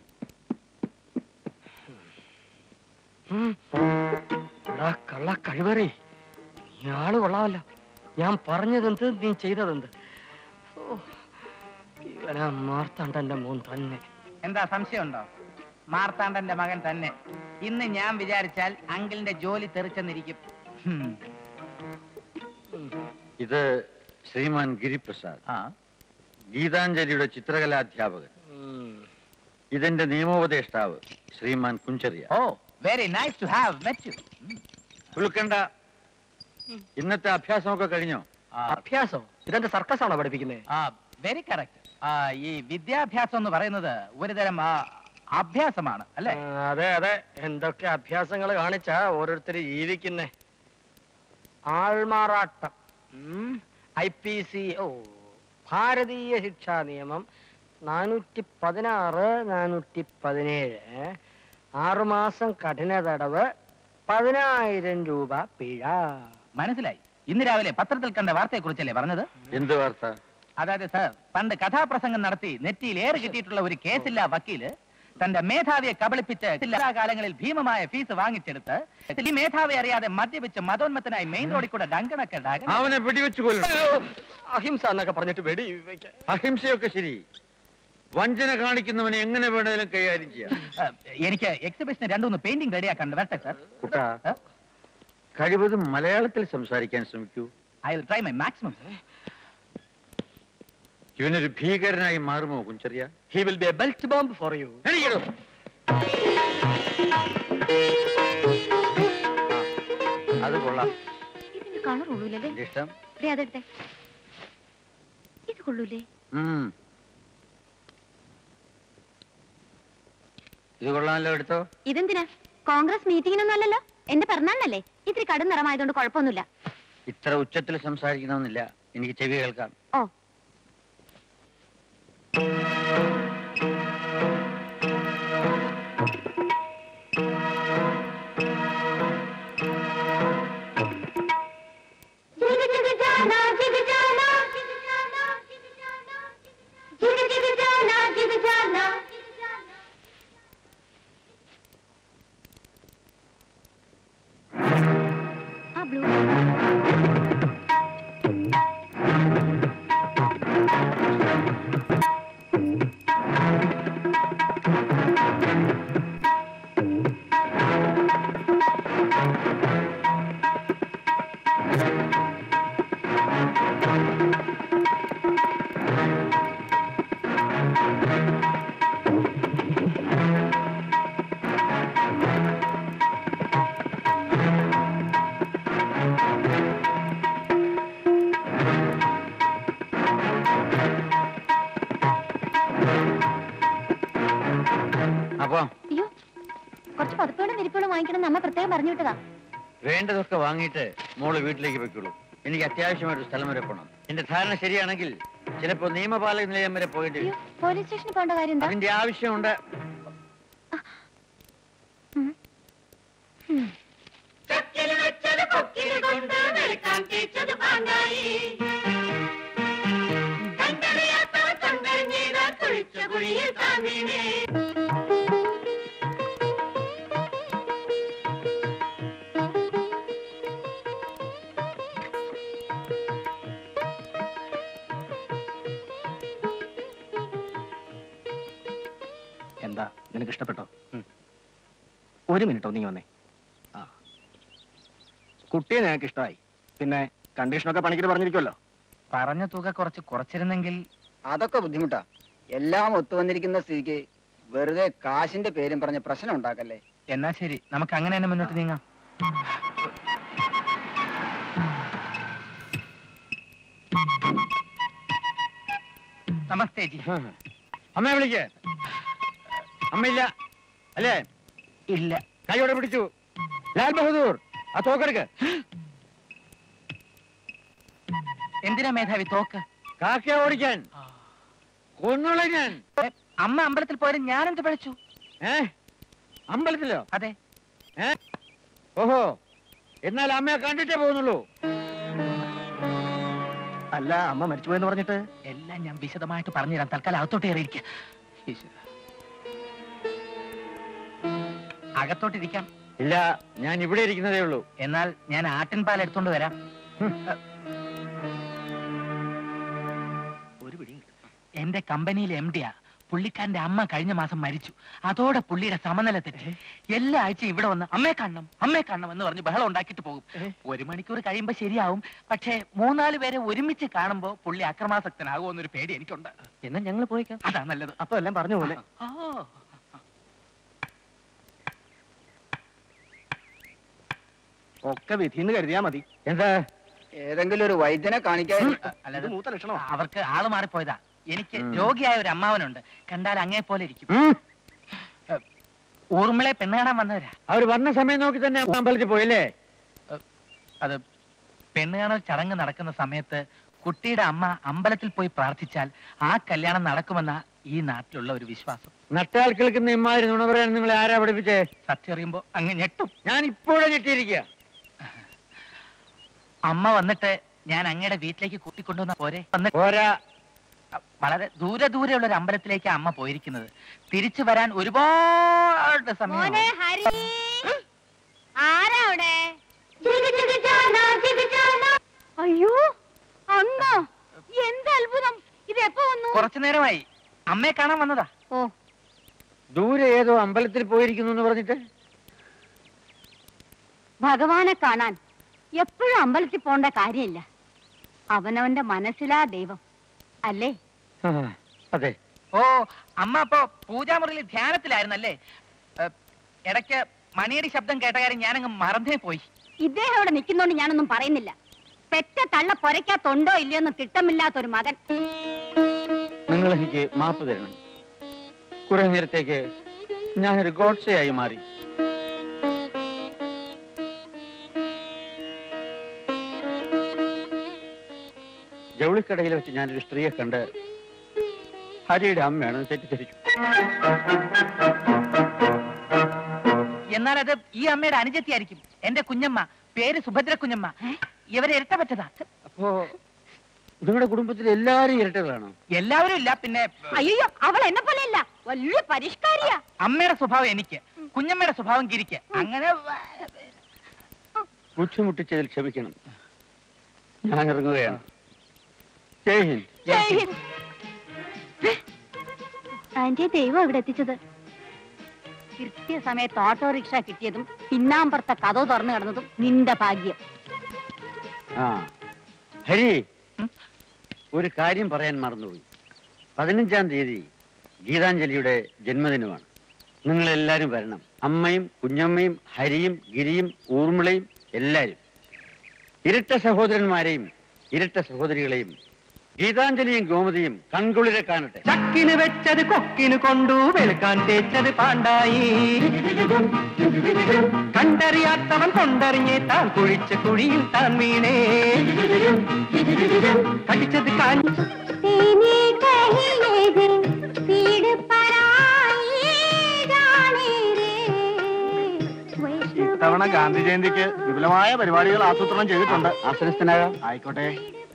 ഉം. എടാ കള്ള കഴിവറി നീ ആള് കൊള്ളാമല്ലോ ഞാൻ പറഞ്ഞതെന്ത് നീ ചെയ്തതെന്ത് ഓ, ഇവനാ മാർത്താണ്ടന്റെ മോൻ തന്നെ എന്താ സംശയമുണ്ടോ മാർത്താണ്ഡന്റെ മകൻ തന്നെ ഇന്ന് ഞാൻ വിചാരിച്ചാൽ അങ്കിളിന്റെ ജോലി തെറിച്ചെന്നിരിക്കും ഹും. ഇത് ശ്രീമാൻ ഗിരിപ്രസാദ് ഗീതാഞ്ജലിയുടെ ചിത്രകലാധ്യാപകൻ ഇതെന്റെ നിയമോപദേഷ്ടാവ് Shriman Kunjaria oh very nice to have met you പുൽക്കണ്ട ഇന്നത്തെ അഭ്യാസമൊക്കെ കഴിഞ്ഞോ അഭ്യാസം ഇതെന്താ സർക്കസ് ആണോ പഠിപ്പിക്കുന്നത് ആ വെരി കറക്റ്റ് ഈ വിദ്യാഭ്യാസം എന്ന് പറയുന്നത് ഒരുതരം ആ, അഭ്യാസമാണ് അല്ലേ അതെ അതെ എന്തൊക്കെ അഭ്യാസങ്ങൾ കാണിച്ചാ ഓരോരുത്തർ ജീവിക്കുന്നേ ആൾമാറാട്ടം ഐ പി സി ഓ ഭാരതീയ ശിക്ഷാ നിയമം നാനൂറ്റി പതിനാറ് നാനൂറ്റി പതിനേഴ് ആറുമാസം കഠിന തടവ് പതിനായിരം രൂപ പിഴ മനസ്സിലായി ഇന്ന് രാവിലെ പത്രത്തിൽ കണ്ട വാർത്തയെ കുറിച്ചല്ലേ പറഞ്ഞത് എന്ത് വാർത്ത അതായത് സാർ പണ്ട് കഥാപ്രസംഗം നടത്തി നെറ്റിയിൽ ഏറ് കിട്ടിയിട്ടുള്ള ഒരു കേസില്ല വക്കീല് തന്റെ മേധാവിയെ കബളിപ്പിച്ച് എല്ലാ കാലങ്ങളിൽ ഭീമമായ ഫീസ് വാങ്ങിച്ചെടുത്ത് ഈ മേധാവി അറിയാതെ മദ്യപിച്ച് മതോന്മത്തനായി മെയിൻ റോഡിൽ കൂടെ ഡങ്കണൊക്കെ ഡാകൻ അവനെ വെടിവെച്ച് കൊല്ലണം അഹിംസ എന്നൊക്കെ പറഞ്ഞിട്ട് വെടി വെക്ക- അഹിംസയൊക്കെ ശരി വഞ്ചന കാണിക്കുന്നവനെ എങ്ങനെ വേണേലും കൈകാര്യം ചെയ്യാം ഏഹ്, എനിക്ക് എക്സിബിഷന് രണ്ടുമൂന്ന് പെയിന്റിംഗ് റെഡിയാക്കാണ്ട് വരട്ടെ സാർ കുട്ടാ കഴിവതും മലയാളത്തിൽ സംസാരിക്കാൻ ശ്രമിക്കൂ I will try my maximum ഇവനൊരു ഭീകരനായി മാറുമോ Kunjaria he will be a belt bomb for you എണീക്കടോ. ആ, അത് കൊള്ളാം ഇതിന്റെ കളർ കൊള്ളൂലേ എന്റെ ഇഷ്ടം ദേ അതെടുത്തേ ഇത് കൊള്ളൂലേ ഉം. ഇത് കൊള്ളാമല്ലോ എടുത്തോ ഇതെന്തിനാ കോൺഗ്രസ് മീറ്റിങ്ങിനൊന്നും അല്ലല്ലോ എന്റെ പിറന്നാളിനല്ലേ ഇത്തിരി കടും നിറമായതുകൊണ്ട് കുഴപ്പമൊന്നുമില്ല ഇത്ര ഉച്ചത്തിൽ സംസാരിക്കണമെന്നില്ല എനിക്ക് ചെവി കേൾക്കാം ഓ ആ ബ്ലൂ അപ്പൊ അയ്യോ കുറച്ച് പതിപ്പുകളും വിരിപ്പുകളും വാങ്ങിക്കണം എന്ന് അമ്മ പ്രത്യേകം പറഞ്ഞു വിട്ടതാ വേണ്ടതൊക്കെ വാങ്ങിയിട്ട് മോള് വീട്ടിലേക്ക് വെക്കുള്ളൂ എനിക്ക് അത്യാവശ്യമായിട്ട് സ്ഥലം വരെ പോകണം എന്റെ ധാരണ ശരിയാണെങ്കിൽ ചിലപ്പോ നിയമപാലക നിലയം വരെ പോയിട്ട് അയ്യോ പോലീസ് സ്റ്റേഷനിൽ പോകേണ്ട കാര്യം എന്താ അതിന്റെ ആവശ്യമുണ്ട് ഉം. ഉം. എന്താ നിനക്ക് ഇഷ്ടപ്പെട്ടോ ഒരു മിനിറ്റ് ഒന്നിങ്ങി വന്നേ ആ കുട്ടിയെ ഞങ്ങൾക്ക് ഇഷ്ടമായി പിന്നെ കണ്ടീഷനൊക്കെ പണിക്കര് പറഞ്ഞിരിക്കുമല്ലോ പറഞ്ഞ തുക കുറച്ച് കുറച്ചിരുന്നെങ്കിൽ അതൊക്കെ ബുദ്ധിമുട്ടാ എല്ലാം ഒത്തുവന്നിരിക്കുന്ന സ്ഥിതിക്ക് വെറുതെ കാശിന്റെ പേരും പറഞ്ഞ് പ്രശ്നം ഉണ്ടാക്കല്ലേ എന്നാ ശരി നമുക്ക് അങ്ങനെ തന്നെ മുന്നോട്ട് നീങ്ങാം നമസ്തേ ജി അമ്മയെ വിളിക്കേ അമ്മയില്ല അല്ലേ ഇല്ല കൈയോടെ പിടിച്ചു ലാൽ ബഹദൂർ ആ തോക്കെടുക്ക് എന്തിനാ മേധാവി തോക്ക് കാക്കയെ ഓടിക്കാൻ കൊന്നുള്ള ഞാൻ ഏ, അമ്മ അമ്പലത്തിൽ പോയാലും ഞാൻ എന്ത് പഴിച്ചു ഏ അമ്പലത്തിലോ അതെ ഏ ഓഹോ എന്നാൽ അമ്മയെ കണ്ടിട്ടേ പോകുന്നുള്ളൂ അല്ല അമ്മ മരിച്ചുപോയെന്ന് പറഞ്ഞിട്ട് എല്ലാം ഞാൻ വിശദമായിട്ട് പറഞ്ഞുതരാം തൽക്കാലം അകത്തോട്ട് കയറിയിരിക്കുക അകത്തോട്ടിരിക്കാം ഇല്ല ഞാൻ ഇവിടെ ഇരിക്കുന്നതേ ഉള്ളൂ എന്നാൽ ഞാൻ ആട്ടിൻ പാൽ എടുത്തോണ്ട് വരാം ഒരു പിടിയും എന്റെ കമ്പനിയിൽ എം ഡിയാ പുള്ളിക്കാരന്റെ അമ്മ കഴിഞ്ഞ മാസം മരിച്ചു അതോടെ പുള്ളിയുടെ സമനില തെറ്റി എല്ലാ ആഴ്ചയും ഇവിടെ വന്ന് അമ്മയെ കാണണം അമ്മയെ കാണണം എന്ന് പറഞ്ഞ് ബഹളം ഉണ്ടാക്കിയിട്ട് പോകും ഒരു മണിക്കൂർ കഴിയുമ്പോ ശരിയാവും പക്ഷേ മൂന്നാല് പേരെ ഒരുമിച്ച് കാണുമ്പോ പുള്ളി അക്രമാസക്തനാകുമെന്നൊരു പേടി എനിക്കുണ്ട് എന്നാ ഞങ്ങൾ പോയിക്കാം അതാ നല്ലത് അപ്പൊ എല്ലാം പറഞ്ഞ പോലെ ആ ഒക്കെ വിധിന്ന് കരുതിയാ മതി എന്താ ഏതെങ്കിലും ഒരു വൈദ്യനെ കാണിക്കാൻ അല്ലാതെ അവർക്ക് ആള് മാറിപ്പോയതാ എനിക്ക് രോഗിയായ ഒരു അമ്മാവനുണ്ട് കണ്ടാൽ അങ്ങേ പോലെ ഇരിക്കും ഊർമിളെ പെണ്ണ് കാണാൻ വന്നവരാ അവർ വന്ന സമയം നോക്കി തന്നെ അമ്പലത്തിൽ പോയല്ലേ അത് പെണ്ണ് കാണൽ ചടങ്ങ് നടക്കുന്ന സമയത്ത് കുട്ടിയുടെ അമ്മ അമ്പലത്തിൽ പോയി പ്രാർത്ഥിച്ചാൽ ആ കല്യാണം നടക്കുമെന്ന ഈ നാട്ടിലുള്ള ഒരു വിശ്വാസം നട്ടാൽ കേൾക്കുന്ന ഇമാതിരി നുണ പറയാൻ നിങ്ങൾ ആരാ പഠിപ്പിച്ചേ സത്യം അറിയുമ്പോ അങ്ങ് ഞെട്ടും ഞാൻ ഇപ്പോഴും ഞെട്ടിയിരിക്കുക അമ്മ വന്നിട്ട് ഞാൻ അങ്ങയുടെ വീട്ടിലേക്ക് കൂട്ടിക്കൊണ്ടുവന്ന പോരെ വന്ന് പോരാ വളരെ ദൂരെ ദൂരെയുള്ള ഒരു അമ്പലത്തിലേക്ക് അമ്മ പോയിരിക്കുന്നത് തിരിച്ചു വരാൻ ഒരുപാട് സമയം മോനെ ഹരി ആരാ അവിടെ അയ്യോ അന്നോ എന്ത് അത്ഭുതം ഇത് എപ്പോ വന്നു കുറച്ചു നേരമായി അമ്മയെ കാണാൻ വന്നതാ ഓ ദൂരെ ഏതോ അമ്പലത്തിൽ പോയിരിക്കുന്നു എന്ന് പറഞ്ഞിട്ട് ഭഗവാനെ കാണാൻ എപ്പോഴും അമ്പലത്തിൽ പോണ്ട കാര്യമില്ല അവനവന്റെ മനസ്സിലാ ദൈവം അല്ലേ ആ, അതെ ഓ അമ്മ അപ്പോ പൂജാമുറിയിൽ ധ്യാനത്തിലായിരുന്നല്ലേ ഏ, ഇടയ്ക്ക് മണിയടി ശബ്ദം കേട്ട കാര്യം ഞാനങ്ങ് മറന്നേ പോയി ഇദ്ദേഹം ഇവിടെ നിൽക്കുന്നോണ്ട് ഞാനൊന്നും പറയുന്നില്ല പെറ്റ തള്ള പൊരയ്ക്കാത്തുണ്ടോ ഇല്ലയോന്ന് തിട്ടമില്ലാത്തൊരു മകൻ നിങ്ങൾ എനിക്ക് മാപ്പ് തരണം കുറെ നേരത്തേക്ക് ഞാനൊരു ഗോഡ്സയായി മാറി ജൗളിക്കടയിൽ വെച്ച് ഞാനൊരു സ്ത്രീയെ കണ്ട് ഹരിയുടെ അമ്മയാണ് തെറ്റിദ്ധരിച്ചു എന്നാൽ അത് ഈ അമ്മയുടെ അനുജത്തിയായിരിക്കും എന്റെ കുഞ്ഞമ്മ പേര് സുഭദ്ര കുഞ്ഞമ്മ ഇവരെ ഇരട്ട പറ്റതാ അപ്പോ നിങ്ങളുടെ കുടുംബത്തിൽ എല്ലാവരും ഇരട്ടകളാണോ എല്ലാവരും ഇല്ല പിന്നെ അയ്യോ അവൾ എന്നെ പോലെയല്ല വലിയ പരിഷ്കാരിയാ അമ്മയുടെ സ്വഭാവം എനിക്ക് കുഞ്ഞമ്മയുടെ സ്വഭാവം ഗിരിക്ക് അങ്ങനെ ബുദ്ധിമുട്ടിച്ചതിൽ ക്ഷമിക്കണം ഞാൻ ഇറങ്ങുകയാണ് ജയ് ഹിന്ദ് ജയ് ഹിന്ദ്. ആന്റിയെ ദൈവം ഇവിടെ എത്തിച്ചത് കൃത്യസമയത്ത് ഓട്ടോറിക്ഷ കിട്ടിയതും പിന്നാമ്പുറത്തെ കഥ തുറന്നു കിടന്നതും നിന്റെ ഭാഗ്യം ആ ഹരി ഒരു കാര്യം പറയാൻ മറന്നുപോയി പതിനഞ്ചാം തീയതി ഗീതാഞ്ജലിയുടെ ജന്മദിനമാണ് നിങ്ങൾ എല്ലാവരും വരണം അമ്മയും കുഞ്ഞമ്മയും ഹരിയും ഗിരിയും ഊർമിളയും എല്ലാവരും ഇരട്ട സഹോദരന്മാരെയും ഇരട്ട സഹോദരികളെയും ഗീതാഞ്ജലിയും ഗോമതിയും കൺകുളിരെ കാണട്ടെ ചക്കിന് വെച്ചത് കൊക്കിന് കൊണ്ടു വെളുക്കാൻ തേച്ചത് പാണ്ടായി കണ്ടറിയാത്തവൻ കൊണ്ടറിഞ്ഞേ താൻ കുഴിച്ച കുഴിയിൽ താൻ വീണേ കടിച്ചത് കാഞ്ഞു ഇത്തവണ ഗാന്ധി ജയന്തിക്ക് വിപുലമായ പരിപാടികൾ ആസൂത്രണം ചെയ്തിട്ടുണ്ട് ആസനസ്ഥനാകാം ആയിക്കോട്ടെ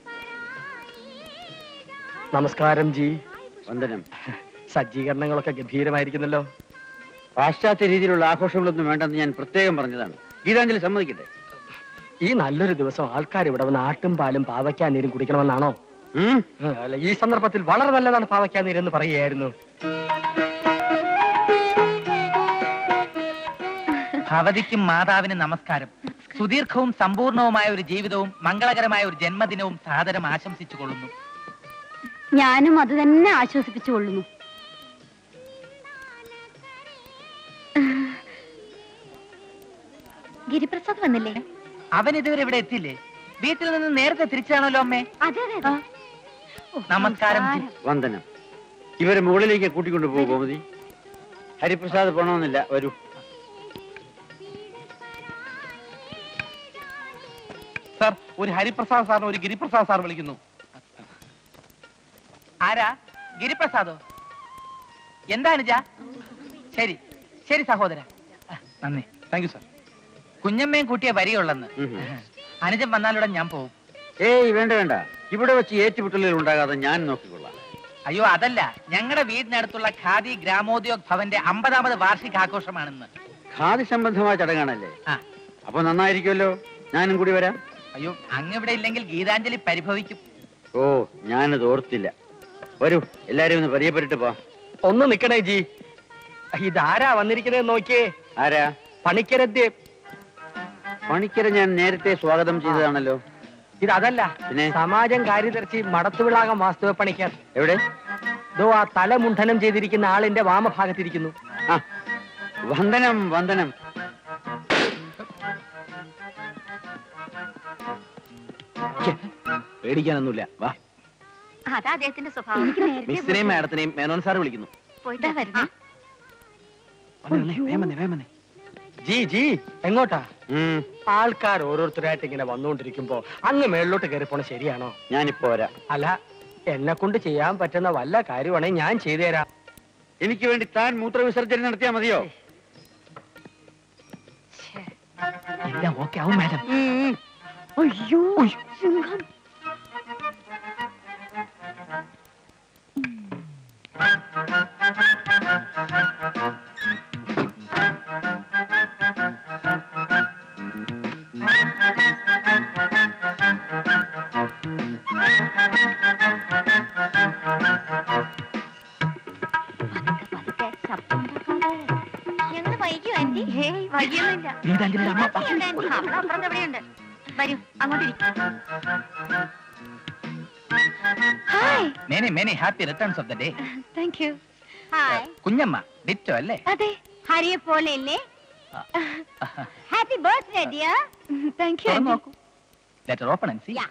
നമസ്കാരം ജി വന്ദനം സജ്ജീകരണങ്ങളൊക്കെ ഗംഭീരമായിരിക്കുന്നല്ലോ പാശ്ചാത്യ രീതിയിലുള്ള ആഘോഷങ്ങളൊന്നും വേണ്ടെന്ന് ഞാൻ പ്രത്യേകം പറഞ്ഞതാണ് ഗീതാഞ്ജലി സമ്മതിക്കട്ടെ ഈ നല്ലൊരു ദിവസം ആൾക്കാർ ഇവിടെ വന്ന് ആട്ടും പാലും പാവയ്ക്കാൻ നീരും കുടിക്കണമെന്നാണോ അല്ല ഈ സന്ദർഭത്തിൽ വളരെ നല്ലതാണ് പാവയ്ക്കാൻ നീരെന്ന് പറയുകയായിരുന്നു ഭവതിക്കും മാതാവിനും നമസ്കാരം സുദീർഘവും സമ്പൂർണവുമായ ഒരു ജീവിതവും മംഗളകരമായ ഒരു ജന്മദിനവും സാദരം ആശംസിച്ചു കൊള്ളുന്നു ഞാനും അത് തന്നെ ആശ്വസിപ്പിച്ചുകൊള്ളുന്നു ഗിരിപ്രസാദ് വന്നില്ലേ അവൻ ഇതുവരെ ഇവിടെ എത്തിയില്ലേ വീട്ടിൽ നിന്ന് നേരത്തെ തിരിച്ചാണല്ലോ അമ്മേ അതെ അതെ നമസ്കാരം ജി. വന്ദനം ഇവരെ മുകളിലേക്ക് കൂട്ടിക്കൊണ്ടു പോകും ഗോമതി ഹരിപ്രസാദ് പോണമെന്നില്ല വരൂ സാർ ഒരു ഹരിപ്രസാദ് സാറിന് ഒരു ഗിരിപ്രസാദ് സാർ വിളിക്കുന്നു ആരാ ഗിരിപ്രസാദോ എന്താ അനുജ ശരി ശരി സഹോദര ആ, നന്ദി താങ്ക് യു സാർ കുഞ്ഞമ്മയും കൂട്ടിയ വരികയുള്ളെന്ന് അനുജൻ വന്നാലുടൻ ഞാൻ പോകും ഏയ് വേണ്ട വേണ്ട ഇവിടെ വെച്ച് ഏറ്റുമുട്ടലുകൾ ഉണ്ടാകാതെ ഞാൻ നോക്കിക്കൊള്ളാം അയ്യോ അതല്ല ഞങ്ങളുടെ വീടിനടുത്തുള്ള ഖാദി ഗ്രാമോദ്യോഗ് ഭവന്റെ അമ്പതാമത് വാർഷികാഘോഷമാണെന്ന് ഖാദി സംബന്ധമായ ചടങ്ങാണല്ലേ ആ. അപ്പൊ നന്നായിരിക്കുമല്ലോ ഞാനും കൂടി വരാം അയ്യോ അങ്ങ് ഇവിടെ ഇല്ലെങ്കിൽ ഗീതാഞ്ജലി പരിഭവിക്കും ഓ ഞാനത് ഓർത്തില്ല വരൂ എല്ലാരും ഒന്ന് പരിചയപ്പെട്ടിട്ട് പോ ഒന്ന് നിക്കണേ ജി ഇതാരാ വന്നിരിക്കുന്നത് നോക്കിയേ ആരാ പണിക്കരദ്യ പണിക്കരെ ഞാൻ നേരത്തെ സ്വാഗതം ചെയ്തതാണല്ലോ ഇതല്ല പിന്നെ? സമാജം കാര്യദർശി മടത്തുവിളാകം വാസ്തവ പണിക്കർ എവിടെ ഇതോ ആ തല മുണ്ഡനം ചെയ്തിരിക്കുന്ന ആളിന്റെ വാമഭാഗത്തിരിക്കുന്നു ആ വന്ദനം വന്ദനം പേടിക്കാനൊന്നുമില്ല വാ അതാ അദ്ദേഹത്തിന്റെ സ്വഭാവം മിസ്സിനെയും മാഡത്തിനെയും മേനോൻ സാർ വിളിക്കുന്നു പോയിട്ടാ വരുന്നേ വന്നേ, വേഗം വന്നേ, വേഗം വന്നേ. ജി ജി എങ്ങോട്ടാ ആൾക്കാർ ഓരോരുത്തരായിട്ട് ഇങ്ങനെ വന്നുകൊണ്ടിരിക്കുമ്പോ അങ്ങ് മേളിലോട്ട് കയറി പോണ ശരിയാണോ ഞാനിപ്പോ വരാം അല്ല എന്നെ കൊണ്ട് ചെയ്യാൻ പറ്റുന്ന വല്ല കാര്യമാണെങ്കിൽ ഞാൻ ചെയ്തു തരാം എനിക്ക് വേണ്ടി താൻ മൂത്രവിസർജനം നടത്തിയാ മതിയോ എല്ലാം ഓക്കെ ആവും മാഡം അയ്യോ സിംഹം ഞങ്ങള് വൈകിയോ ആന്റി ഹേയ് വൈകിയൊന്നുമില്ല ഗീതാഞ്ജലിയുടെ അമ്മ ബാക്കിയുണ്ട് ആന്റി അവിടെ അപ്പുറത്ത് എവിടെയുണ്ട് വരൂ അങ്ങോട്ടിരിക്കും hi many many happy returns of the day thank you hi Kunjamma ditto അല്ലേ അതെ ഹരിയെ പോലെ അല്ലേ happy birthday dear thank you തുറന്ന് നോക്കൂ ലെറ്റർ ഓപ്പൺ ആൻഡ് സീ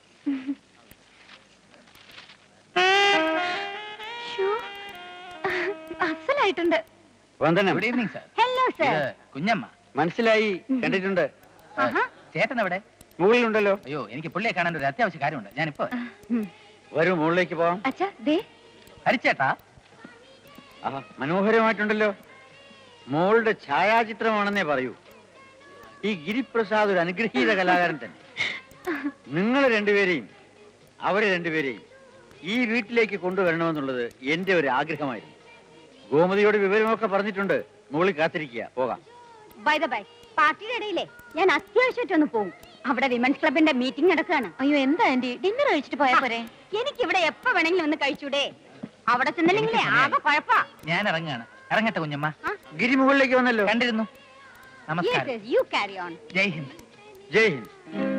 അസലായിട്ടുണ്ട് വന്ദനം good evening sir hello sir Kunjamma മനസ്സിലായി കണ്ടിട്ടുണ്ട് ചേട്ടൻ എവിടെ മുകളിലുണ്ടല്ലോ അയ്യോ എനിക്ക് പുള്ളിയെ കാണാൻ ഒരു അത്യാവശ്യ കാര്യമുണ്ട് ഞാനിപ്പോ വരൂ മുകളിലേക്ക് പോവാം അച്ഛാ ദേ ഹരിച്ചേട്ടാ ആഹാ മനോഹരമായിട്ടുണ്ടല്ലോ മോളുടെ ഛായാചിത്രമാണെന്നേ പറയൂ ഈ ഗിരിപ്രസാദ് ഒരു അനുഗ്രഹീത കലാകാരൻ തന്നെ നിങ്ങൾ രണ്ടുപേരെയും അവരെ രണ്ടുപേരെയും ഈ വീട്ടിലേക്ക് കൊണ്ടുവരണമെന്നുള്ളത് എന്റെ ഒരു ആഗ്രഹമായിരുന്നു ഗോമതിയോട് വിവരമൊക്കെ പറഞ്ഞിട്ടുണ്ട് മുകളിൽ കാത്തിരിക്കുക പോകാം ബൈ ദ ബൈ പാർട്ടിയുടെ ഇടയിലെ ഞാൻ അത്യാവശ്യമായിട്ട് ഒന്ന് പോകും അവിടെ വിമൻസ് ക്ലബിന്റെ മീറ്റിംഗ് നടക്കുകയാണ് അയ്യോ എന്താ ആന്റി ഡിന്നർ കഴിച്ചിട്ട് പോയാ പോരെ എനിക്ക് ഇവിടെ എപ്പോ വേണമെങ്കിലും ഒന്ന് കഴിച്ചൂടെ അവിടെ ചെന്നില്ലെങ്കിലേ ആകെ കുഴപ്പാ ഞാൻ ഇറങ്ങാണ് ഇറങ്ങട്ടെ കുഞ്ഞമ്മ ഗിരി മുകളിലേക്ക് വന്നല്ലോ കണ്ടിരുന്നു നമസ്കാരം യു ക്യാരി ഓൺ ജയ് ഹിന്ദ് ജയ് ഹിന്ദ്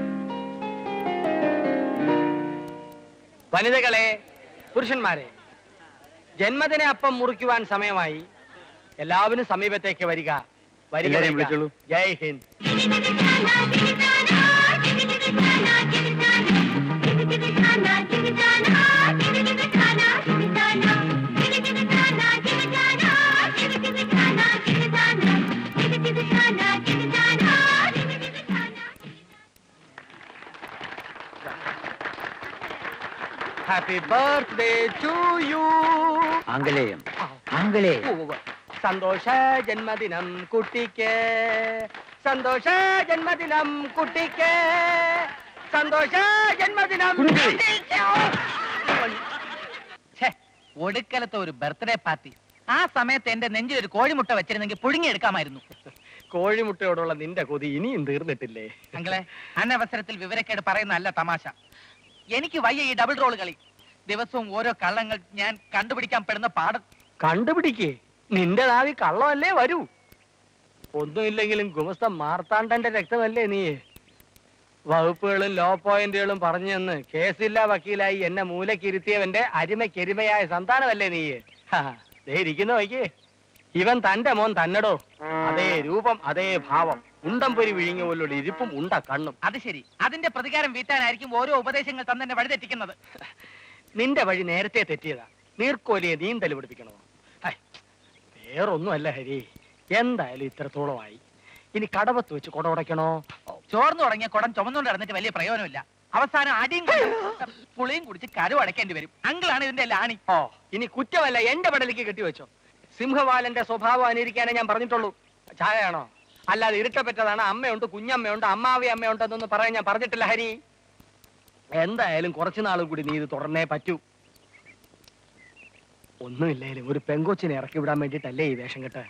വനിതകളെ പുരുഷന്മാരെ ജന്മദിന അപ്പം മുറിക്കുവാൻ സമയമായി എല്ലാവരും സമീപത്തേക്ക് വരിക വരിക എല്ലാവരെയും വരിക. വിളിച്ചോളൂ. ജയ് ഹിന്ദ് ഹാപ്പി ബർത്ത്ഡേ ടു യു ആംഗലേയം ആംഗലേയം സന്തോഷ ജന്മദിനം കുട്ടിക്ക് സന്തോഷ ജന്മദിനം കുട്ടിക്ക് സന്തോഷ ജന്മദിനം കുട്ടിക്ക്. ഛേ, ഒടുക്കലത്തെ ഒരു ബർത്ത്ഡേ പാർട്ടി ആ സമയത്ത് എന്റെ നെഞ്ചിൽ ഒരു കോഴിമുട്ട വെച്ചിരുന്നെങ്കിൽ പുഴുങ്ങിയെടുക്കാമായിരുന്നു കോഴിമുട്ടയോടുള്ള നിന്റെ കൊതി ഇനിയും തീർന്നിട്ടില്ലേ അങ്ങളെ അനവസരത്തിൽ വിവരക്കേട് പറയുന്ന അല്ല തമാശ എനിക്ക് വയ്യ ഈ ഡബിൾ റോൾ കളി ദിവസവും ഓരോ കള്ളങ്ങൾ ഞാൻ കണ്ടുപിടിക്കാൻ പെടുന്ന പാട് കണ്ടുപിടിക്കേ നിന്റെ നാവി കള്ളമല്ലേ വരൂ ഒന്നുമില്ലെങ്കിലും ഗുമസ്ത മാർത്താണ്ഡന്റെ രക്തമല്ലേ നീ വകുപ്പുകളും ലോ പോയിന്റുകളും പറഞ്ഞു തന്ന് കേസില്ല വക്കീലായി എന്നെ മൂലക്കിരുത്തിയവന്റെ അരിമയ്ക്കെരുമയായ സന്താനമല്ലേ നീ ഹാ, ദേ ഇരിക്കുന്ന വയ്ക്കേ ഇവൻ തന്റെ മോൻ തന്നടോ അതേ രൂപം അതേ ഭാവം ഉണ്ടം പൊരി വിഴിഞ്ഞ പോലുള്ള ഇരിപ്പും ഉണ്ട കണ്ണും അത് ശരി അതിന്റെ പ്രതികാരം വീട്ടാനായിരിക്കും ഓരോ ഉപദേശങ്ങൾ തന്നെ വഴിതെറ്റിക്കുന്നത് നിന്റെ വഴി നേരത്തെ തെറ്റിയതാ നീർക്കോലിയെ നീന്തൽ പിടിപ്പിക്കണോ ഹൈ, വേറൊന്നുമല്ല ഹരി എന്തായാലും ഇത്രത്തോളമായി ഇനി കടവത്ത് വെച്ച് കുട ഉടയ്ക്കണോ ചോർന്നു തുടങ്ങിയ കുടം ചുമന്നുകൊണ്ട് നടന്നിട്ട് വലിയ പ്രയോജനമില്ല അവസാനം അടിയും കൊണ്ട് പുളിയും കുടിച്ച് കരു അടയ്ക്കേണ്ടി വരും അങ്കിളാണ് ഇതിന്റെ ലാണി ഓ ഇനി കുറ്റമല്ല എന്റെ പടലിക്ക് കെട്ടിവെച്ചോ സിംഹവാലന്റെ സ്വഭാവം അനുകരിക്കാനേ ഞാൻ പറഞ്ഞിട്ടുള്ളൂ ചായയാണോ അല്ലാതെ ഇരുട്ടപ്പറ്റതാണ് അമ്മയുണ്ട് കുഞ്ഞമ്മയുണ്ട് അമ്മാവി അമ്മയുണ്ട് എന്നൊന്നും പറയാൻ ഞാൻ പറഞ്ഞിട്ടില്ല ഹരി എന്തായാലും കുറച്ചു നാളും കൂടി നീ ഇത് തുടർന്നേ പറ്റൂ ഒന്നുമില്ലേലും ഒരു പെങ്കൊച്ചിനെ ഇറക്കി വിടാൻ വേണ്ടിട്ടല്ലേ ഈ വേഷം കെട്ട്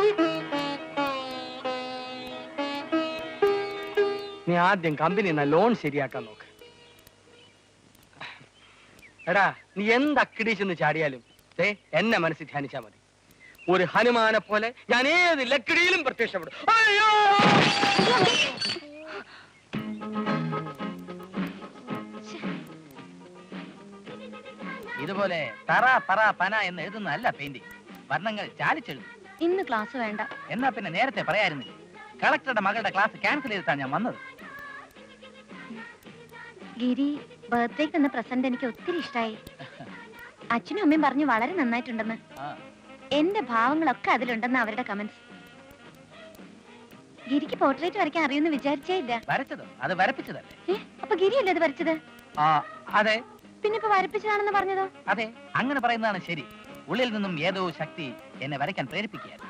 നീ ആദ്യം കമ്പനി ലോൺ ശരിയാക്കാൻ നോക്ക് എടാ നീ എന്ത് അക്കിടീച്ചെന്ന് ചാടിയാലും ദേ, എന്നെ മനസ്സിൽ ധ്യാനിച്ചാ മതി ഒരു ഹനുമാനെ പോലെ ഞാൻ ഏത് ലക്കിടിയിലും പ്രത്യക്ഷപ്പെടും അയ്യോ ഇതുപോലെ തറ പറ പന എന്ന് എഴുതുന്നതല്ല പെയിന്റിംഗ് വർണ്ണങ്ങൾ ചാലിച്ചെഴുതും ഇന്ന് ക്ലാസ് വേണ്ട എന്നാ പിന്നെ നേരത്തെ പറയായിരുന്നില്ലേ കളക്ടറുടെ മകളുടെ ക്ലാസ് ക്യാൻസൽ ചെയ്തിട്ടാണ് ഞാൻ വന്നത് ഗിരി ബർത്ത്ഡേക്ക് തന്ന പ്രസന്റ് എനിക്ക് ഒത്തിരി ഇഷ്ടമായി അച്ഛനും അമ്മയും പറഞ്ഞു വളരെ നന്നായിട്ടുണ്ടെന്ന് ആ. എന്റെ ഭാവങ്ങളൊക്കെ അതിലുണ്ടെന്ന് അവരുടെ കമന്റ്സ് ഗിരിക്ക് പോർട്രേറ്റ് വരയ്ക്കാൻ അറിയുമെന്ന് വിചാരിച്ചേ ഇല്ല വരച്ചതോ അത് വരപ്പിച്ചതല്ലേ ഏ, അപ്പൊ ഗിരിയല്ലേ അത് വരച്ചത് ആ അതെ പിന്നെ ഇപ്പൊ വരപ്പിച്ചതാണെന്ന് പറഞ്ഞതോ അതെ അങ്ങനെ പറയുന്നതാണ് ശരി ഉള്ളിൽ നിന്നും ഏതോ ശക്തി എന്നെ വരയ്ക്കാൻ പ്രേരിപ്പിക്കുകയാണ്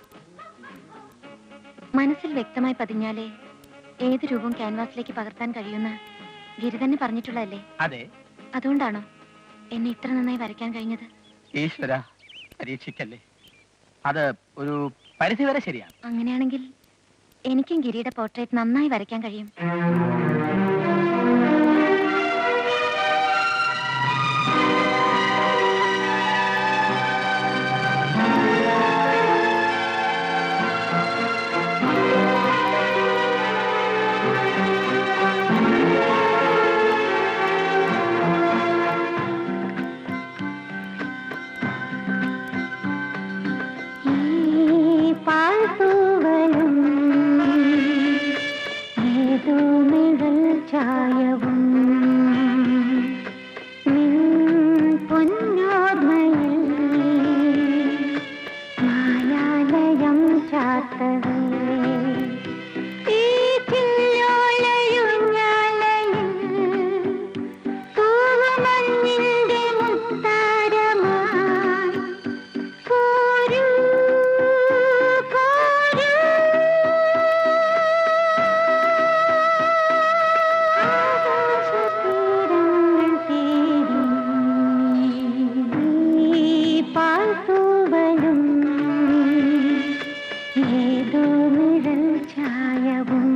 മനസ്സിൽ വ്യക്തമായി പതിഞ്ഞാലേ ഏത് രൂപവും ക്യാൻവാസിലേക്ക് പകർത്താൻ കഴിയുന്ന ഗിരി തന്നെ പറഞ്ഞിട്ടുള്ളതല്ലേ അതെ അതുകൊണ്ടാണോ എന്നെ ഇത്ര നന്നായി വരയ്ക്കാൻ കഴിഞ്ഞത് ഈശ്വര പരീക്ഷിക്കല്ലേ അത് ഒരു പരിധിവരെ ശരിയാണ് അങ്ങനെയാണെങ്കിൽ എനിക്കും ഗിരിയുടെ പോർട്രേറ്റ് നന്നായി വരയ്ക്കാൻ കഴിയും ഈ പാൽത്തൂവലും ഏതോ നിഴൽ ചായവും നിൻ പൊന്നോർമ്മയിൽ മായാലയം ചാത്തവേ ഈ ചില്ലോലയുഞ്ഞാലയിൽ തൂവമഞ്ഞിന്റെ മുത്താരമായി പോരൂ പോരൂ ആകാശതീരങ്ങൾ തേടി ഈ പാൽത്തൂവലും ഏതോ നിഴൽ ചായവും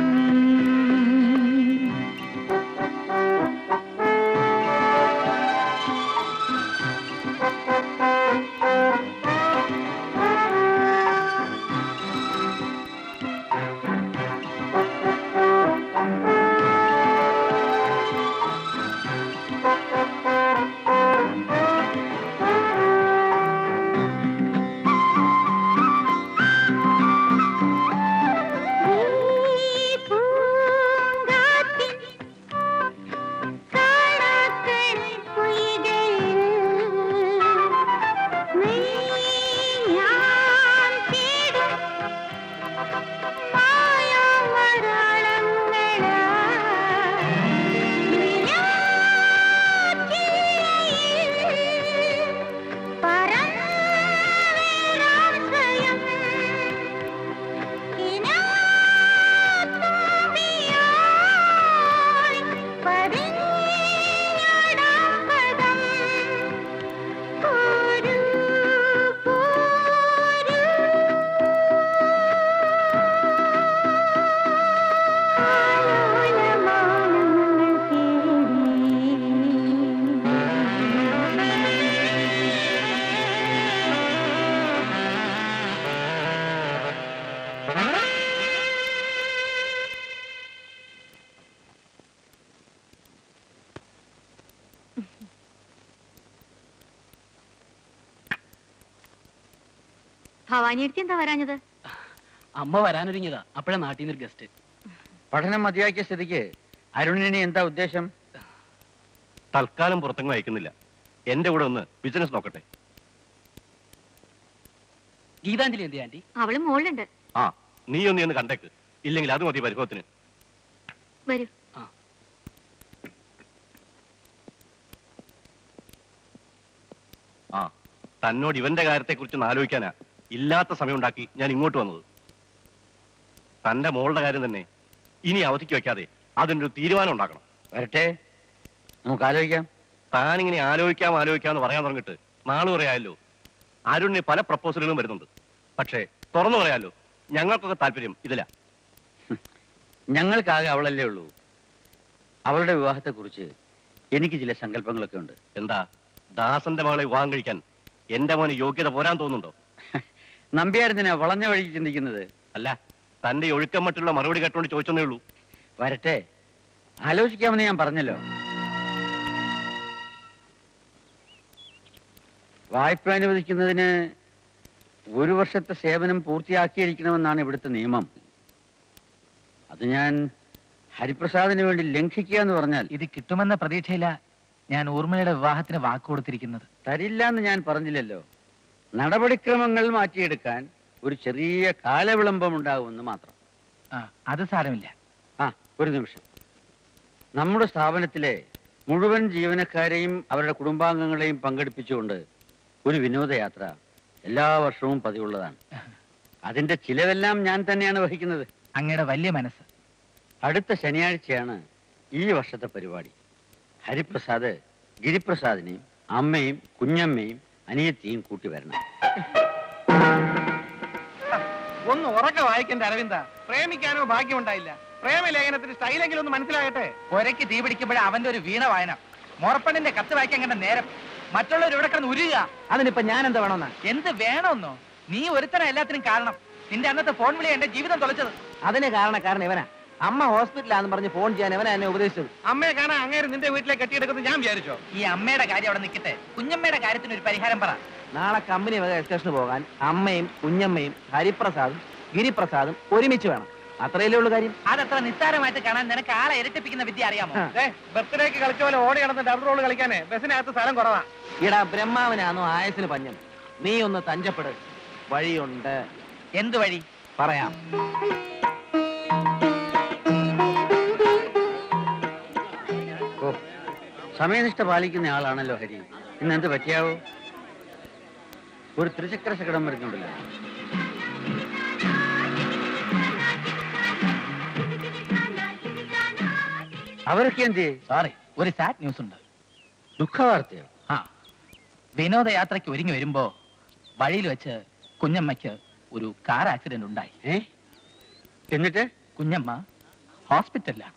ഭവാനിയെടുത്ത് എന്താ വരാഞ്ഞത് അമ്മ വരാനൊരുങ്ങിയതാ അപ്പോഴാ നാട്ടിൽ നിന്നൊരു ഗസ്റ്റ് പഠനം മതിയാക്കിയ സ്ഥിതിക്ക് അരുണിനി എന്താ ഉദ്ദേശം തൽക്കാലം പുറത്തെങ്ങും അയക്കുന്നില്ല എന്റെ കൂടെ ഒന്ന് ബിസിനസ് നോക്കട്ടെ ഗീതാഞ്ജലി എന്ത് ആന്റി അവള് മോളിലുണ്ട് ആ നീ ഒന്ന് ഒന്ന് കണ്ടേക്ക് ഇല്ലെങ്കിൽ അത് മതി പരിഭവത്തിന് വരൂ ആ തന്നോട് ഇവന്റെ കാര്യത്തെക്കുറിച്ച് ഒന്ന് ആലോചിക്കാനാ ഇല്ലാത്ത സമയം ഉണ്ടാക്കി ഞാൻ ഇങ്ങോട്ട് വന്നത് തന്റെ മോളുടെ കാര്യം തന്നെ ഇനി അവധിക്ക് വെക്കാതെ അതിനൊരു തീരുമാനം ഉണ്ടാക്കണം വരട്ടെ നമുക്ക് ആലോചിക്കാം താനിങ്ങനെ ആലോചിക്കാം ആലോചിക്കാം എന്ന് പറയാൻ തുടങ്ങിയിട്ട് നാള് പറയാമല്ലോ അരുണിന് പല പ്രപ്പോസലുകളും വരുന്നുണ്ട് പക്ഷേ തുറന്നു പറയാമല്ലോ ഞങ്ങൾക്കൊക്കെ താല്പര്യം ഇതില ഞങ്ങൾക്കാകെ അവളല്ലേ ഉള്ളൂ അവളുടെ വിവാഹത്തെക്കുറിച്ച് എനിക്ക് ചില സങ്കല്പങ്ങളൊക്കെ ഉണ്ട് എന്താ ദാസന്റെ മകളെ വിവാഹം കഴിക്കാൻ എന്റെ മോന് യോഗ്യത പോരാൻ തോന്നുന്നുണ്ടോ നമ്പ്യാരെന്തിനാ വളഞ്ഞ വഴിക്ക് ചിന്തിക്കുന്നത് അല്ല തന്റെ ഒഴുക്കം മറ്റുള്ള മറുപടി കേട്ടോണ്ട് ചോദിച്ചെന്നേ ഉള്ളൂ വരട്ടെ ആലോചിക്കാമെന്ന് ഞാൻ പറഞ്ഞല്ലോ വായ്പ അനുവദിക്കുന്നതിന് ഒരു വർഷത്തെ സേവനം പൂർത്തിയാക്കിയിരിക്കണമെന്നാണ് ഇവിടുത്തെ നിയമം അത് ഞാൻ ഹരിപ്രസാദിന് വേണ്ടി ലംഘിക്കുക എന്ന് പറഞ്ഞാൽ ഇത് കിട്ടുമെന്ന പ്രതീക്ഷയില ഞാൻ ഊർമിളയുടെ വിവാഹത്തിന് വാക്ക് കൊടുത്തിരിക്കുന്നത് തരില്ല എന്ന് ഞാൻ പറഞ്ഞില്ലല്ലോ നടപടിക്രമങ്ങൾ മാറ്റിയെടുക്കാൻ ഒരു ചെറിയ കാലവിളംബം ഉണ്ടാകുമെന്ന് മാത്രം ആ അത് സാരമില്ല ആ ഒരു നിമിഷം നമ്മുടെ സ്ഥാപനത്തിലെ മുഴുവൻ ജീവനക്കാരെയും അവരുടെ കുടുംബാംഗങ്ങളെയും പങ്കെടുപ്പിച്ചുകൊണ്ട് ഒരു വിനോദയാത്ര എല്ലാ വർഷവും പതിവുള്ളതാണ് അതിന്റെ ചിലവെല്ലാം ഞാൻ തന്നെയാണ് വഹിക്കുന്നത് അങ്ങയുടെ വലിയ മനസ്സ് അടുത്ത ശനിയാഴ്ചയാണ് ഈ വർഷത്തെ പരിപാടി ഹരിപ്രസാദ് ഗിരിപ്രസാദിനെയും അമ്മയും കുഞ്ഞമ്മയും അനിയത്തിയും കൂട്ടി വരണം ഒന്ന് ഉറക്കെ വായിക്കേണ്ട അരവിന്ദ പ്രേമിക്കാനോ ഭാഗ്യമുണ്ടായില്ല പ്രേമലേഖനത്തിന് സ്റ്റൈലെങ്കിലും ഒന്ന് മനസ്സിലാകട്ടെ ഒരയ്ക്ക് തീ പിടിക്കുമ്പോഴേ അവന്റെ ഒരു വീണ വായന മോറപ്പണ്ണിന്റെ കത്ത് വായിക്കാൻ കണ്ട നേരം മറ്റുള്ളവർ ഇവിടെ കിടന്ന് ഉരുക അതിനിപ്പോ ഞാൻ എന്താ വേണമെന്നാ എന്ത് വേണമെന്നോ നീ ഒരുത്തന എല്ലാത്തിനും കാരണം നിന്റെ അന്നത്തെ ഫോൺ വിളി എന്റെ ജീവിതം തുളച്ചത് അതിന് കാരണക്കാരൻ ഇവനാ അമ്മ ഹോസ്പിറ്റലാന്ന് പറഞ്ഞ് ഫോൺ ചെയ്യാൻ ഇവനാ എന്നെ ഉപദേശിച്ചത് അമ്മയെ കാണാൻ അങ്ങേര് നിന്റെ വീട്ടിലേക്ക് കെട്ടിയെടുക്കുന്നത് ഞാൻ വിചാരിച്ചോ ഈ അമ്മയുടെ കാര്യം അവിടെ നിൽക്കട്ടെ കുഞ്ഞമ്മയുടെ കാര്യത്തിന് ഒരു പരിഹാരം പറ നാളെ കമ്പനി വക എക്സ്റ്റേഷന് പോകാൻ അമ്മയും കുഞ്ഞമ്മയും ഹരിപ്രസാദും ഗിരിപ്രസാദും ഒരുമിച്ച് വേണം അത്രയല്ലേ ഉള്ളു കാര്യം അതത്ര നിസ്സാരമായിട്ട് കാണാൻ നിനക്ക് ആളെ ഇരട്ടിപ്പിക്കുന്ന വിദ്യ അറിയാമോ ബർത്ത്ഡേക്ക് കളിച്ച പോലെ ഓടി നടന്ന് ഡബിൾ റോൾ കളിക്കാനേ ബസ്സിനകത്ത് സ്ഥലം കുറവാ ഇടാ ബ്രഹ്മാവനാണോ ആയസിന് പഞ്ഞം നീ ഒന്ന് തഞ്ചപ്പെട് വഴിയുണ്ട് എന്ത് വഴി പറയാം ഓ സമയനിഷ്ഠ പാലിക്കുന്ന ആളാണല്ലോ ഹരി ഇന്ന് എന്ത് പറ്റിയാവോ ഒരു ത്രിചക്ര ശകടം വരുന്നുണ്ടല്ലോ അവരൊക്കെ എന്ത് സോറി ഒരു സാഡ് ന്യൂസ് ഉണ്ട് ദുഃഖവാർത്തയോ ആ വിനോദയാത്രയ്ക്ക് ഒരുങ്ങി വരുമ്പോ വഴിയിൽ വെച്ച് കുഞ്ഞമ്മയ്ക്ക് ഒരു കാർ ആക്സിഡന്റ് ഉണ്ടായി ഏ എന്നിട്ട് കുഞ്ഞമ്മ ഹോസ്പിറ്റലിലാണ്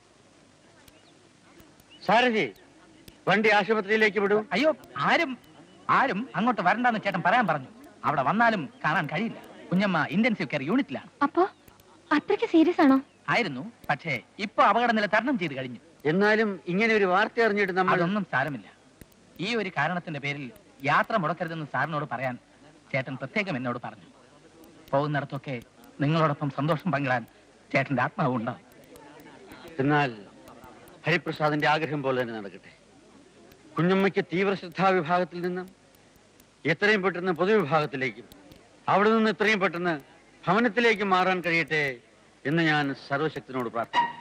സാരഥി വണ്ടി ആശുപത്രിയിലേക്ക് വിടൂ അയ്യോ ആരും ആരും അങ്ങോട്ട് വരണ്ടെന്ന് ചേട്ടൻ പറയാൻ പറഞ്ഞു അവിടെ വന്നാലും കാണാൻ കഴിയില്ല കുഞ്ഞമ്മ ഇന്റൻസീവ് കെയർ യൂണിറ്റിലാണ് അപ്പോ അത്രയ്ക്ക് സീരിയസ് ആണോ ആയിരുന്നു പക്ഷേ ഇപ്പൊ അപകടനില തരണം ചെയ്ത് കഴിഞ്ഞു എന്നാലും ഇങ്ങനെ ഒരു വാർത്ത അറിഞ്ഞിട്ട് നമ്മൾ അതൊന്നും സാരമില്ല ഈ ഒരു കാരണത്തിന്റെ പേരിൽ യാത്ര മുടക്കരുതെന്ന് സാറിനോട് പറയാൻ ചേട്ടൻ പ്രത്യേകം എന്നോട് പറഞ്ഞു പോകുന്നിടത്തൊക്കെ നിങ്ങളോടൊപ്പം സന്തോഷം പങ്കിടാൻ ചേട്ടന്റെ ആത്മാവ് ഉണ്ടാവും എന്നാൽ ഹരിപ്രസാദിന്റെ ആഗ്രഹം പോലെ തന്നെ നടക്കട്ടെ കുഞ്ഞമ്മയ്ക്ക് തീവ്ര ശ്രദ്ധാ വിഭാഗത്തിൽ നിന്ന് എത്രയും പെട്ടെന്ന് പൊതുവിഭാഗത്തിലേക്കും അവിടെ നിന്ന് എത്രയും പെട്ടെന്ന് ഭവനത്തിലേക്ക് മാറാൻ കഴിയട്ടെ എന്ന് ഞാൻ സർവശക്തിനോട് പ്രാർത്ഥിക്കുന്നു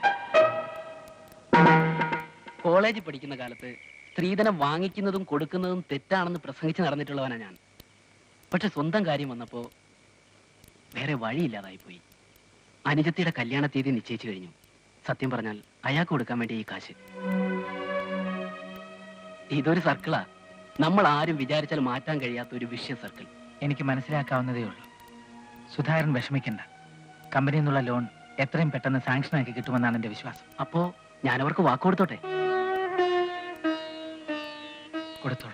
കോളേജിൽ പഠിക്കുന്ന കാലത്ത് സ്ത്രീധനം വാങ്ങിക്കുന്നതും കൊടുക്കുന്നതും തെറ്റാണെന്ന് പ്രസംഗിച്ച് നടന്നിട്ടുള്ളവനാ ഞാൻ പക്ഷെ സ്വന്തം കാര്യം വന്നപ്പോ വേറെ വഴിയില്ലാതായി പോയി അനുജത്തിയുടെ കല്യാണ തീയതി നിശ്ചയിച്ചു കഴിഞ്ഞു സത്യം പറഞ്ഞാൽ അയാൾക്ക് കൊടുക്കാൻ വേണ്ടി ഈ കാശ് ഇതൊരു സർക്കിളാ നമ്മൾ ആരും വിചാരിച്ചാൽ മാറ്റാൻ കഴിയാത്ത ഒരു വിഷയ സർക്കിൾ എനിക്ക് മനസ്സിലാക്കാവുന്നതേ ഉള്ളൂ സുധാകരൻ വിഷമിക്കണ്ട കമ്പനിയിൽ നിന്നുള്ള ലോൺ എത്രയും പെട്ടെന്ന് സാങ്ഷൻ ആക്കി കിട്ടുമെന്നാണ് എന്റെ വിശ്വാസം അപ്പോ ഞാൻ അവർക്ക് വാക്ക് കൊടുത്തോട്ടെ കൊടുത്തോളൂ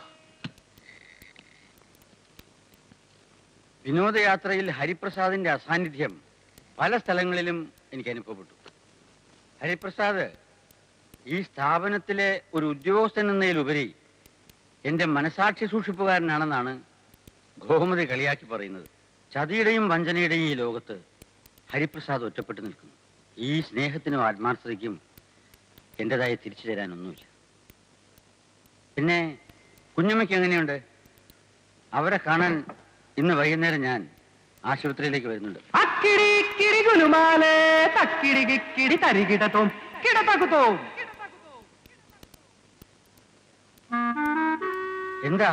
വിനോദയാത്രയിൽ ഹരിപ്രസാദിന്റെ അസാന്നിധ്യം പല സ്ഥലങ്ങളിലും എനിക്ക് അനുഭവപ്പെട്ടു ഹരിപ്രസാദ് ഈ സ്ഥാപനത്തിലെ ഒരു ഉദ്യോഗസ്ഥൻ എന്നതിലുപരി എന്റെ മനസാക്ഷി സൂക്ഷിപ്പുകാരനാണെന്നാണ് ഗോമതി കളിയാക്കി പറയുന്നത് ചതിയുടെയും വഞ്ചനയുടെയും ഈ ലോകത്ത് ഹരിപ്രസാദ് ഒറ്റപ്പെട്ടു നിൽക്കുന്നു ഈ സ്നേഹത്തിനും ആത്മാർത്ഥതയ്ക്കും എന്റേതായി തിരിച്ചു തരാനൊന്നുമില്ല പിന്നെ കുഞ്ഞമ്മയ്ക്ക് എങ്ങനെയുണ്ട് അവരെ കാണാൻ ഇന്ന് വൈകുന്നേരം ഞാൻ ആശുപത്രിയിലേക്ക് വരുന്നുണ്ട് അക്കിടി കിടി ഗുലുമാലേ തക്കിടി കിക്കിടി തരികിടത്തോം കിടത്തക്കുത്തോം എന്താ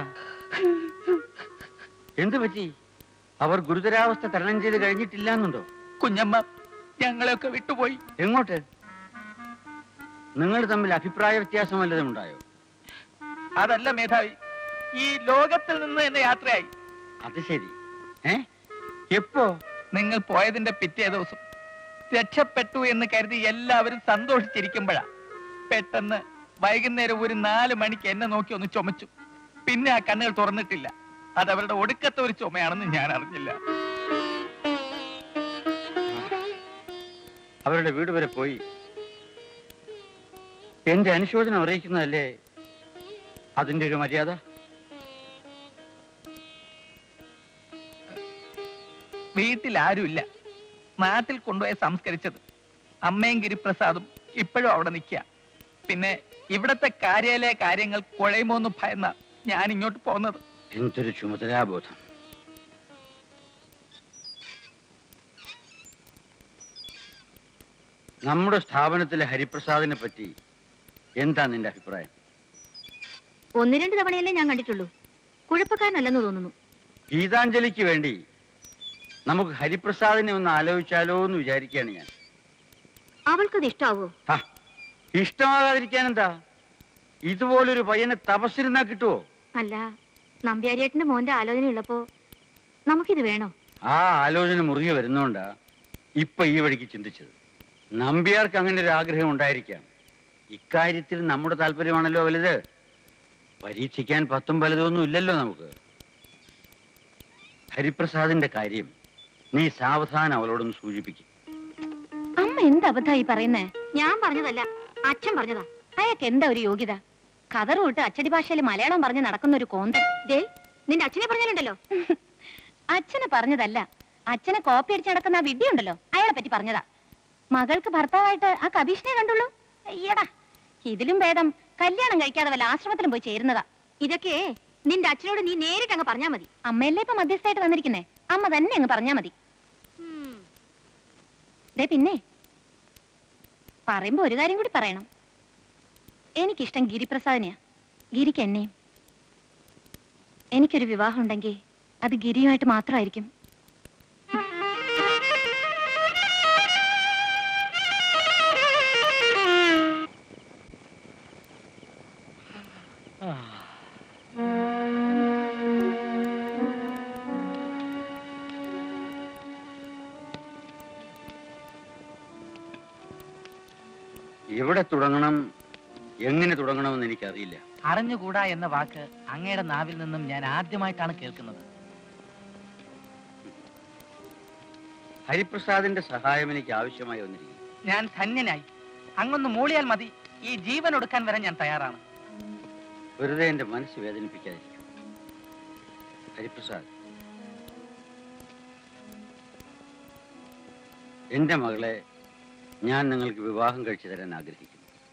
എന്തു പറ്റി അവർ ഗുരുതരാവസ്ഥ തരണം ചെയ്ത് കഴിഞ്ഞിട്ടില്ല എന്നുണ്ടോ കുഞ്ഞമ്മ ഞങ്ങളെയൊക്കെ വിട്ടുപോയി എങ്ങോട്ട് നിങ്ങൾ തമ്മിൽ അഭിപ്രായ വ്യത്യാസം വല്ലതും ഉണ്ടായോ അതല്ല മേധാവി ഈ ലോകത്തിൽ നിന്ന് എന്നെ യാത്രയായി അത് ശരി ഏ എപ്പോ നിങ്ങൾ പോയതിന്റെ പിറ്റേ ദിവസം രക്ഷപ്പെട്ടു എന്ന് കരുതി എല്ലാവരും സന്തോഷിച്ചിരിക്കുമ്പോഴാ പെട്ടെന്ന് വൈകുന്നേരം ഒരു നാല് മണിക്ക് എന്നെ നോക്കി ഒന്ന് ചുമച്ചു പിന്നെ ആ കണ്ണുകൾ തുറന്നിട്ടില്ല അത് അവരുടെ ഒടുക്കത്തെ ഒരു ചുമയാണെന്ന് ഞാൻ അറിഞ്ഞില്ല അവരുടെ വീട് വരെ പോയി എന്റെ അനുശോചനം അറിയിക്കുന്നതല്ലേ അതിന്റെ ഒരു മര്യാദ വീട്ടിൽ ആരുമില്ല നാട്ടിൽ കൊണ്ടുപോയി സംസ്കരിച്ചത് അമ്മയും ഗിരിപ്രസാദും ഇപ്പോഴും അവിടെ നിൽക്കുക പിന്നെ ഇവിടത്തെ കാര്യാലയ കാര്യങ്ങൾ കുഴയുമോന്ന് ഭയന്ന ഞാൻ ഇങ്ങോട്ട് പോന്നത് എന്തൊരു ചുമതലാബോധം നമ്മുടെ സ്ഥാപനത്തിലെ ഹരിപ്രസാദിനെ പറ്റി എന്താ നിന്റെ അഭിപ്രായം ഒന്ന് രണ്ട് തവണയല്ലേ ഞാൻ കണ്ടിട്ടുള്ളൂ കുഴപ്പക്കാരനല്ലെന്ന് തോന്നുന്നു ഗീതാഞ്ജലിക്ക് വേണ്ടി നമുക്ക് ഹരിപ്രസാദിനെ ഒന്ന് ആലോചിച്ചാലോ എന്ന് വിചാരിക്കുകയാണ് ഞാൻ അവൾക്കത് ഇഷ്ടാവോ ആ, ഇഷ്ടമാകാതിരിക്കാൻ എന്താ ഇതുപോലൊരു പയ്യനെ തപസ്സിരുന്നാ കിട്ടുവോ അല്ല നമ്പ്യാരിയേട്ടന്റെ മോന്റെ ആലോചന ഉള്ളപ്പോ നമുക്കിത് വേണോ ആ ആലോചന മുറുകെ വരുന്നോണ്ടാ ഇപ്പൊ ഈ വഴിക്ക് ചിന്തിച്ചത് നമ്പ്യാർക്ക് അങ്ങനെ ഒരു ആഗ്രഹം ഉണ്ടായിരിക്കാം ഇക്കാര്യത്തിൽ നമ്മുടെ താല്പര്യമാണല്ലോ വലുത് പരീക്ഷിക്കാൻ പത്തും പലതൊന്നും ഇല്ലല്ലോ നമുക്ക് ഹരിപ്രസാദിന്റെ കാര്യം നീ സാവധാനം അവളോടൊന്ന് സൂചിപ്പിക്കും അമ്മ എന്ത് അബദ്ധായി പറയുന്നേ ഞാൻ പറഞ്ഞതല്ല അച്ഛൻ പറഞ്ഞതാ അയാൾക്ക് എന്താ ഒരു യോഗ്യത കതറ് വിട്ട് അച്ചടി ഭാഷയിൽ മലയാളം പറഞ്ഞ് നടക്കുന്ന ഒരു കോന്തൻ ദേ നിന്റെ അച്ഛനെ പറഞ്ഞാലുണ്ടല്ലോ അച്ഛനെ പറഞ്ഞതല്ല അച്ഛനെ കോപ്പി അടിച്ച് നടക്കുന്ന ആ വിദ്യയുണ്ടല്ലോ അയാളെ പറ്റി പറഞ്ഞതാ മകൾക്ക് ഭർത്താവായിട്ട് ആ കബീഷിനെ കണ്ടുള്ളൂ അയ്യടാ ഇതിലും ഭേദം കല്യാണം കഴിക്കാതെ വല്ല ആശ്രമത്തിലും പോയി ചേരുന്നതാ ഇതൊക്കെ നിന്റെ അച്ഛനോട് നീ നേരിട്ട് അങ്ങ് പറഞ്ഞാ മതി അമ്മയല്ലേ ഇപ്പൊ മധ്യസ്ഥമായിട്ട് വന്നിരിക്കുന്നേ അമ്മ തന്നെ അങ്ങ് പറഞ്ഞാ മതി ദേ പിന്നെ പറയുമ്പോ ഒരു കാര്യം കൂടി പറയണം എനിക്കിഷ്ടം ഗിരിപ്രസാദിനെയാ ഗിരിക്ക് എന്നെയും എനിക്കൊരു വിവാഹം ഉണ്ടെങ്കിൽ അത് ഗിരിയുമായിട്ട് മാത്രമായിരിക്കും എവിടെ തുടങ്ങണം എങ്ങനെ തുടങ്ങണമെന്ന് എനിക്കറിയില്ല അറിഞ്ഞുകൂടാ എന്ന വാക്ക് അങ്ങയുടെ നാവിൽ നിന്നും ഞാൻ ആദ്യമായിട്ടാണ് കേൾക്കുന്നത് ഹരിപ്രസാദിന്റെ സഹായം എനിക്ക് ആവശ്യമായി വന്നിരിക്കുന്നു ഞാൻ ധന്യനായി അങ്ങൊന്ന് മൂളിയാൽ മതി ഈ ജീവൻ ഒടുക്കാൻ വരെ ഞാൻ തയ്യാറാണ് വെറുതെ എന്റെ മനസ്സ് വേദനിപ്പിക്കാതിരിക്കും ഹരിപ്രസാദ് എന്റെ മകളെ ഞാൻ നിങ്ങൾക്ക് വിവാഹം കഴിച്ചു തരാൻ ആഗ്രഹിക്കുന്നു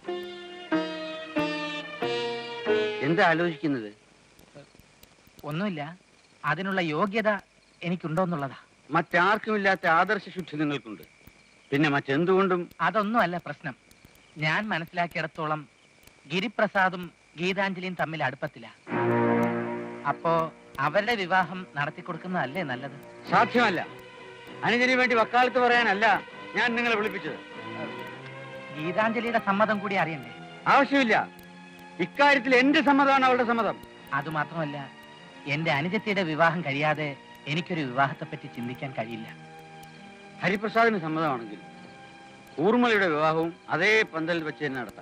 എന്താ ആലോചിക്കുന്നത് ഒന്നുമില്ല അതിനുള്ള യോഗ്യത എനിക്കുണ്ടോ എന്നുള്ളതാ മറ്റാർക്കുമില്ലാത്ത ആദർശ ശുദ്ധി നിങ്ങൾക്കുണ്ട് പിന്നെ മറ്റെന്തുകൊണ്ടും അതൊന്നും അല്ല പ്രശ്നം ഞാൻ മനസ്സിലാക്കിയിടത്തോളം ഗിരിപ്രസാദും ഗീതാഞ്ജലിയും തമ്മിൽ അടുപ്പത്തില്ല അപ്പോ അവരുടെ വിവാഹം നടത്തി കൊടുക്കുന്നതല്ലേ നല്ലത് സാധ്യമല്ല അനുജന് വേണ്ടി വക്കാലത്ത് പറയാനല്ല ഞാൻ നിങ്ങളെ വിളിപ്പിച്ചത് ഗീതാഞ്ജലിയുടെ സമ്മതം കൂടി അറിയണ്ടേ ആവശ്യമില്ല ഇക്കാര്യത്തിൽ എന്റെ സമ്മതമാണ് അവളുടെ സമ്മതം അതുമാത്രമല്ല എന്റെ അനുജത്തിയുടെ വിവാഹം കഴിയാതെ എനിക്കൊരു വിവാഹത്തെപ്പറ്റി ചിന്തിക്കാൻ കഴിയില്ല ഹരിപ്രസാദിന് സമ്മതമാണെങ്കിൽ ഊർമ്മലയുടെ വിവാഹവും അതേ പന്തലിൽ വെച്ച് തന്നെ നടത്താം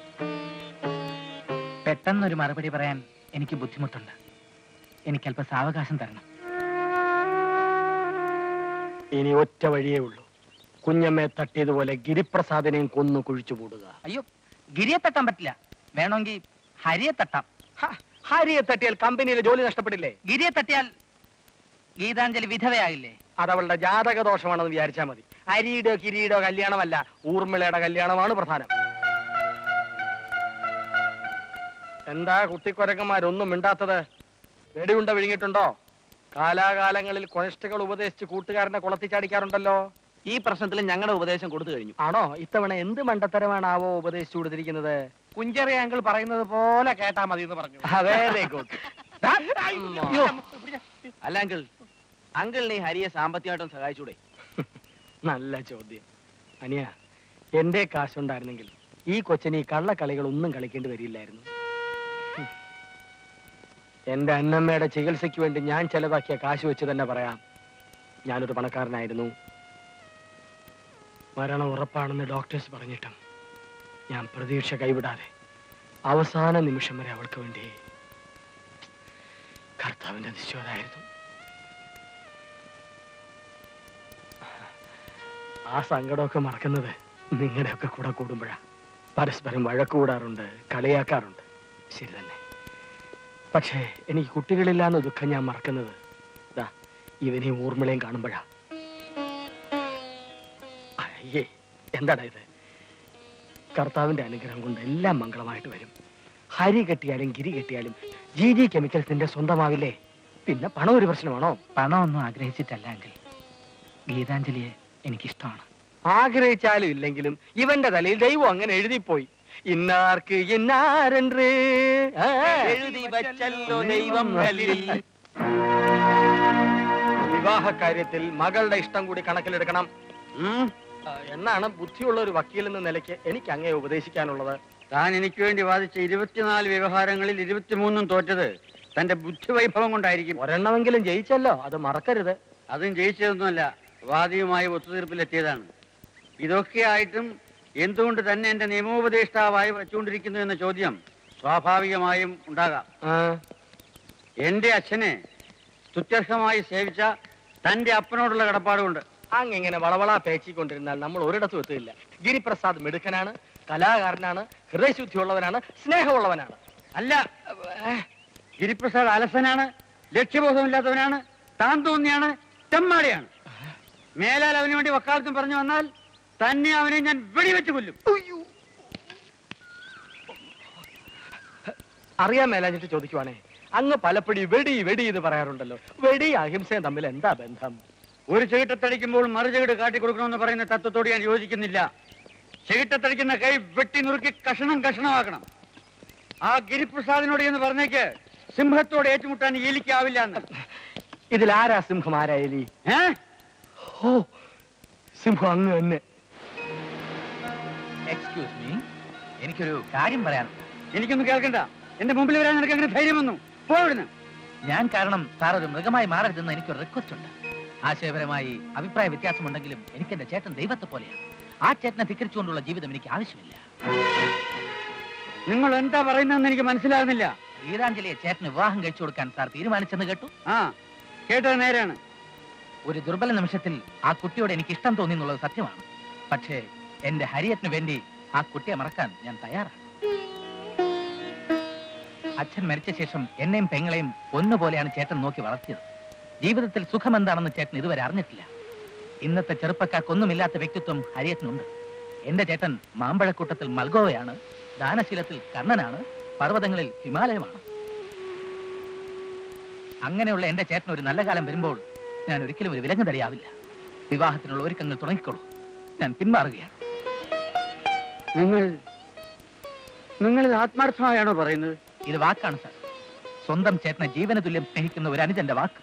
പെട്ടെന്നൊരു മറുപടി പറയാൻ എനിക്ക് ബുദ്ധിമുട്ടുണ്ട് എനിക്കല്പ സാവകാശം തരണം ഇനി ഒറ്റ വഴിയേ ഉള്ളൂ കുഞ്ഞമ്മയെ തട്ടിയതുപോലെ ഗിരിപ്രസാദിനെയും കൊന്നു കുഴിച്ചു മൂടുക അയ്യോ ഗിരിയെ തട്ടാൻ പറ്റില്ല വേണമെങ്കിൽ ഹരിയെ തട്ടാം ഹരിയെ തട്ടിയാൽ കമ്പനിയിലെ ജോലി നഷ്ടപ്പെടില്ലേ ഗിരിയെ തട്ടിയാൽ ഗീതാഞ്ജലി വിധവയായില്ലേ അതവളുടെ ജാതക ദോഷമാണെന്ന് വിചാരിച്ചാൽ മതി അരിയുടെ കിരീടോ കല്യാണമല്ല ഊർമിളയുടെ കല്യാണമാണ് പ്രധാനം എന്താ കുട്ടിക്കൊരക്കന്മാരൊന്നും മിണ്ടാത്തത് വെടിയുണ്ട വിഴുങ്ങിയിട്ടുണ്ടോ കാലാകാലങ്ങളിൽ കൊനിഷ്ഠകൾ ഉപദേശിച്ച് കൂട്ടുകാരനെ കുളത്തി ചാടിക്കാറുണ്ടല്ലോ ഈ പ്രശ്നത്തിൽ ഞങ്ങളുടെ ഉപദേശം കൊടുത്തു കഴിഞ്ഞു ആണോ ഇത്തവണ എന്ത് മണ്ടത്തരമാണാവോ ഉപദേശിച്ചു കൊടുത്തിരിക്കുന്നത് കുഞ്ചെറിയ അങ്കിൾ പറയുന്നത് പോലെ കേട്ടാ മതി എന്ന് പറഞ്ഞു വെരി ഗുഡ് അല്ല അങ്കിൾ അങ്കിളിനെ ഈ ഹരിയെ സാമ്പത്തികമായിട്ടും സഹായിച്ചൂടെ നല്ല ചോദ്യം അനിയ എന്റെ കാശുണ്ടായിരുന്നെങ്കിൽ ഈ കൊച്ചിന് ഈ കള്ളക്കളികൾ ഒന്നും കളിക്കേണ്ടി വരില്ലായിരുന്നു ഹും. എന്റെ അന്നമ്മയുടെ ചികിത്സയ്ക്ക് വേണ്ടി ഞാൻ ചെലവാക്കിയ കാശ് വെച്ച് തന്നെ പറയാം ഞാനൊരു പണക്കാരനായിരുന്നു മരണം ഉറപ്പാണെന്ന് ഡോക്ടേഴ്സ് പറഞ്ഞിട്ടും ഞാൻ പ്രതീക്ഷ കൈവിടാതെ അവസാന നിമിഷം വരെ അവൾക്ക് വേണ്ടി കർത്താവിന്റെ നിശ്ചയമായിരുന്നു ആ സങ്കടമൊക്കെ മറക്കുന്നത് നിങ്ങളുടെയൊക്കെ കൂടെ കൂടുമ്പോഴാ പരസ്പരം വഴക്കൂടാറുണ്ട് കളിയാക്കാറുണ്ട് ശരി തന്നെ പക്ഷേ എനിക്ക് കുട്ടികളില്ലാന്ന ദുഃഖം ഞാൻ മറക്കുന്നത് ദാ ഇവനെയും ഊർമിളയും കാണുമ്പോഴാ അയ്യേ എന്താടാ ഇത് കർത്താവിന്റെ അനുഗ്രഹം കൊണ്ട് എല്ലാം മംഗളമായിട്ട് വരും ഹരി കെട്ടിയാലും ഗിരി കെട്ടിയാലും ജി ജി കെമിക്കൽസിന്റെ സ്വന്തമാവില്ലേ പിന്നെ പണം ഒരു പ്രശ്നമാണോ പണമൊന്നും ആഗ്രഹിച്ചിട്ടല്ല എങ്കിൽ ഗീതാഞ്ജലിയെ എനിക്കിഷ്ടമാണ് ആഗ്രഹിച്ചാലും ഇല്ലെങ്കിലും ഇവന്റെ തലയിൽ ദൈവം അങ്ങനെ എഴുതിപ്പോയി ഇന്നാർക്ക് ഇന്നാരെன்று ആ. എഴുതി വച്ചല്ലോ ദൈവം കല്ലിൽ. വിവാഹ കാര്യത്തിൽ മകളുടെ ഇഷ്ടം കൂടി കണക്കിലെടുക്കണം ആ, എന്നാണ് ബുദ്ധിയുള്ള ഒരു വക്കീൽ എന്ന നിലയ്ക്ക് എനിക്ക് അങ്ങേ ഉപദേശിക്കാനുള്ളത് താൻ എനിക്ക് വേണ്ടി വാദിച്ച ഇരുപത്തിനാല് വ്യവഹാരങ്ങളിൽ ഇരുപത്തിമൂന്നും തോറ്റത് തന്റെ ബുദ്ധിവൈഭവം കൊണ്ടായിരിക്കും ഒരെണ്ണമെങ്കിലും ജയിച്ചല്ലോ അത് മറക്കരുത് അതും ജയിച്ചതൊന്നുമല്ല വാദിയുമായി ഒത്തുതീർപ്പിലെത്തിയതാണ് ഇതൊക്കെയായിട്ടും എന്തുകൊണ്ട് തന്നെ എന്റെ നിയമോപദേഷ്ടാവായി വച്ചുകൊണ്ടിരിക്കുന്നു എന്ന ചോദ്യം സ്വാഭാവികമായും ഉണ്ടാകാം എന്റെ അച്ഛനെ സ്തുത്യർഹമായി സേവിച്ച തന്റെ അപ്പനോടുള്ള കടപ്പാടുകൊണ്ട് അങ്ങ് ഇങ്ങനെ വളവള പേച്ചിക്കൊണ്ടിരുന്നാൽ നമ്മൾ ഒരിടത്തും എത്തില്ല ഗിരിപ്രസാദ് മിടുക്കനാണ് കലാകാരനാണ് ഹൃദയശുദ്ധിയുള്ളവനാണ് സ്നേഹമുള്ളവനാണ് അല്ല ഗിരിപ്രസാദ് അലസനാണ് ലക്ഷ്യബോധമില്ലാത്തവനാണ് താൻ തോന്നിയാണ് തെമ്മാടിയാണ് മേലാൽ അവന് വേണ്ടി വക്കാലത്തും പറഞ്ഞു വന്നാൽ തന്നെ അവനെ ഞാൻ വെടിവെച്ച് കൊല്ലും അറിയാൻ മേലാഞ്ഞിട്ട് ചോദിക്കുവാണേ അങ്ങ് പലപ്പടി വെടി വെടി എന്ന് പറയാറുണ്ടല്ലോ വെടി അഹിംസയും തമ്മിൽ എന്താ ബന്ധം ഒരു ചീട്ടത്തടിക്കുമ്പോൾ മറു ചീട്ട് കാട്ടിക്കൊടുക്കണമെന്ന് പറയുന്ന തത്വത്തോട് ഞാൻ യോജിക്കുന്നില്ല ചീട്ടത്തടിക്കുന്ന കൈ വെട്ടി നുറുക്കി കഷണം കഷണമാക്കണം ആ ഗിരിപ്രസാദിനോട് എന്ന് പറഞ്ഞേക്ക് സിംഹത്തോട് ഏറ്റുമുട്ടാൻ എലിക്കാവില്ല എന്ന് ഇതിൽ ആരാ സിംഹം ആരാ എലി ഏ ഓ സിംഹം അങ്ങ് തന്നെ എക്സ്ക്യൂസ് മീ എനിക്കൊരു കാര്യം പറയാനുണ്ട് എനിക്കൊന്നും കേൾക്കണ്ട എന്റെ മുമ്പിൽ വരാൻ നിനക്ക് അങ്ങനെ ധൈര്യം വന്നു പോവിടുന്ന് ഞാൻ കാരണം സാർ ഒരു മൃഗമായി മാറരുതെന്ന് എനിക്കൊരു റിക്വസ്റ്റ് ഉണ്ട് ആശയപരമായി അഭിപ്രായ വ്യത്യാസമുണ്ടെങ്കിലും എനിക്ക് എന്റെ ചേട്ടൻ ദൈവത്തെ പോലെയാണ് ആ ചേട്ടനെ ധിക്കരിച്ചുകൊണ്ടുള്ള ജീവിതം എനിക്ക് ആവശ്യമില്ല നിങ്ങൾ എന്താ പറയുന്നതെന്ന് എനിക്ക് മനസ്സിലാകുന്നില്ല ഗീതാഞ്ജലിയെ ചേട്ടന് വിവാഹം കഴിച്ചു കൊടുക്കാൻ സാർ തീരുമാനിച്ചെന്ന് കേട്ടു ആ കേട്ടത് നേരാണ് ഒരു ദുർബല നിമിഷത്തിൽ ആ കുട്ടിയോട് എനിക്ക് ഇഷ്ടം തോന്നി എന്നുള്ളത് സത്യമാണ് പക്ഷേ എന്റെ ഹരിയത്തിന് വേണ്ടി ആ കുട്ടിയെ മറക്കാൻ ഞാൻ തയ്യാറാണ് അച്ഛൻ മരിച്ച ശേഷം എന്നെയും പെങ്ങളെയും ഒന്നുപോലെയാണ് ചേട്ടൻ നോക്കി വളർത്തിയത് ജീവിതത്തിൽ സുഖം എന്താണെന്ന് ചേട്ടൻ ഇതുവരെ അറിഞ്ഞിട്ടില്ല ഇന്നത്തെ ചെറുപ്പക്കാർക്കൊന്നുമില്ലാത്ത വ്യക്തിത്വം ഹരിയത്തിനുണ്ട് എന്റെ ചേട്ടൻ മാമ്പഴക്കൂട്ടത്തിൽ മൽഗോവയാണ് ദാനശീലത്തിൽ കർണനാണ് പർവ്വതങ്ങളിൽ ഹിമാലയമാണ് അങ്ങനെയുള്ള എന്റെ ചേട്ടൻ ഒരു നല്ല കാലം വരുമ്പോൾ ഞാൻ ഒരിക്കലും ഒരു വിലങ്ങ് തടിയാവില്ല വിവാഹത്തിനുള്ള ഒരുക്കങ്ങൾ തുടങ്ങിക്കോളൂ ഞാൻ പിന്മാറുകയാണ് നിങ്ങൾ നിങ്ങൾ ഇത് ആത്മാർത്ഥമായാണോ പറയുന്നത് ഇത് വാക്കാണ് സാർ സ്വന്തം ചേട്ടനെ ജീവന തുല്യം സ്നേഹിക്കുന്ന ഒരു അനുജന്റെ വാക്ക്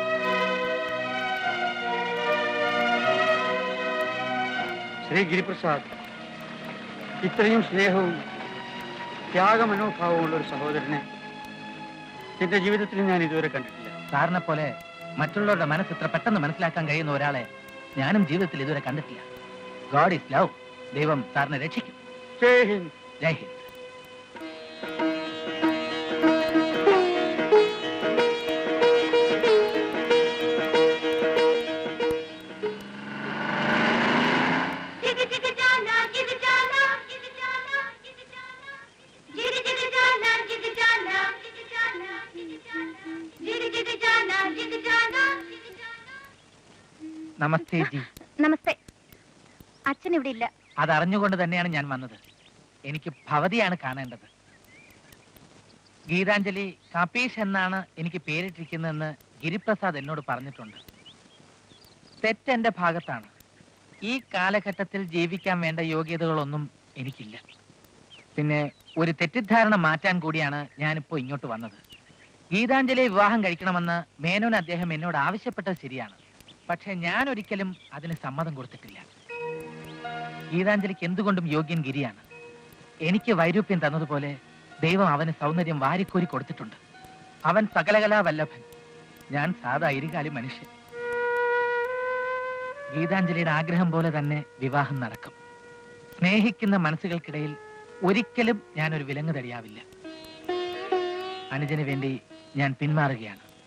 ശ്രീ ഗിരിപ്രസാദ് ഇത്രയും സ്നേഹവും ത്യാഗമനോഭാവമുള്ള ഒരു സഹോദരനെ എന്റെ ജീവിതത്തിൽ ഞാൻ ഇതുവരെ കണ്ടിട്ടില്ല സാറിനെ പോലെ മറ്റുള്ളവരുടെ മനസ്സ് ഇത്ര പെട്ടെന്ന് മനസ്സിലാക്കാൻ കഴിയുന്ന ഒരാളെ ഞാനും ജീവിതത്തിൽ ഇതുവരെ കണ്ടിട്ടില്ല ഗോഡ് ഈസ് ലവ് ദൈവം സാറിനെ രക്ഷിക്കും ജയ് ഹിന്ദ് ജയ് ഹിന്ദ് നമസ്തേ ജി നമസ്തേ അച്ഛൻ ഇവിടെ ഇല്ല അതറിഞ്ഞുകൊണ്ട് തന്നെയാണ് ഞാൻ വന്നത് എനിക്ക് ഭവതിയാണ് കാണേണ്ടത് ഗീതാഞ്ജലി കപീഷ് എന്നാണ് എനിക്ക് പേരിട്ടിരിക്കുന്നതെന്ന് ഗിരിപ്രസാദ് എന്നോട് പറഞ്ഞിട്ടുണ്ട് തെറ്റെന്റെ ഭാഗത്താണ് ഈ കാലഘട്ടത്തിൽ ജീവിക്കാൻ വേണ്ട യോഗ്യതകളൊന്നും എനിക്കില്ല പിന്നെ ഒരു തെറ്റിദ്ധാരണ മാറ്റാൻ കൂടിയാണ് ഞാനിപ്പോ ഇങ്ങോട്ട് വന്നത് ഗീതാഞ്ജലിയെ വിവാഹം കഴിക്കണമെന്ന് മേനോൻ അദ്ദേഹം എന്നോട് ആവശ്യപ്പെട്ടത് ശരിയാണ് പക്ഷെ ഞാൻ ഒരിക്കലും അതിന് സമ്മതം കൊടുത്തിട്ടില്ല ഗീതാഞ്ജലിക്ക് എന്തുകൊണ്ടും യോഗ്യൻ ഗിരിയാണ് എനിക്ക് വൈരൂപ്യം തന്നതുപോലെ ദൈവം അവന് സൗന്ദര്യം വാരിക്കോരി കൊടുത്തിട്ടുണ്ട് അവൻ സകലകലാ വല്ലഭൻ ഞാൻ സാധാ ഇരുകാലി മനുഷ്യൻ ഗീതാഞ്ജലിയുടെ ആഗ്രഹം പോലെ തന്നെ വിവാഹം നടക്കും സ്നേഹിക്കുന്ന മനസ്സുകൾക്കിടയിൽ ഒരിക്കലും ഞാൻ ഒരു വിലങ്ങ് തടിയാവില്ല അനുജന് വേണ്ടി ഞാൻ പിന്മാറുകയാണ്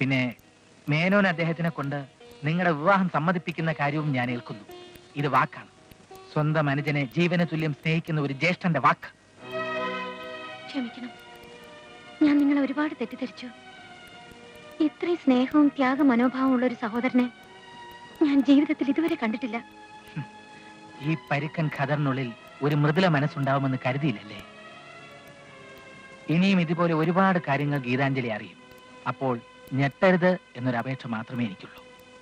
പിന്നെ മേനോൻ അദ്ദേഹത്തിനെ കൊണ്ട് നിങ്ങളുടെ വിവാഹം സമ്മതിപ്പിക്കുന്ന കാര്യവും ഞാൻ ഏൽക്കുന്നു ഇത് വാക്കാണ് സ്വന്തം അനുജനെ ജീവന തുല്യം സ്നേഹിക്കുന്ന ഒരു ജ്യേഷ്ഠന്റെ വാക്ക് ക്ഷമിക്കണം ഞാൻ നിങ്ങളെ ഒരുപാട് തെറ്റിദ്ധരിച്ചു ഇത്രയും സ്നേഹവും ത്യാഗ മനോഭാവവും ഉള്ള ഒരു സഹോദരനെ ഞാൻ ജീവിതത്തിൽ ഇതുവരെ കണ്ടിട്ടില്ല ഈ പരുക്കൻ ഖദറിനുള്ളിൽ ഒരു മൃദുല മനസ്സുണ്ടാവുമെന്ന് കരുതിയില്ലല്ലേ ഇനിയും ഇതുപോലെ ഒരുപാട് കാര്യങ്ങൾ ഗീതാഞ്ജലി അറിയും അപ്പോൾ ഞെട്ടരുത് എന്നൊരു അപേക്ഷ മാത്രമേ എനിക്കുള്ളൂ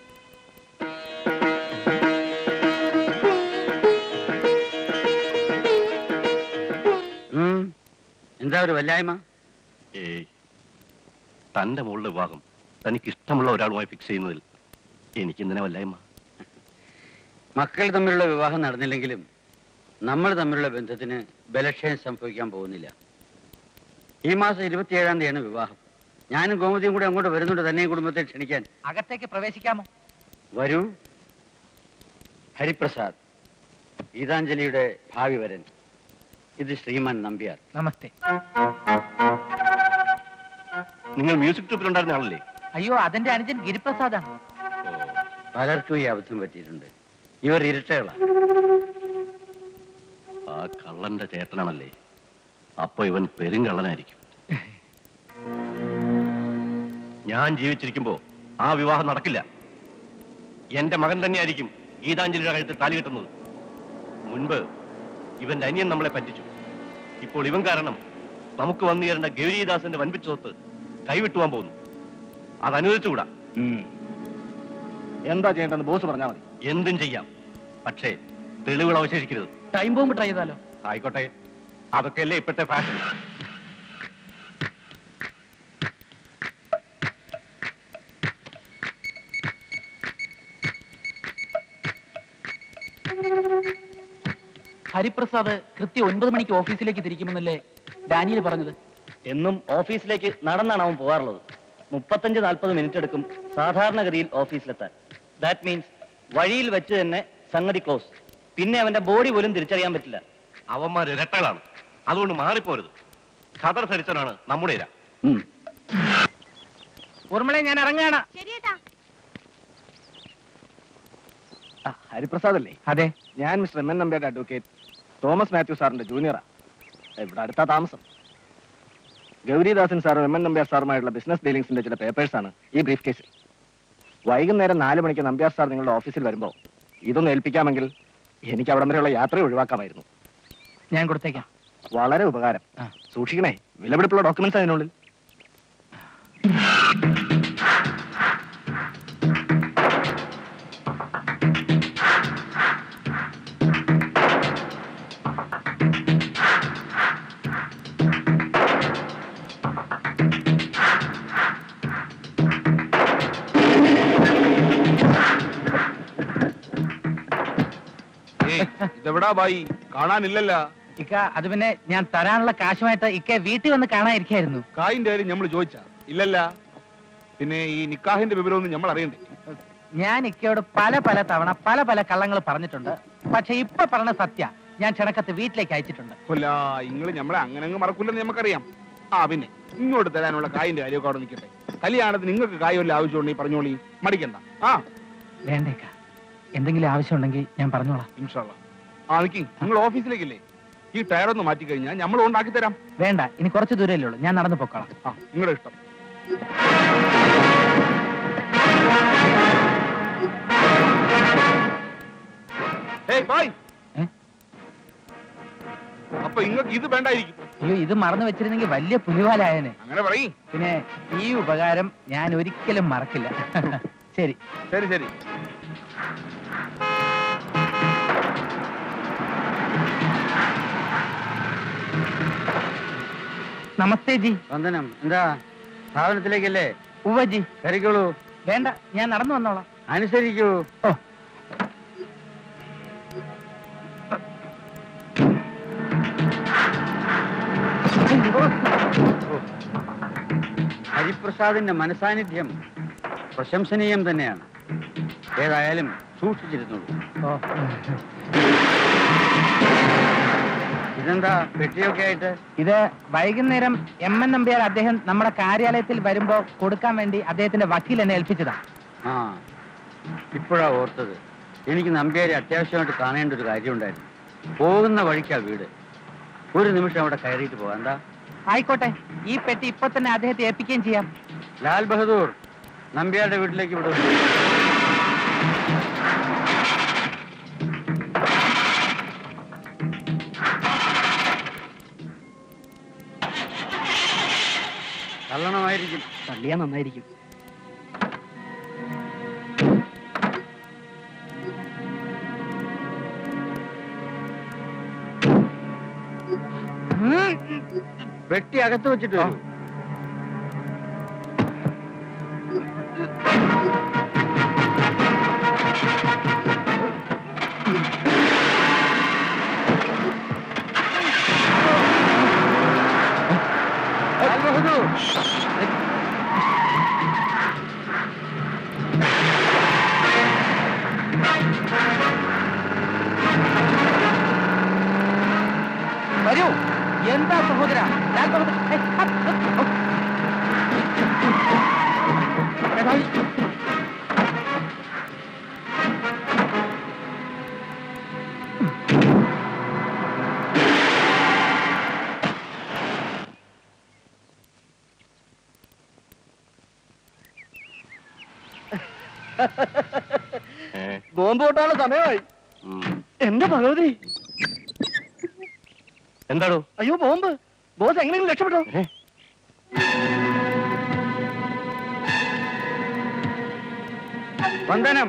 ഉം. എന്താ ഒരു വല്ലായ്മ ഏയ് തന്റെ മുകളിലെ വിവാഹം തനിക്ക് ഇഷ്ടമുള്ള ഒരാളുമായി ഫിക്സ് ചെയ്യുന്നതിൽ എനിക്ക് എന്തിനാ വല്ലായ്മ മക്കൾ തമ്മിലുള്ള വിവാഹം നടന്നില്ലെങ്കിലും നമ്മൾ തമ്മിലുള്ള ബന്ധത്തിന് ബലക്ഷയം സംഭവിക്കാൻ പോകുന്നില്ല ഈ മാസം ഇരുപത്തിയേഴാം തീയതിയാണ് വിവാഹം ഞാനും ഗോമതിയും കൂടി അങ്ങോട്ട് വരുന്നുണ്ട് തന്നെയും കുടുംബത്തെ ക്ഷണിക്കാൻ അകത്തേക്ക് പ്രവേശിക്കാമോ വരൂ ഹരിപ്രസാദ് ഗീതാഞ്ജലിയുടെ ഭാവി വരൻ ഇത് ശ്രീമാൻ നമ്പ്യാർ നമസ്തേ നിങ്ങൾ മ്യൂസിക് ട്രൂപ്പിലുണ്ടായിരുന്ന ആളല്ലേ അയ്യോ അതെന്റെ അനുജൻ ഗിരിപ്രസാദാണ് പലർക്കും ഈ അബദ്ധം പറ്റിയിട്ടുണ്ട് ഇവർ ഇരട്ടകളാണ് ആ കള്ളന്റെ ചേട്ടനാണല്ലേ അപ്പൊ ഇവൻ പെരുങ്കള്ളനായിരിക്കും ഞാൻ ജീവിച്ചിരിക്കുമ്പോ ആ വിവാഹം നടക്കില്ല എന്റെ മകൻ തന്നെയായിരിക്കും ഗീതാഞ്ജലിയുടെ കഴുത്തിൽ താലി കെട്ടുന്നത് മുൻപ് ഇവന്റെ അനിയൻ നമ്മളെ പറ്റിച്ചു ഇപ്പോൾ ഇവൻ കാരണം നമുക്ക് വന്നു ചേരേണ്ട ഗൗരീദാസന്റെ വൻപിച്ച സ്വത്ത് കൈവിട്ടുവാൻ പോകുന്നു അത് അനുവദിച്ചുകൂടാ എന്താ ചെയ്യേണ്ടതെന്ന് ബോസ് പറഞ്ഞാൽ മതി എന്തും ചെയ്യാം പക്ഷേ തെളിവുകൾ അവശേഷിക്കരുത് ടൈം ബോംബ് ട്രൈ ചെയ്താലോ ആയിക്കോട്ടെ അതൊക്കെയല്ലേ ഇപ്പോഴത്തെ ഫാഷൻ ഹരിപ്രസാദ് കൃത്യം ഒൻപത് മണിക്ക് ഓഫീസിലേക്ക് തിരിക്കുമെന്നല്ലേ ഡാനിയൽ പറഞ്ഞത് എന്നും ഓഫീസിലേക്ക് നടന്നാണ് അവൻ പോകാറുള്ളത് മുപ്പത്തഞ്ച് നാൽപ്പത് മിനിറ്റ് എടുക്കും സാധാരണഗതിയിൽ ഓഫീസിലെത്താൻ ദാറ്റ് മീൻസ് വഴിയിൽ വെച്ച് തന്നെ സംഗതി ക്ലോസ് പിന്നെ അവന്റെ ബോഡി പോലും തിരിച്ചറിയാൻ പറ്റില്ല അവന്മാർ ഇരട്ടകളാണ് അതുകൊണ്ട് മാറിപ്പോരുത് ഖദർ ധരിച്ചവനാണ് നമ്മുടെ ഇര ഊർമിളെ ഞാൻ ഇറങ്ങുകയാണ് ഹരിപ്രസാദ് അല്ലേ അതെ ഞാൻ മിസ്റ്റർ എം എൻ നമ്പ്യാരുടെ അഡ്വക്കേറ്റ് തോമസ് മാത്യു സാറിന്റെ ജൂനിയറാ ഇവിടെ അടുത്താ താമസം ഗൗരിദാസൻ സാറും എം എൻ നമ്പ്യാർ സാറുമായിട്ടുള്ള ബിസിനസ് ഡീലിംഗ്സിന്റെ ചില പേപ്പേഴ്സാണ് ഈ ബ്രീഫ് കേസിൽ വൈകുന്നേരം നാല് മണിക്ക് നമ്പ്യാർ സാർ നിങ്ങളുടെ ഓഫീസിൽ വരുമ്പോൾ ഇതൊന്ന് ഏൽപ്പിക്കാമെങ്കിൽ എനിക്ക് അവിടം വരെയുള്ള യാത്ര ഒഴിവാക്കാമായിരുന്നു ഞാൻ കൊടുത്തേക്കാം വളരെ ഉപകാരം സൂക്ഷിക്കണേ വിലപിടിപ്പുള്ള ഡോക്യുമെന്റ്സ് അതിനുള്ളിൽ ഇതെവിടാ ബായി കാണാനില്ലല്ല ഇക്ക അത് പിന്നെ ഞാൻ തരാനുള്ള കാശുമായിട്ട് ഇക്ക വീട്ടിൽ വന്ന് കാണാതിരിക്കായിരുന്നു കായിന്റെ കാര്യം നമ്മൾ ചോദിച്ചാ ഇല്ലല്ല പിന്നെ ഈ നിക്കാഹിന്റെ വിവരമൊന്നും നമ്മൾ അറിയണ്ടേ ഞാൻ ഇക്കയോട് പല പല തവണ പല പല കള്ളങ്ങൾ പറഞ്ഞിട്ടുണ്ട് പക്ഷെ ഇപ്പൊ പറഞ്ഞ സത്യ ഞാൻ ക്ഷണക്കത്ത് വീട്ടിലേക്ക് അയച്ചിട്ടുണ്ട് കൊല്ല ഇങ്ങള് നമ്മളെ അങ്ങനെ അങ്ങ് മറക്കില്ലെന്ന് നമുക്കറിയാം ആ പിന്നെ ഇങ്ങോട്ട് തരാനുള്ള കായിന്റെ കാര്യമൊക്കെ അവിടെ നിൽക്കട്ടെ കല്യാണത്തിന് നിങ്ങൾക്ക് കായ് വല്ല ആവശ്യമുണ്ടെങ്കിൽ പറഞ്ഞോളി മടിക്കണ്ട ആ വേണ്ടേക്ക എന്തെങ്കിലും ആവശ്യമുണ്ടെങ്കിൽ ഞാൻ പറഞ്ഞോളാം ഇൻഷാല്ല ആ നിക്കി നിങ്ങൾ ഓഫീസിലേക്കില്ലേ ഈ ടയർ ഒന്ന് മാറ്റി കഴിഞ്ഞാൽ നമ്മൾ ഉണ്ടാക്കി തരാം വേണ്ട ഇനി കുറച്ച് ദൂരമല്ലേ ഉള്ളൂ ഞാൻ നടന്നു പൊക്കോളാം ആ നിങ്ങളുടെ ഇഷ്ടം ഏയ് ബായ് അപ്പൊ ഇങ്ങക്ക് ഇത് വേണ്ടായിരിക്കും അയ്യോ ഇത് മറന്നു വെച്ചിരുന്നെങ്കിൽ വലിയ പുലിവാലായനെ അങ്ങനെ പറയും പിന്നെ ഈ ഉപകാരം ഞാൻ ഒരിക്കലും മറക്കില്ല ശരി ശരി ശരി നമസ്തേ ജി വന്ദനം എന്താ സ്ഥാപനത്തിലേക്കല്ലേ ഉവ്വ ജി കയറിക്കോളൂ വേണ്ട ഞാൻ നടന്നു വന്നോളാം അനുസരിക്കൂ ഓ ഹരിപ്രസാദിന്റെ മനസാന്നിധ്യം പ്രശംസനീയം തന്നെയാണ് ഏതായാലും സൂക്ഷിച്ചിരുന്നുള്ളൂ ഓ ഇതെന്താ പെട്ടിയൊക്കെ ആയിട്ട് ഇത് വൈകുന്നേരം എം എൻ നമ്പ്യാർ അദ്ദേഹം നമ്മുടെ കാര്യാലയത്തിൽ വരുമ്പോ കൊടുക്കാൻ വേണ്ടി അദ്ദേഹത്തിന്റെ വക്കീൽ എന്നെ ഏൽപ്പിച്ചതാ ആ ഇപ്പോഴാ ഓർത്തത് എനിക്ക് നമ്പ്യാരെ അത്യാവശ്യമായിട്ട് കാണേണ്ട ഒരു കാര്യമുണ്ടായിരുന്നു പോകുന്ന വഴിക്കാ വീട് ഒരു നിമിഷം അവിടെ കയറിയിട്ട് പോകാം എന്താ ആയിക്കോട്ടെ ഈ പെട്ടി ഇപ്പൊ തന്നെ അദ്ദേഹത്തെ ഏൽപ്പിക്കുകയും ചെയ്യാം ലാൽ ബഹദൂർ നമ്പ്യാരുടെ വീട്ടിലേക്ക് വിടും തള്ളണമായിരിക്കും തള്ളിയാ നന്നായിരിക്കും വെട്ടി അകത്ത് വെച്ചിട്ട് വരൂ ലാൽ ബഹദൂർ വരൂ എന്താ സഹോദര ലാൽ ബഹദൂർ, ഏയ്, ഹ, ഹ, ഹ. എടാ, ബോംബ് പൊട്ടാനുള്ള സമയമായി എന്റെ ഭഗവതി എന്താണോ അയ്യോ ബോംബ് ബോസ് എങ്ങനെയെങ്കിലും രക്ഷപ്പെട്ടോ വന്ദനം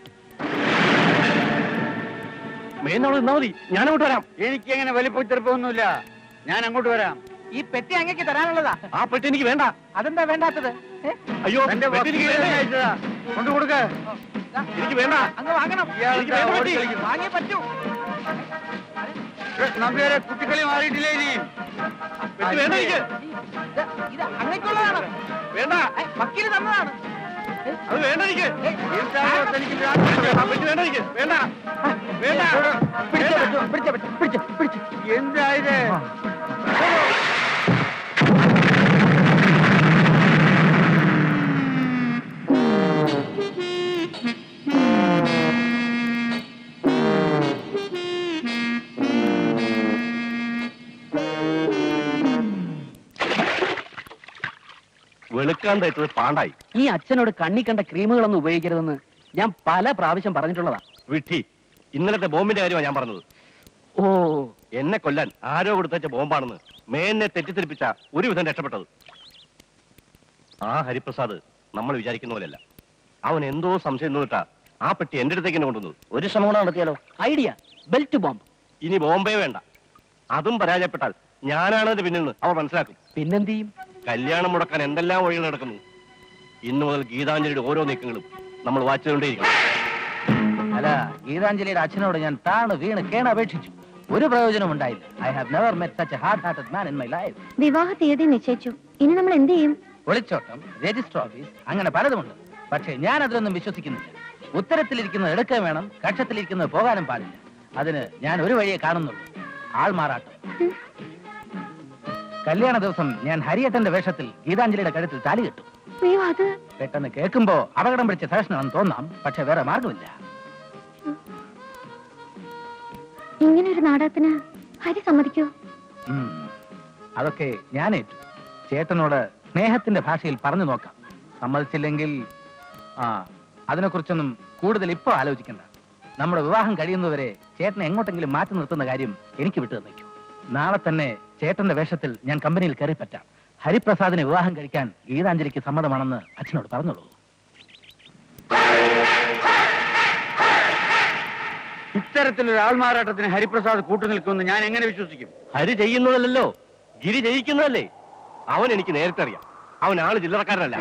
മേന്നവിടെ നിന്നാ മതി ഞാൻ അങ്ങോട്ട് വരാം എനിക്ക് അങ്ങനെ വലിപ്പ ചെറുപ്പമൊന്നുമില്ല ഞാൻ അങ്ങോട്ട് വരാം ഈ പെട്ടി അങ്ങേക്ക് തരാനുള്ളതാ ആ പെട്ടി എനിക്ക് വേണ്ട അതെന്താ വേണ്ടാത്തത് ഏ? അയ്യോ എന്റെ പെട്ടി എനിക്ക് വക്കീൽ വേണ്ടേ? അയച്ചതാ കൊണ്ടു കൊടുക്ക എനിക്ക് വേണ്ട അങ്ങ് വാങ്ങണം ഇയാൾ എനിക്ക് വേണ്ട പെട്ടി. വാങ്ങിയേ പറ്റൂ നമ്പ്യാരെ കുട്ടിക്കളി മാറിയിട്ടില്ലേ ഇനി പെട്ടി വേണ്ട എനിക്ക് ഇത് ഇത് അങ്ങേക്കുള്ളതാണ് വേണ്ട ഏ, വക്കീല് തന്നതാണ് അത് വേണ്ട എനിക്ക് തീർച്ചയായും എനിക്ക് ആ പെട്ടി വേണ്ട എനിക്ക് വേണ്ട വേണ്ട പിടിച്ചേ പറ്റൂ പിടിച്ചേ പറ്റൂ പിടിച്ചേ പിടിച്ചേ എന്താ ഇത് വെളുക്കാൻ തേച്ചത് പാണ്ടായി ഈ അച്ഛനോട് കണ്ണി കണ്ട ക്രീമുകളൊന്നും ഉപയോഗിക്കരുതെന്ന് ഞാൻ പല പ്രാവശ്യം പറഞ്ഞിട്ടുള്ളതാ വിട്ടി ഇന്നലത്തെ ബോംബിന്റെ കാര്യമാണ് ഞാൻ പറഞ്ഞത് ഓ എന്നെ കൊല്ലാൻ ആരോ കൊടുത്തച്ച ബോംബാണെന്ന് മേനെ തെറ്റിദ്ധരിപ്പിച്ച ഒരു വിധം രക്ഷപ്പെട്ടത് ആ ഹരിപ്രസാദ് നമ്മൾ വിചാരിക്കുന്ന പോലെയല്ല അവൻ എന്തോ സംശയം തോന്നിട്ടാ ആ പെട്ടി എന്റെ അടുത്തേക്ക് തന്നെ കൊണ്ടുവന്നത് ഒരു ശ്രമം കൂടെ നടത്തിയാലോ ഐഡിയ ബെൽറ്റ് ബോംബ് ഇനി ബോംബെ വേണ്ട അതും പരാജയപ്പെട്ടാൽ ഞാനാണ് അതിന്റെ പിന്നിൽ നിന്ന് അവർ മനസ്സിലാക്കും പിന്നെന്ത് ചെയ്യും കല്യാണം മുടക്കാൻ എന്തെല്ലാം വഴികൾ നടക്കുന്നു ഇന്നു മുതൽ ഗീതാഞ്ജലിയുടെ ഓരോ നീക്കങ്ങളും നമ്മൾ വായിച്ചുകൊണ്ടേയിരിക്കണം അല്ല ഗീതാഞ്ജലിയുടെ അച്ഛനോട് ഞാൻ താണ് വീണ് കേണപേക്ഷിച്ചു ഒരു പ്രയോജനം ഉണ്ടായില്ല I have never met such hard hearted man in my life വിവാഹ തീയതി നിശ്ചയിച്ചു ഇനി നമ്മൾ എന്ത് ചെയ്യും ഒളിച്ചോട്ടം രജിസ്റ്റർ ഓഫീസ് അങ്ങനെ പലതുമുണ്ട് പക്ഷേ ഞാൻ അതിലൊന്നും വിശ്വസിക്കുന്നില്ല ഉത്തരത്തിലിരിക്കുന്നത് എടുക്കാൻ വേണം കക്ഷത്തിലിരിക്കുന്നത് പോകാനും പാടില്ല അതിന് ഞാൻ ഒരു വഴിയെ കാണുന്നുള്ളൂ ആൾമാറാട്ടം കല്യാണ ദിവസം ഞാൻ ഹരിയട്ടന്റെ വേഷത്തിൽ ഗീതാഞ്ജലിയുടെ കഴുത്തിൽ താലി കെട്ടും അയ്യോ അത് പെട്ടെന്ന് കേൾക്കുമ്പോ അപകടം പിടിച്ച ഫാഷനാണെന്ന് തോന്നാം പക്ഷെ വേറെ മാർഗമില്ല ഇങ്ങനെ ഒരു നാടകത്തിന് ഹരി സമ്മതിക്കോ ഉം. അതൊക്കെ ഞാനേറ്റു ചേട്ടനോട് സ്നേഹത്തിന്റെ ഭാഷയിൽ പറഞ്ഞു നോക്കാം സമ്മതിച്ചില്ലെങ്കിൽ ആ അതിനെക്കുറിച്ചൊന്നും കൂടുതൽ ഇപ്പൊ ആലോചിക്കണ്ട നമ്മുടെ വിവാഹം കഴിയുന്നവരെ ചേട്ടനെ എങ്ങോട്ടെങ്കിലും മാറ്റി നിർത്തുന്ന കാര്യം എനിക്ക് വിട്ടു തന്നേക്കൂ നാളെ തന്നെ ചേട്ടന്റെ വേഷത്തിൽ ഞാൻ കമ്പനിയിൽ കയറി പറ്റാം ഹരിപ്രസാദിനെ വിവാഹം കഴിക്കാൻ ഗീതാഞ്ജലിക്ക് സമ്മതമാണെന്ന് അച്ഛനോട് പറഞ്ഞോളൂ ഇത്തരത്തിലൊരു ആൾമാറാട്ടത്തിന് ഹരിപ്രസാദ് കൂട്ടുനിൽക്കുമെന്ന് ഞാൻ എങ്ങനെ വിശ്വസിക്കും ഹരി ചെയ്യുന്നതല്ലല്ലോ ഗിരി ജയിക്കുന്നതല്ലേ അവൻ എനിക്ക് നേരത്തെ അറിയാം അവൻ ആള് ചില്ലറക്കാരനല്ല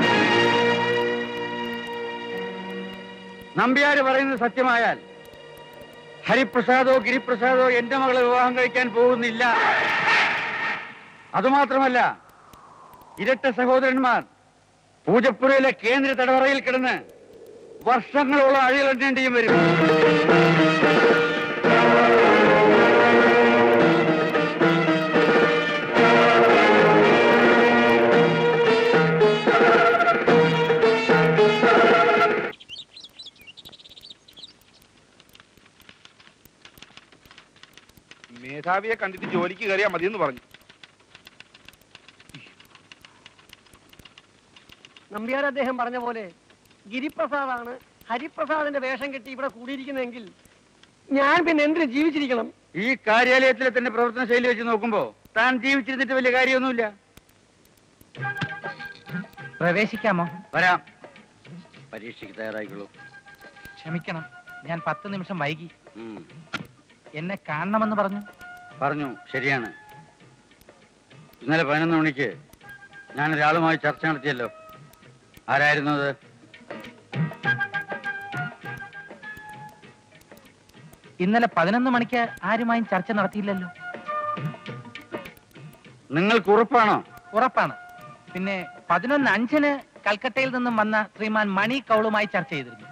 നമ്പ്യാര് പറയുന്നത് സത്യമായാൽ ഹരിപ്രസാദോ ഗിരിപ്രസാദോ എന്റെ മകളെ വിവാഹം കഴിക്കാൻ പോകുന്നില്ല അതുമാത്രമല്ല ഇരട്ട സഹോദരന്മാർ പൂജപ്പുരയിലെ കേന്ദ്ര തടവറയിൽ കിടന്ന് വർഷങ്ങളോളം അഴികളെണ്ണേണ്ടിയും വരും മേധാവിയെ കണ്ടിട്ട് ജോലിക്ക് കയറിയാ മതിയെന്ന് പറഞ്ഞു നമ്പ്യാർ അദ്ദേഹം പറഞ്ഞ പോലെ ഗിരിപ്രസാദാണ് ഹരിപ്രസാദിന്റെ വേഷം കെട്ടി ഇവിടെ കൂടിയിരിക്കുന്നതെങ്കിൽ ഞാൻ പിന്നെ എന്തിനു ജീവിച്ചിരിക്കണം ഈ കാര്യാലയത്തിലെ തന്നെ പ്രവർത്തന ശൈലി വെച്ച് നോക്കുമ്പോ താൻ ജീവിച്ചിരുന്നിട്ട് വലിയ കാര്യമൊന്നുമില്ല പ്രവേശിക്കാമോ വരാം പരീക്ഷയ്ക്ക് തയ്യാറായിക്കോളൂ ക്ഷമിക്കണം ഞാൻ പത്ത് നിമിഷം വൈകി ഉം. എന്നെ കാണണമെന്ന് പറഞ്ഞു പറഞ്ഞു ശരിയാണ് ഇന്നലെ പതിനൊന്ന് മണിക്ക് ഞാൻ ഒരാളുമായി ചർച്ച നടത്തിയല്ലോ ആരായിരുന്നു അത് ഇന്നലെ പതിനൊന്ന് മണിക്ക് ആരുമായും ചർച്ച നടത്തിയില്ലല്ലോ നിങ്ങൾക്ക് ഉറപ്പാണോ ഉറപ്പാണ് പിന്നെ പതിനൊന്ന് അഞ്ചിന് കൽക്കട്ടയിൽ നിന്നും വന്ന ശ്രീമാൻ മണി കൗളുമായി ചർച്ച ചെയ്തിരുന്നു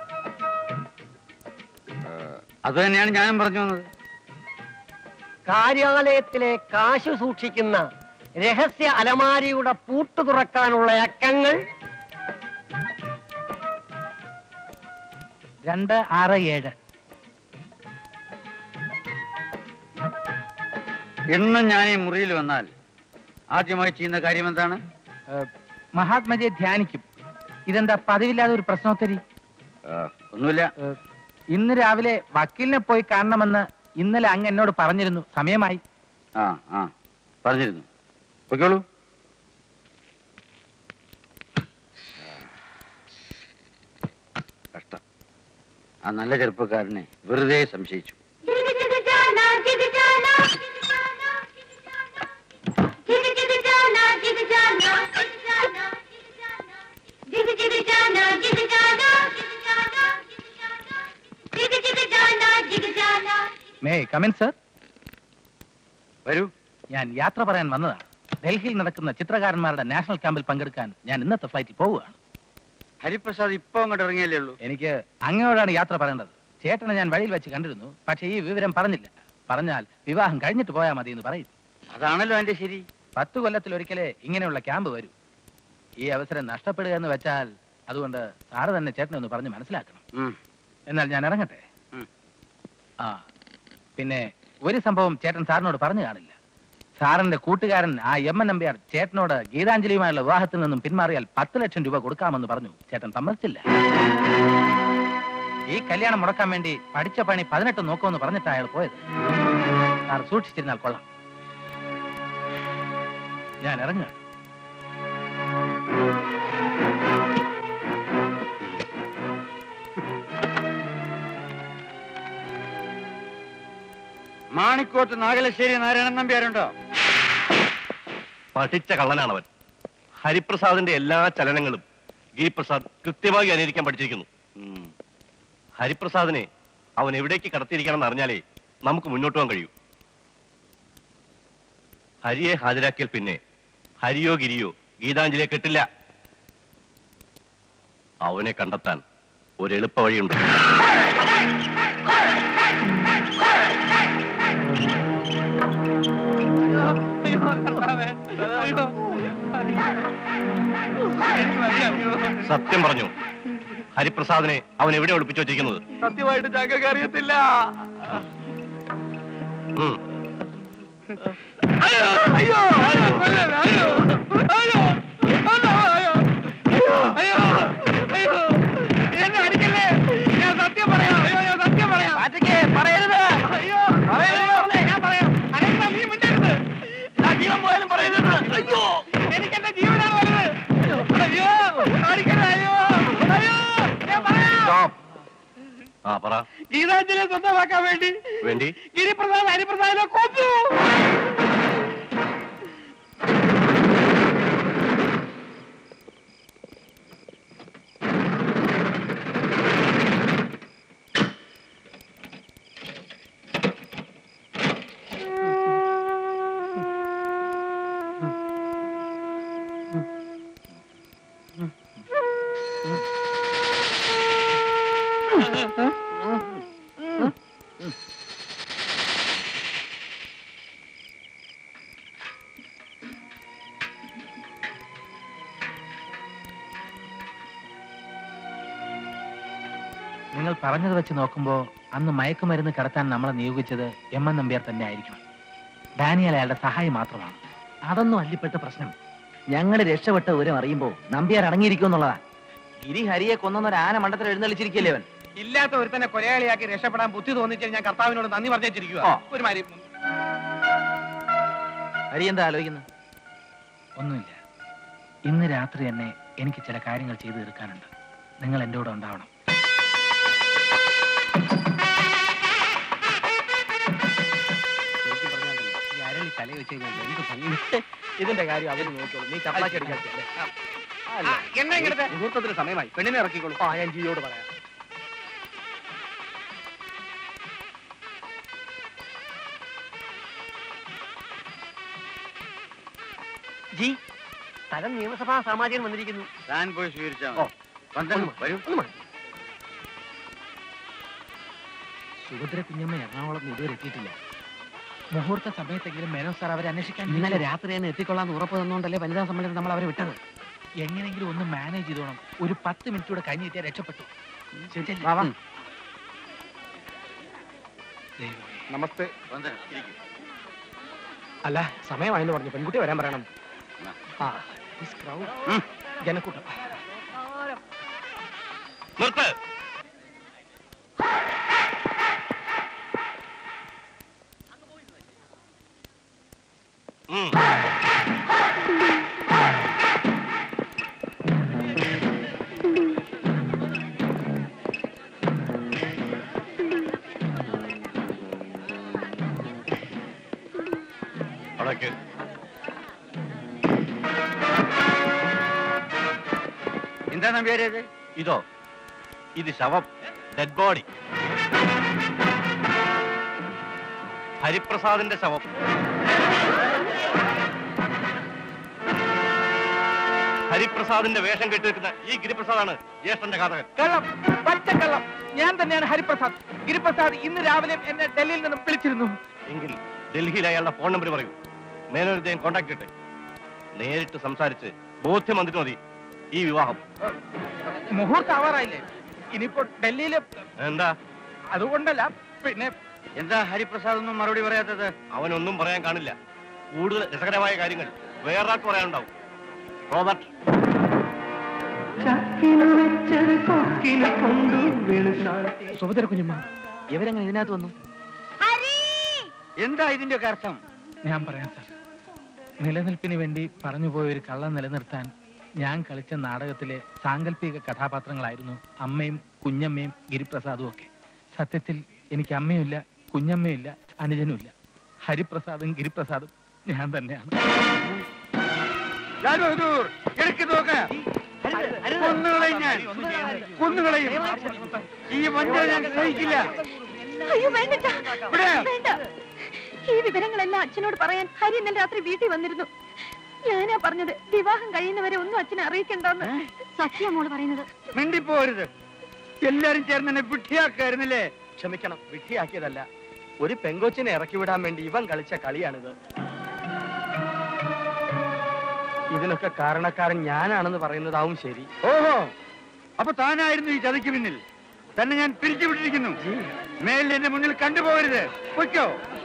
അത് തന്നെയാണ് ഞാനും പറഞ്ഞു വന്നത് കാര്യാലയത്തിലെ കാശ് സൂക്ഷിക്കുന്ന രഹസ്യ അലമാരിയുടെ പൂട്ട് തുറക്കാനുള്ള അക്കങ്ങൾ രണ്ട് ആറ് ഏഴ് എന്നും ഞാൻ ഈ മുറിയിൽ വന്നാൽ ആദ്യമായി ചെയ്യുന്ന കാര്യം എന്താണ് മഹാത്മജിയെ ധ്യാനിക്കും ഇതെന്താ പതിവില്ലാതെ ഒരു പ്രശ്നോത്തരി ഒന്നുമില്ല ഇന്ന് രാവിലെ വക്കീലിനെ പോയി കാണണമെന്ന് ഇന്നലെ അങ്ങ് എന്നോട് പറഞ്ഞിരുന്നു സമയമായി ആ ആ പറഞ്ഞിരുന്നു പൊയ്ക്കോളൂ കഷ്ടം ആ നല്ല ചെറുപ്പക്കാരനെ വെറുതെ സംശയിച്ചു മേ കമിൻ സർ വരൂ ഞാൻ യാത്ര പറയാൻ വന്നതാണ് ഡൽഹിയിൽ നടക്കുന്ന ചിത്രകാരന്മാരുടെ നാഷണൽ ക്യാമ്പിൽ പങ്കെടുക്കാൻ ഞാൻ ഇന്നത്തെ ഫ്ലൈറ്റിൽ പോവുകയാണ് ഹരിപ്രസാദ് ഇപ്പൊ അങ്ങോട്ട് ഇറങ്ങിയല്ലേ ഉള്ളൂ എനിക്ക് അങ്ങയോടാണ് യാത്ര പറയേണ്ടത് ചേട്ടനെ ഞാൻ വഴിയിൽ വെച്ച് കണ്ടിരുന്നു പക്ഷേ ഈ വിവരം പറഞ്ഞില്ല പറഞ്ഞാൽ വിവാഹം കഴിഞ്ഞിട്ട് പോയാൽ മതി എന്ന് പറയും അതാണല്ലോ എന്റെ ശരി പത്ത് കൊല്ലത്തിൽ ഒരിക്കലേ ഇങ്ങനെയുള്ള ക്യാമ്പ് വരൂ ഈ അവസരം നഷ്ടപ്പെടുക എന്ന് വെച്ചാൽ അതുകൊണ്ട് സാറ് തന്നെ ചേട്ടനെ ഒന്ന് പറഞ്ഞ് മനസ്സിലാക്കണം ഉം. എന്നാൽ ഞാൻ ഇറങ്ങട്ടെ ഉം. ആ പിന്നെ ഒരു സംഭവം ചേട്ടൻ സാറിനോട് പറഞ്ഞു കാണില്ല സാറിന്റെ കൂട്ടുകാരൻ ആ എം എൻ നമ്പ്യാർ ചേട്ടനോട് ഗീതാഞ്ജലിയുമായുള്ള വിവാഹത്തിൽ നിന്നും പിന്മാറിയാൽ പത്ത് ലക്ഷം രൂപ കൊടുക്കാമെന്ന് പറഞ്ഞു ചേട്ടൻ സമ്മതിച്ചില്ല ഈ കല്യാണം മുടക്കാൻ വേണ്ടി പഠിച്ച പണി പതിനെട്ട് നോക്കുമെന്ന് പറഞ്ഞിട്ടാണ് അയാൾ പോയത് സാർ സൂക്ഷിച്ചിരുന്നാൽ കൊള്ളാം ഞാൻ ഇറങ്ങുക മാണിക്കോത്ത് നാഗലശ്ശേരി നാരായണൻ നമ്പ്യാരുണ്ടോ പഠിച്ച കള്ളനാണവൻ ഹരിപ്രസാദിന്റെ എല്ലാ ചലനങ്ങളും ഗിരിപ്രസാദ് കൃത്യമായി അനുകരിക്കാൻ പഠിച്ചിരിക്കുന്നു ഉം. ഹരിപ്രസാദിനെ അവൻ എവിടേക്ക് കടത്തിയിരിക്കണം എന്ന് അറിഞ്ഞാലേ നമുക്ക് മുന്നോട്ട് പോകാൻ കഴിയൂ ഹരിയെ ഹാജരാക്കിയാൽ പിന്നെ ഹരിയോ ഗിരിയോ ഗീതാഞ്ജലിയെ കിട്ടില്ല അവനെ കണ്ടെത്താൻ ഒരു എളുപ്പ വഴിയുണ്ട് സത്യം പറഞ്ഞു ഹരിപ്രസാദിനെ അവൻ എവിടെ ഒളിപ്പിച്ചു വെച്ചിരിക്കുന്നത് സത്യമായിട്ട് ഞങ്ങൾക്ക് അറിയത്തില്ല ഉം. അയ്യോ അയ്യോ അയ്യോ കൊല്ലല്ല, അയ്യോ അയ്യോ അയ്യോ അയ്യോ അയ്യോ അയ്യോ എന്നെ അടിക്കല്ലേ ഞാൻ സത്യം പറയാം അയ്യോ ഞാൻ സത്യം പറയാം പറയരുത് അയ്യോ പറയരുത് ഞാൻ പറയാം അനന്ത നീ മിണ്ടരുത് ഞാൻ ജീവൻ പോയാലും പറയരുത് അയ്യോ എനിക്ക് എന്റെ ജീവനാണ് വലുത് അയ്യോ അടിക്കല്ലേ അയ്യോ അയ്യോ ഞാൻ പറയാം Stop. ആ പറ ഗീതാഞ്ജലിയെ സ്വന്തമാക്കാൻ വേണ്ടി വേണ്ടി ഗിരിപ്രസാദ് ഹരിപ്രസാദിനെ കൊന്നു നിങ്ങൾ പറഞ്ഞത് വെച്ച് നോക്കുമ്പോ അന്ന് മയക്കുമരുന്ന് കടത്താൻ നമ്മളെ നിയോഗിച്ചത് എം എൻ നമ്പ്യാർ തന്നെ ആയിരിക്കണം ഡാനിയൽ അയാളുടെ സഹായം മാത്രമാണ് അതൊന്നും അല്ലിപ്പെട്ട പ്രശ്നം ഞങ്ങൾ രക്ഷപ്പെട്ട വിവരം അറിയുമ്പോ നമ്പ്യാർ അടങ്ങിയിരിക്കുമെന്നുള്ളതാ ഗിരി ഹരിയെ കൊന്നൊരു ആന മണ്ടത്തിൽ എഴുന്നള്ളിച്ചിരിക്കല്ലേ അവൻ ഇല്ലാത്ത ഒരുത്തനെ കൊലയാളിയാക്കി രക്ഷപ്പെടാൻ ബുദ്ധി തോന്നിച്ചാൽ ഞാൻ കർത്താവിനോട് നന്ദി പറഞ്ഞിരിക്കുക ഒരു മാതിരി ഹരി എന്താ ആലോചിക്കുന്നത് ഒന്നുമില്ല ഇന്ന് രാത്രി തന്നെ എനിക്ക് ചില കാര്യങ്ങൾ ചെയ്തു തീർക്കാനുണ്ട് നിങ്ങൾ എൻ്റെ കൂടെ ഉണ്ടാവണം ഈ അരളി തല വെച്ച് കഴിഞ്ഞാൽ എന്ത് ഭംഗി ഇതിന്റെ കാര്യം അവര് നോക്കിയോളൂ നീ ചപ്പാത്തി അടിക്കാത്തല്ലേ എന്നെ ഇങ്ങോട്ട് മുഹൂർത്തത്തിന് സമയമായി പെണ്ണിനെ ഇറക്കിക്കോളൂ ആ ഞാൻ ജിയോട് പറയാം ജി സ്ഥലം നിയമസഭാ സാമാജികൻ വന്നിരിക്കുന്നു താൻ പോയി സ്വീകരിച്ചാൽ മതി. വന്ദനം, വരൂ സുഭദ്ര കുഞ്ഞമ്മ എറണാകുളം ഇതുവരെ എത്തിയിട്ടില്ല മുഹൂർത്ത സമയത്തെങ്കിലും മേനോ സാർ അവരെ അന്വേഷിക്കാൻ ഇന്നലെ രാത്രി തന്നെ എത്തിക്കൊള്ളാന്ന് ഉറപ്പ് തന്നുകൊണ്ടല്ലേ വനിതാ സമ്മേളനം നമ്മൾ അവരെ വിട്ടത് എങ്ങനെയെങ്കിലും ഒന്ന് മാനേജ് ചെയ്തോണം ഒരു പത്ത് മിനിറ്റ് കൂടെ കഴിഞ്ഞ് കിട്ടിയാൽ രക്ഷപ്പെട്ടു ശരിയല്ലേ? ഉം. നമസ്തേ വന്ദനം ഇരിക്കൂ. അല്ല സമയമായെന്ന് പറഞ്ഞു പെൺകുട്ടി വരാൻ പറയണം ആ this crowd. ജനക്കൂട്ടം നിർത്ത് ഉം. അടയ്ക്ക് എന്താ നമ്പ്യാരെ ഇത് ഇതോ ഇത് ശവം ഡെഡ് ബോഡി ഹരിപ്രസാദിന്റെ ശവം ഹരിപ്രസാദിന്റെ വേഷം കെട്ടിരിക്കുന്ന ഈ ഗിരിപ്രസാദാണ് ജ്യേഷ്ഠന്റെ ഘാതകൻ കള്ളം പച്ചക്കള്ളം ഞാൻ തന്നെയാണ് ഹരിപ്രസാദ് ഗിരിപ്രസാദ് ഇന്ന് രാവിലെ എന്നെ ഡൽഹിയിൽ നിന്നും വിളിച്ചിരുന്നു എങ്കിൽ ഡൽഹിയിൽ അയാളുടെ ഫോൺ നമ്പർ പറയൂ മേനോരുദ്ദയം കോണ്ടാക്ട് ചെയ്യട്ടെ നേരിട്ട് സംസാരിച്ച് ബോധ്യം വന്നിട്ട് മതി ഈ വിവാഹം മുഹൂർത്തം ആവാറായില്ലേ ഇനിയിപ്പോ ഡൽഹിയില് എന്താ അതുകൊണ്ടല്ല പിന്നെ എന്താ ഹരിപ്രസാദ് ഒന്നും മറുപടി പറയാത്തത് അവനൊന്നും പറയാൻ കാണില്ല കൂടുതൽ രസകരമായ കാര്യങ്ങൾ വേറൊരാൾക്ക് പറയാനുണ്ടാവും റോബർട്ട് സുഭദ്ര കുഞ്ഞമ്മ ഇവരെങ്ങനെ ഇതിനകത്ത് വന്നു എന്താ ഇതിന്റെ ഒക്കെ അർത്ഥം ഞാൻ പറയാം സാർ നിലനിൽപ്പിന് വേണ്ടി പറഞ്ഞുപോയ ഒരു കള്ളം നിലനിർത്താൻ ഞാൻ കളിച്ച നാടകത്തിലെ സാങ്കല്പിക കഥാപാത്രങ്ങളായിരുന്നു അമ്മയും കുഞ്ഞമ്മയും ഗിരിപ്രസാദും ഒക്കെ സത്യത്തിൽ എനിക്ക് അമ്മയുമില്ല കുഞ്ഞമ്മയുമില്ല അനുജനുമില്ല ഹരിപ്രസാദും ഗിരിപ്രസാദും ഞാൻ തന്നെയാണ് ലാൽ ബഹദൂർ എടുക്ക് നോക്ക് കൊന്നുകളയും ഞാൻ കൊന്നുകളയും ഈ വഞ്ചന ഞാൻ സഹിക്കില്ല അയ്യോ വേണ്ടട്ടാ ഇവിടെ. വേണ്ട ഈ വിവരങ്ങളെല്ലാം അച്ഛനോട് പറയാൻ ഹരി ഇന്നലെ രാത്രി വീട്ടിൽ വന്നിരുന്നു ഞാനാ പറഞ്ഞത് വിവാഹം കഴിയുന്നവരെ ഒന്നും അച്ഛനെ അറിയിക്കണ്ടെന്ന് സത്യ മോള് പറയുന്നത് മിണ്ടിപ്പോരുത് എല്ലാരും ചേർന്ന് എന്നെ വിഡ്ഢിയാക്കായിരുന്നില്ലേ ക്ഷമിക്കണം വിഡ്ഢിയാക്കിയതല്ല ഒരു പെങ്കൊച്ചിനെ ഇറക്കി വിടാൻ വേണ്ടി ഇവൻ കളിച്ച കളിയാണിത് ഇതിനൊക്കെ കാരണക്കാരൻ ഞാനാണെന്ന് പറയുന്നതാവും ശരി ഓഹോ അപ്പൊ താനായിരുന്നു ഈ ചതിക്ക് പിന്നിൽ തന്നെ ഞാൻ പിരിച്ചുവിട്ടിരിക്കുന്നു മേലിൽ എന്റെ മുന്നിൽ കണ്ടുപോകരുത് പൊയ്ക്കോ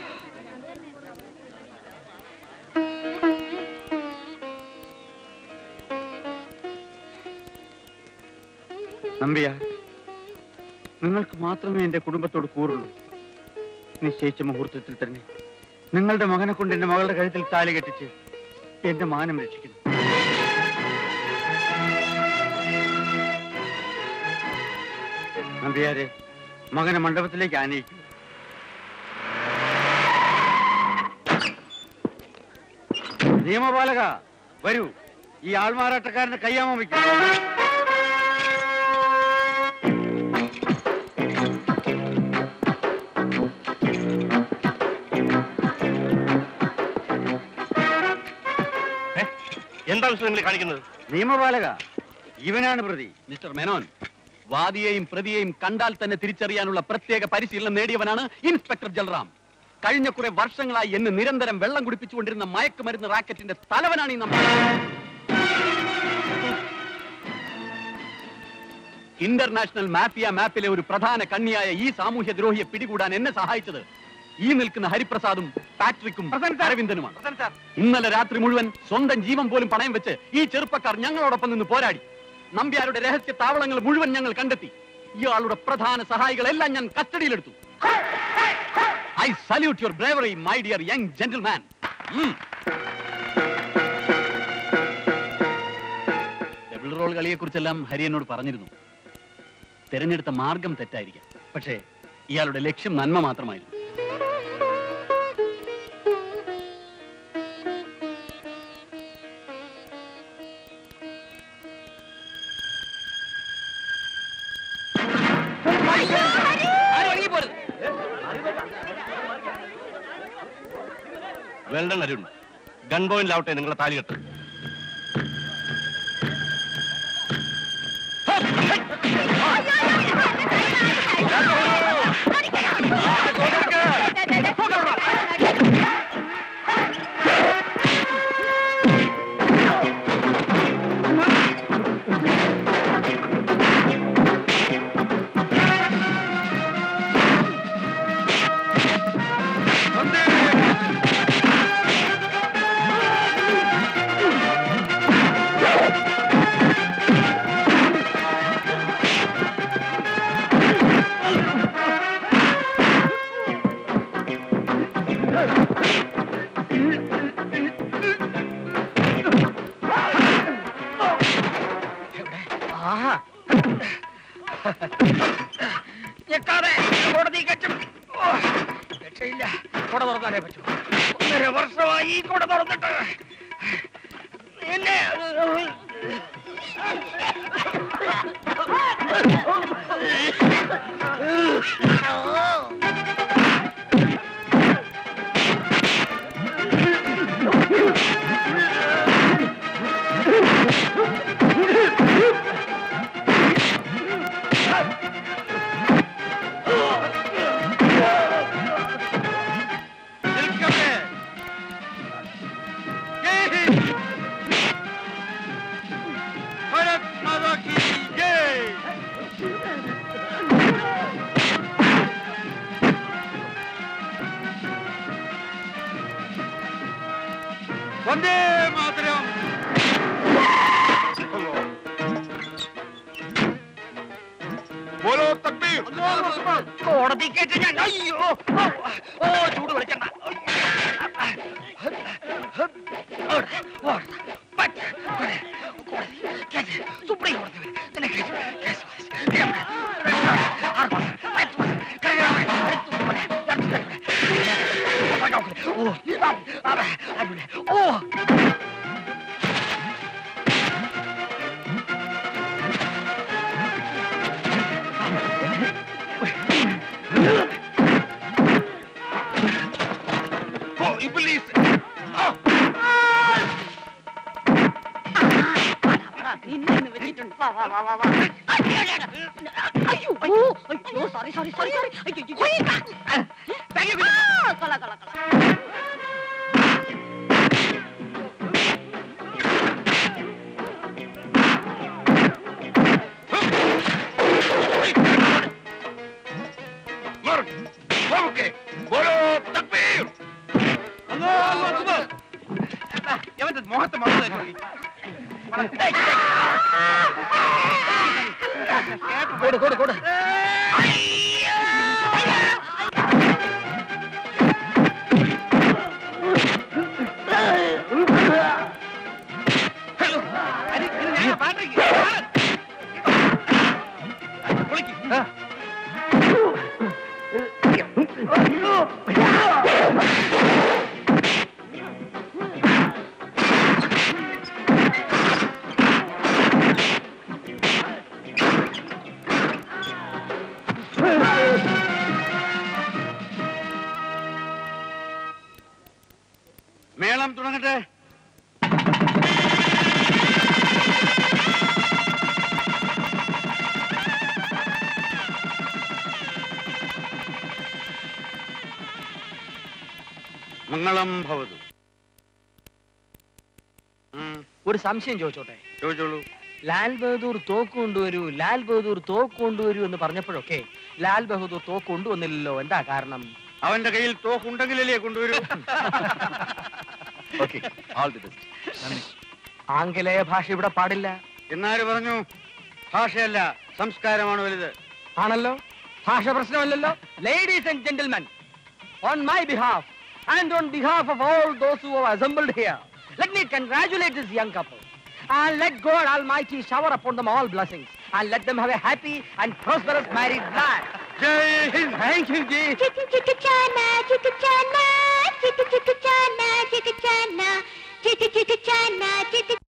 നമ്പിയ നിങ്ങൾക്ക് മാത്രമേ എന്റെ കുടുംബത്തോട് കൂറുള്ളൂ നിശ്ചയിച്ച മുഹൂർത്തത്തിൽ തന്നെ നിങ്ങളുടെ മകനെ കൊണ്ട് എന്റെ മകളുടെ കഴുത്തിൽ താലി കെട്ടിച്ച് എന്റെ മാനം രക്ഷിക്കുന്നു നമ്പിയാരെ മകനെ മണ്ഡപത്തിലേക്ക് ആനയിക്കും നിയമപാലക വരൂ ഈ ആൾമാറാട്ടക്കാരന് കയ്യാമം വയ്ക്കും എന്താ വിഷയം നിങ്ങൾ കാണിക്കുന്നത് നിയമപാലക ഇവനാണ് പ്രതി മിസ്റ്റർ മേനോൻ വാദിയെയും പ്രതിയെയും കണ്ടാൽ തന്നെ തിരിച്ചറിയാനുള്ള പ്രത്യേക പരിശീലനം നേടിയവനാണ് ഇൻസ്പെക്ടർ ജൽറാം കഴിഞ്ഞ കുറെ വർഷങ്ങളായി എന്നെ നിരന്തരം വെള്ളം കുടിപ്പിച്ചുകൊണ്ടിരുന്ന മയക്കുമരുന്ന് റാക്കറ്റിന്റെ തലവനാണ് ഈ നമ്മൾ ഇന്റർനാഷണൽ മാഫിയ മാപ്പിലെ ഒരു പ്രധാന കണ്ണിയായ ഈ സാമൂഹ്യ ദ്രോഹിയെ പിടികൂടാൻ എന്നെ സഹായിച്ചത് ഈ നിൽക്കുന്ന ഹരിപ്രസാദും പാട്രിക്കും അരവിന്ദനുമാണ് ഇന്നലെ രാത്രി മുഴുവൻ സ്വന്തം ജീവൻ പോലും പണയം വെച്ച് ഈ ചെറുപ്പക്കാർ ഞങ്ങളോടൊപ്പം നിന്ന് പോരാടി നമ്പ്യാരുടെ രഹസ്യ താവളങ്ങൾ മുഴുവൻ ഞങ്ങൾ കണ്ടെത്തി ഇയാളുടെ പ്രധാന സഹായികളെല്ലാം ഞാൻ കസ്റ്റഡിയിലെടുത്തു I salute your bravery my dear young gentleman double role കളിയെ കുറിച്ചെല്ലാം ഹരി എന്നോട് പറഞ്ഞിരുന്നു തിരഞ്ഞെടുത്ത മാർഗം തെറ്റായിരിക്കാം പക്ഷേ ഇയാളുടെ ലക്ഷ്യം നന്മ മാത്രമായിരുന്നു വെൽഡൺ അരുൺ ഗൺ പോയിന്റിലാവട്ടെ നിങ്ങളെ താലികെട്ട് ആഹാ ഞെക്കാതെ കോടതി കറ്റും ഓ, രക്ഷയില്ല കൊട തുറന്നാലേ പറ്റൂ ഒന്നര വർഷമായി ഈ കൊട തുറന്നിട്ട് എന്നെ വന്ദേ മാതരം ബോലോ തക്ബീർ കോടതി കേട്ട് ഞാൻ അയ്യോ ഓ, ഓ ചൂട് വിളിക്കണ്ട സുപ്രീം കോടതി നിനക്ക് കേസ് ഓ ഓ ഓ ഇബ്ലീസ് സോറി സോറി സോറി സോറി കൊള്ള കൊള്ള കൊള്ള ബോലോ തക്ബീർ അല്ലാഹു അക്ബർ എവന്റെ മുഖത്ത് മറന്നു കൊടു കൊടു കൊടു മേളം തുടങ്ങട്ടെ മംഗളം ഭവതു ഒരു സംശയം ചോദിച്ചോട്ടെ ചോദിച്ചോളൂ ലാൽ ബഹദൂർ തോക്ക് കൊണ്ടുവരൂ ലാൽ ബഹദൂർ തോക്ക് കൊണ്ടുവരൂ എന്ന് പറഞ്ഞപ്പോഴൊക്കെ ലാൽ ബഹദൂർ തോക്ക് കൊണ്ടുവന്നില്ലല്ലോ എന്താ കാരണം അവന്റെ കയ്യിൽ തോക്കുണ്ടെങ്കിലല്ലേ കൊണ്ടുവരൂ ഓക്കെ ആൾ ദി ബെസ്റ്റ് ആംഗലേയ ഭാഷ ഇവിടെ പാടില്ല എന്നാര് പറഞ്ഞു ഭാഷയല്ല സംസ്കാരമാണ് വലുത് ആണല്ലോ ഭാഷ പ്രശ്നമല്ലല്ലോ ladies and gentlemen on my behalf and on behalf of all those who have assembled here let me congratulate this young couple and let God Almighty shower upon them all blessings and let them have a happy and prosperous married life. Jai Hind. Thank you, Ji. Chicken, chicken, chana, chicken, chana, chicken, chicken, chana, chicken, chana, chicken, chicken, chana, chicken.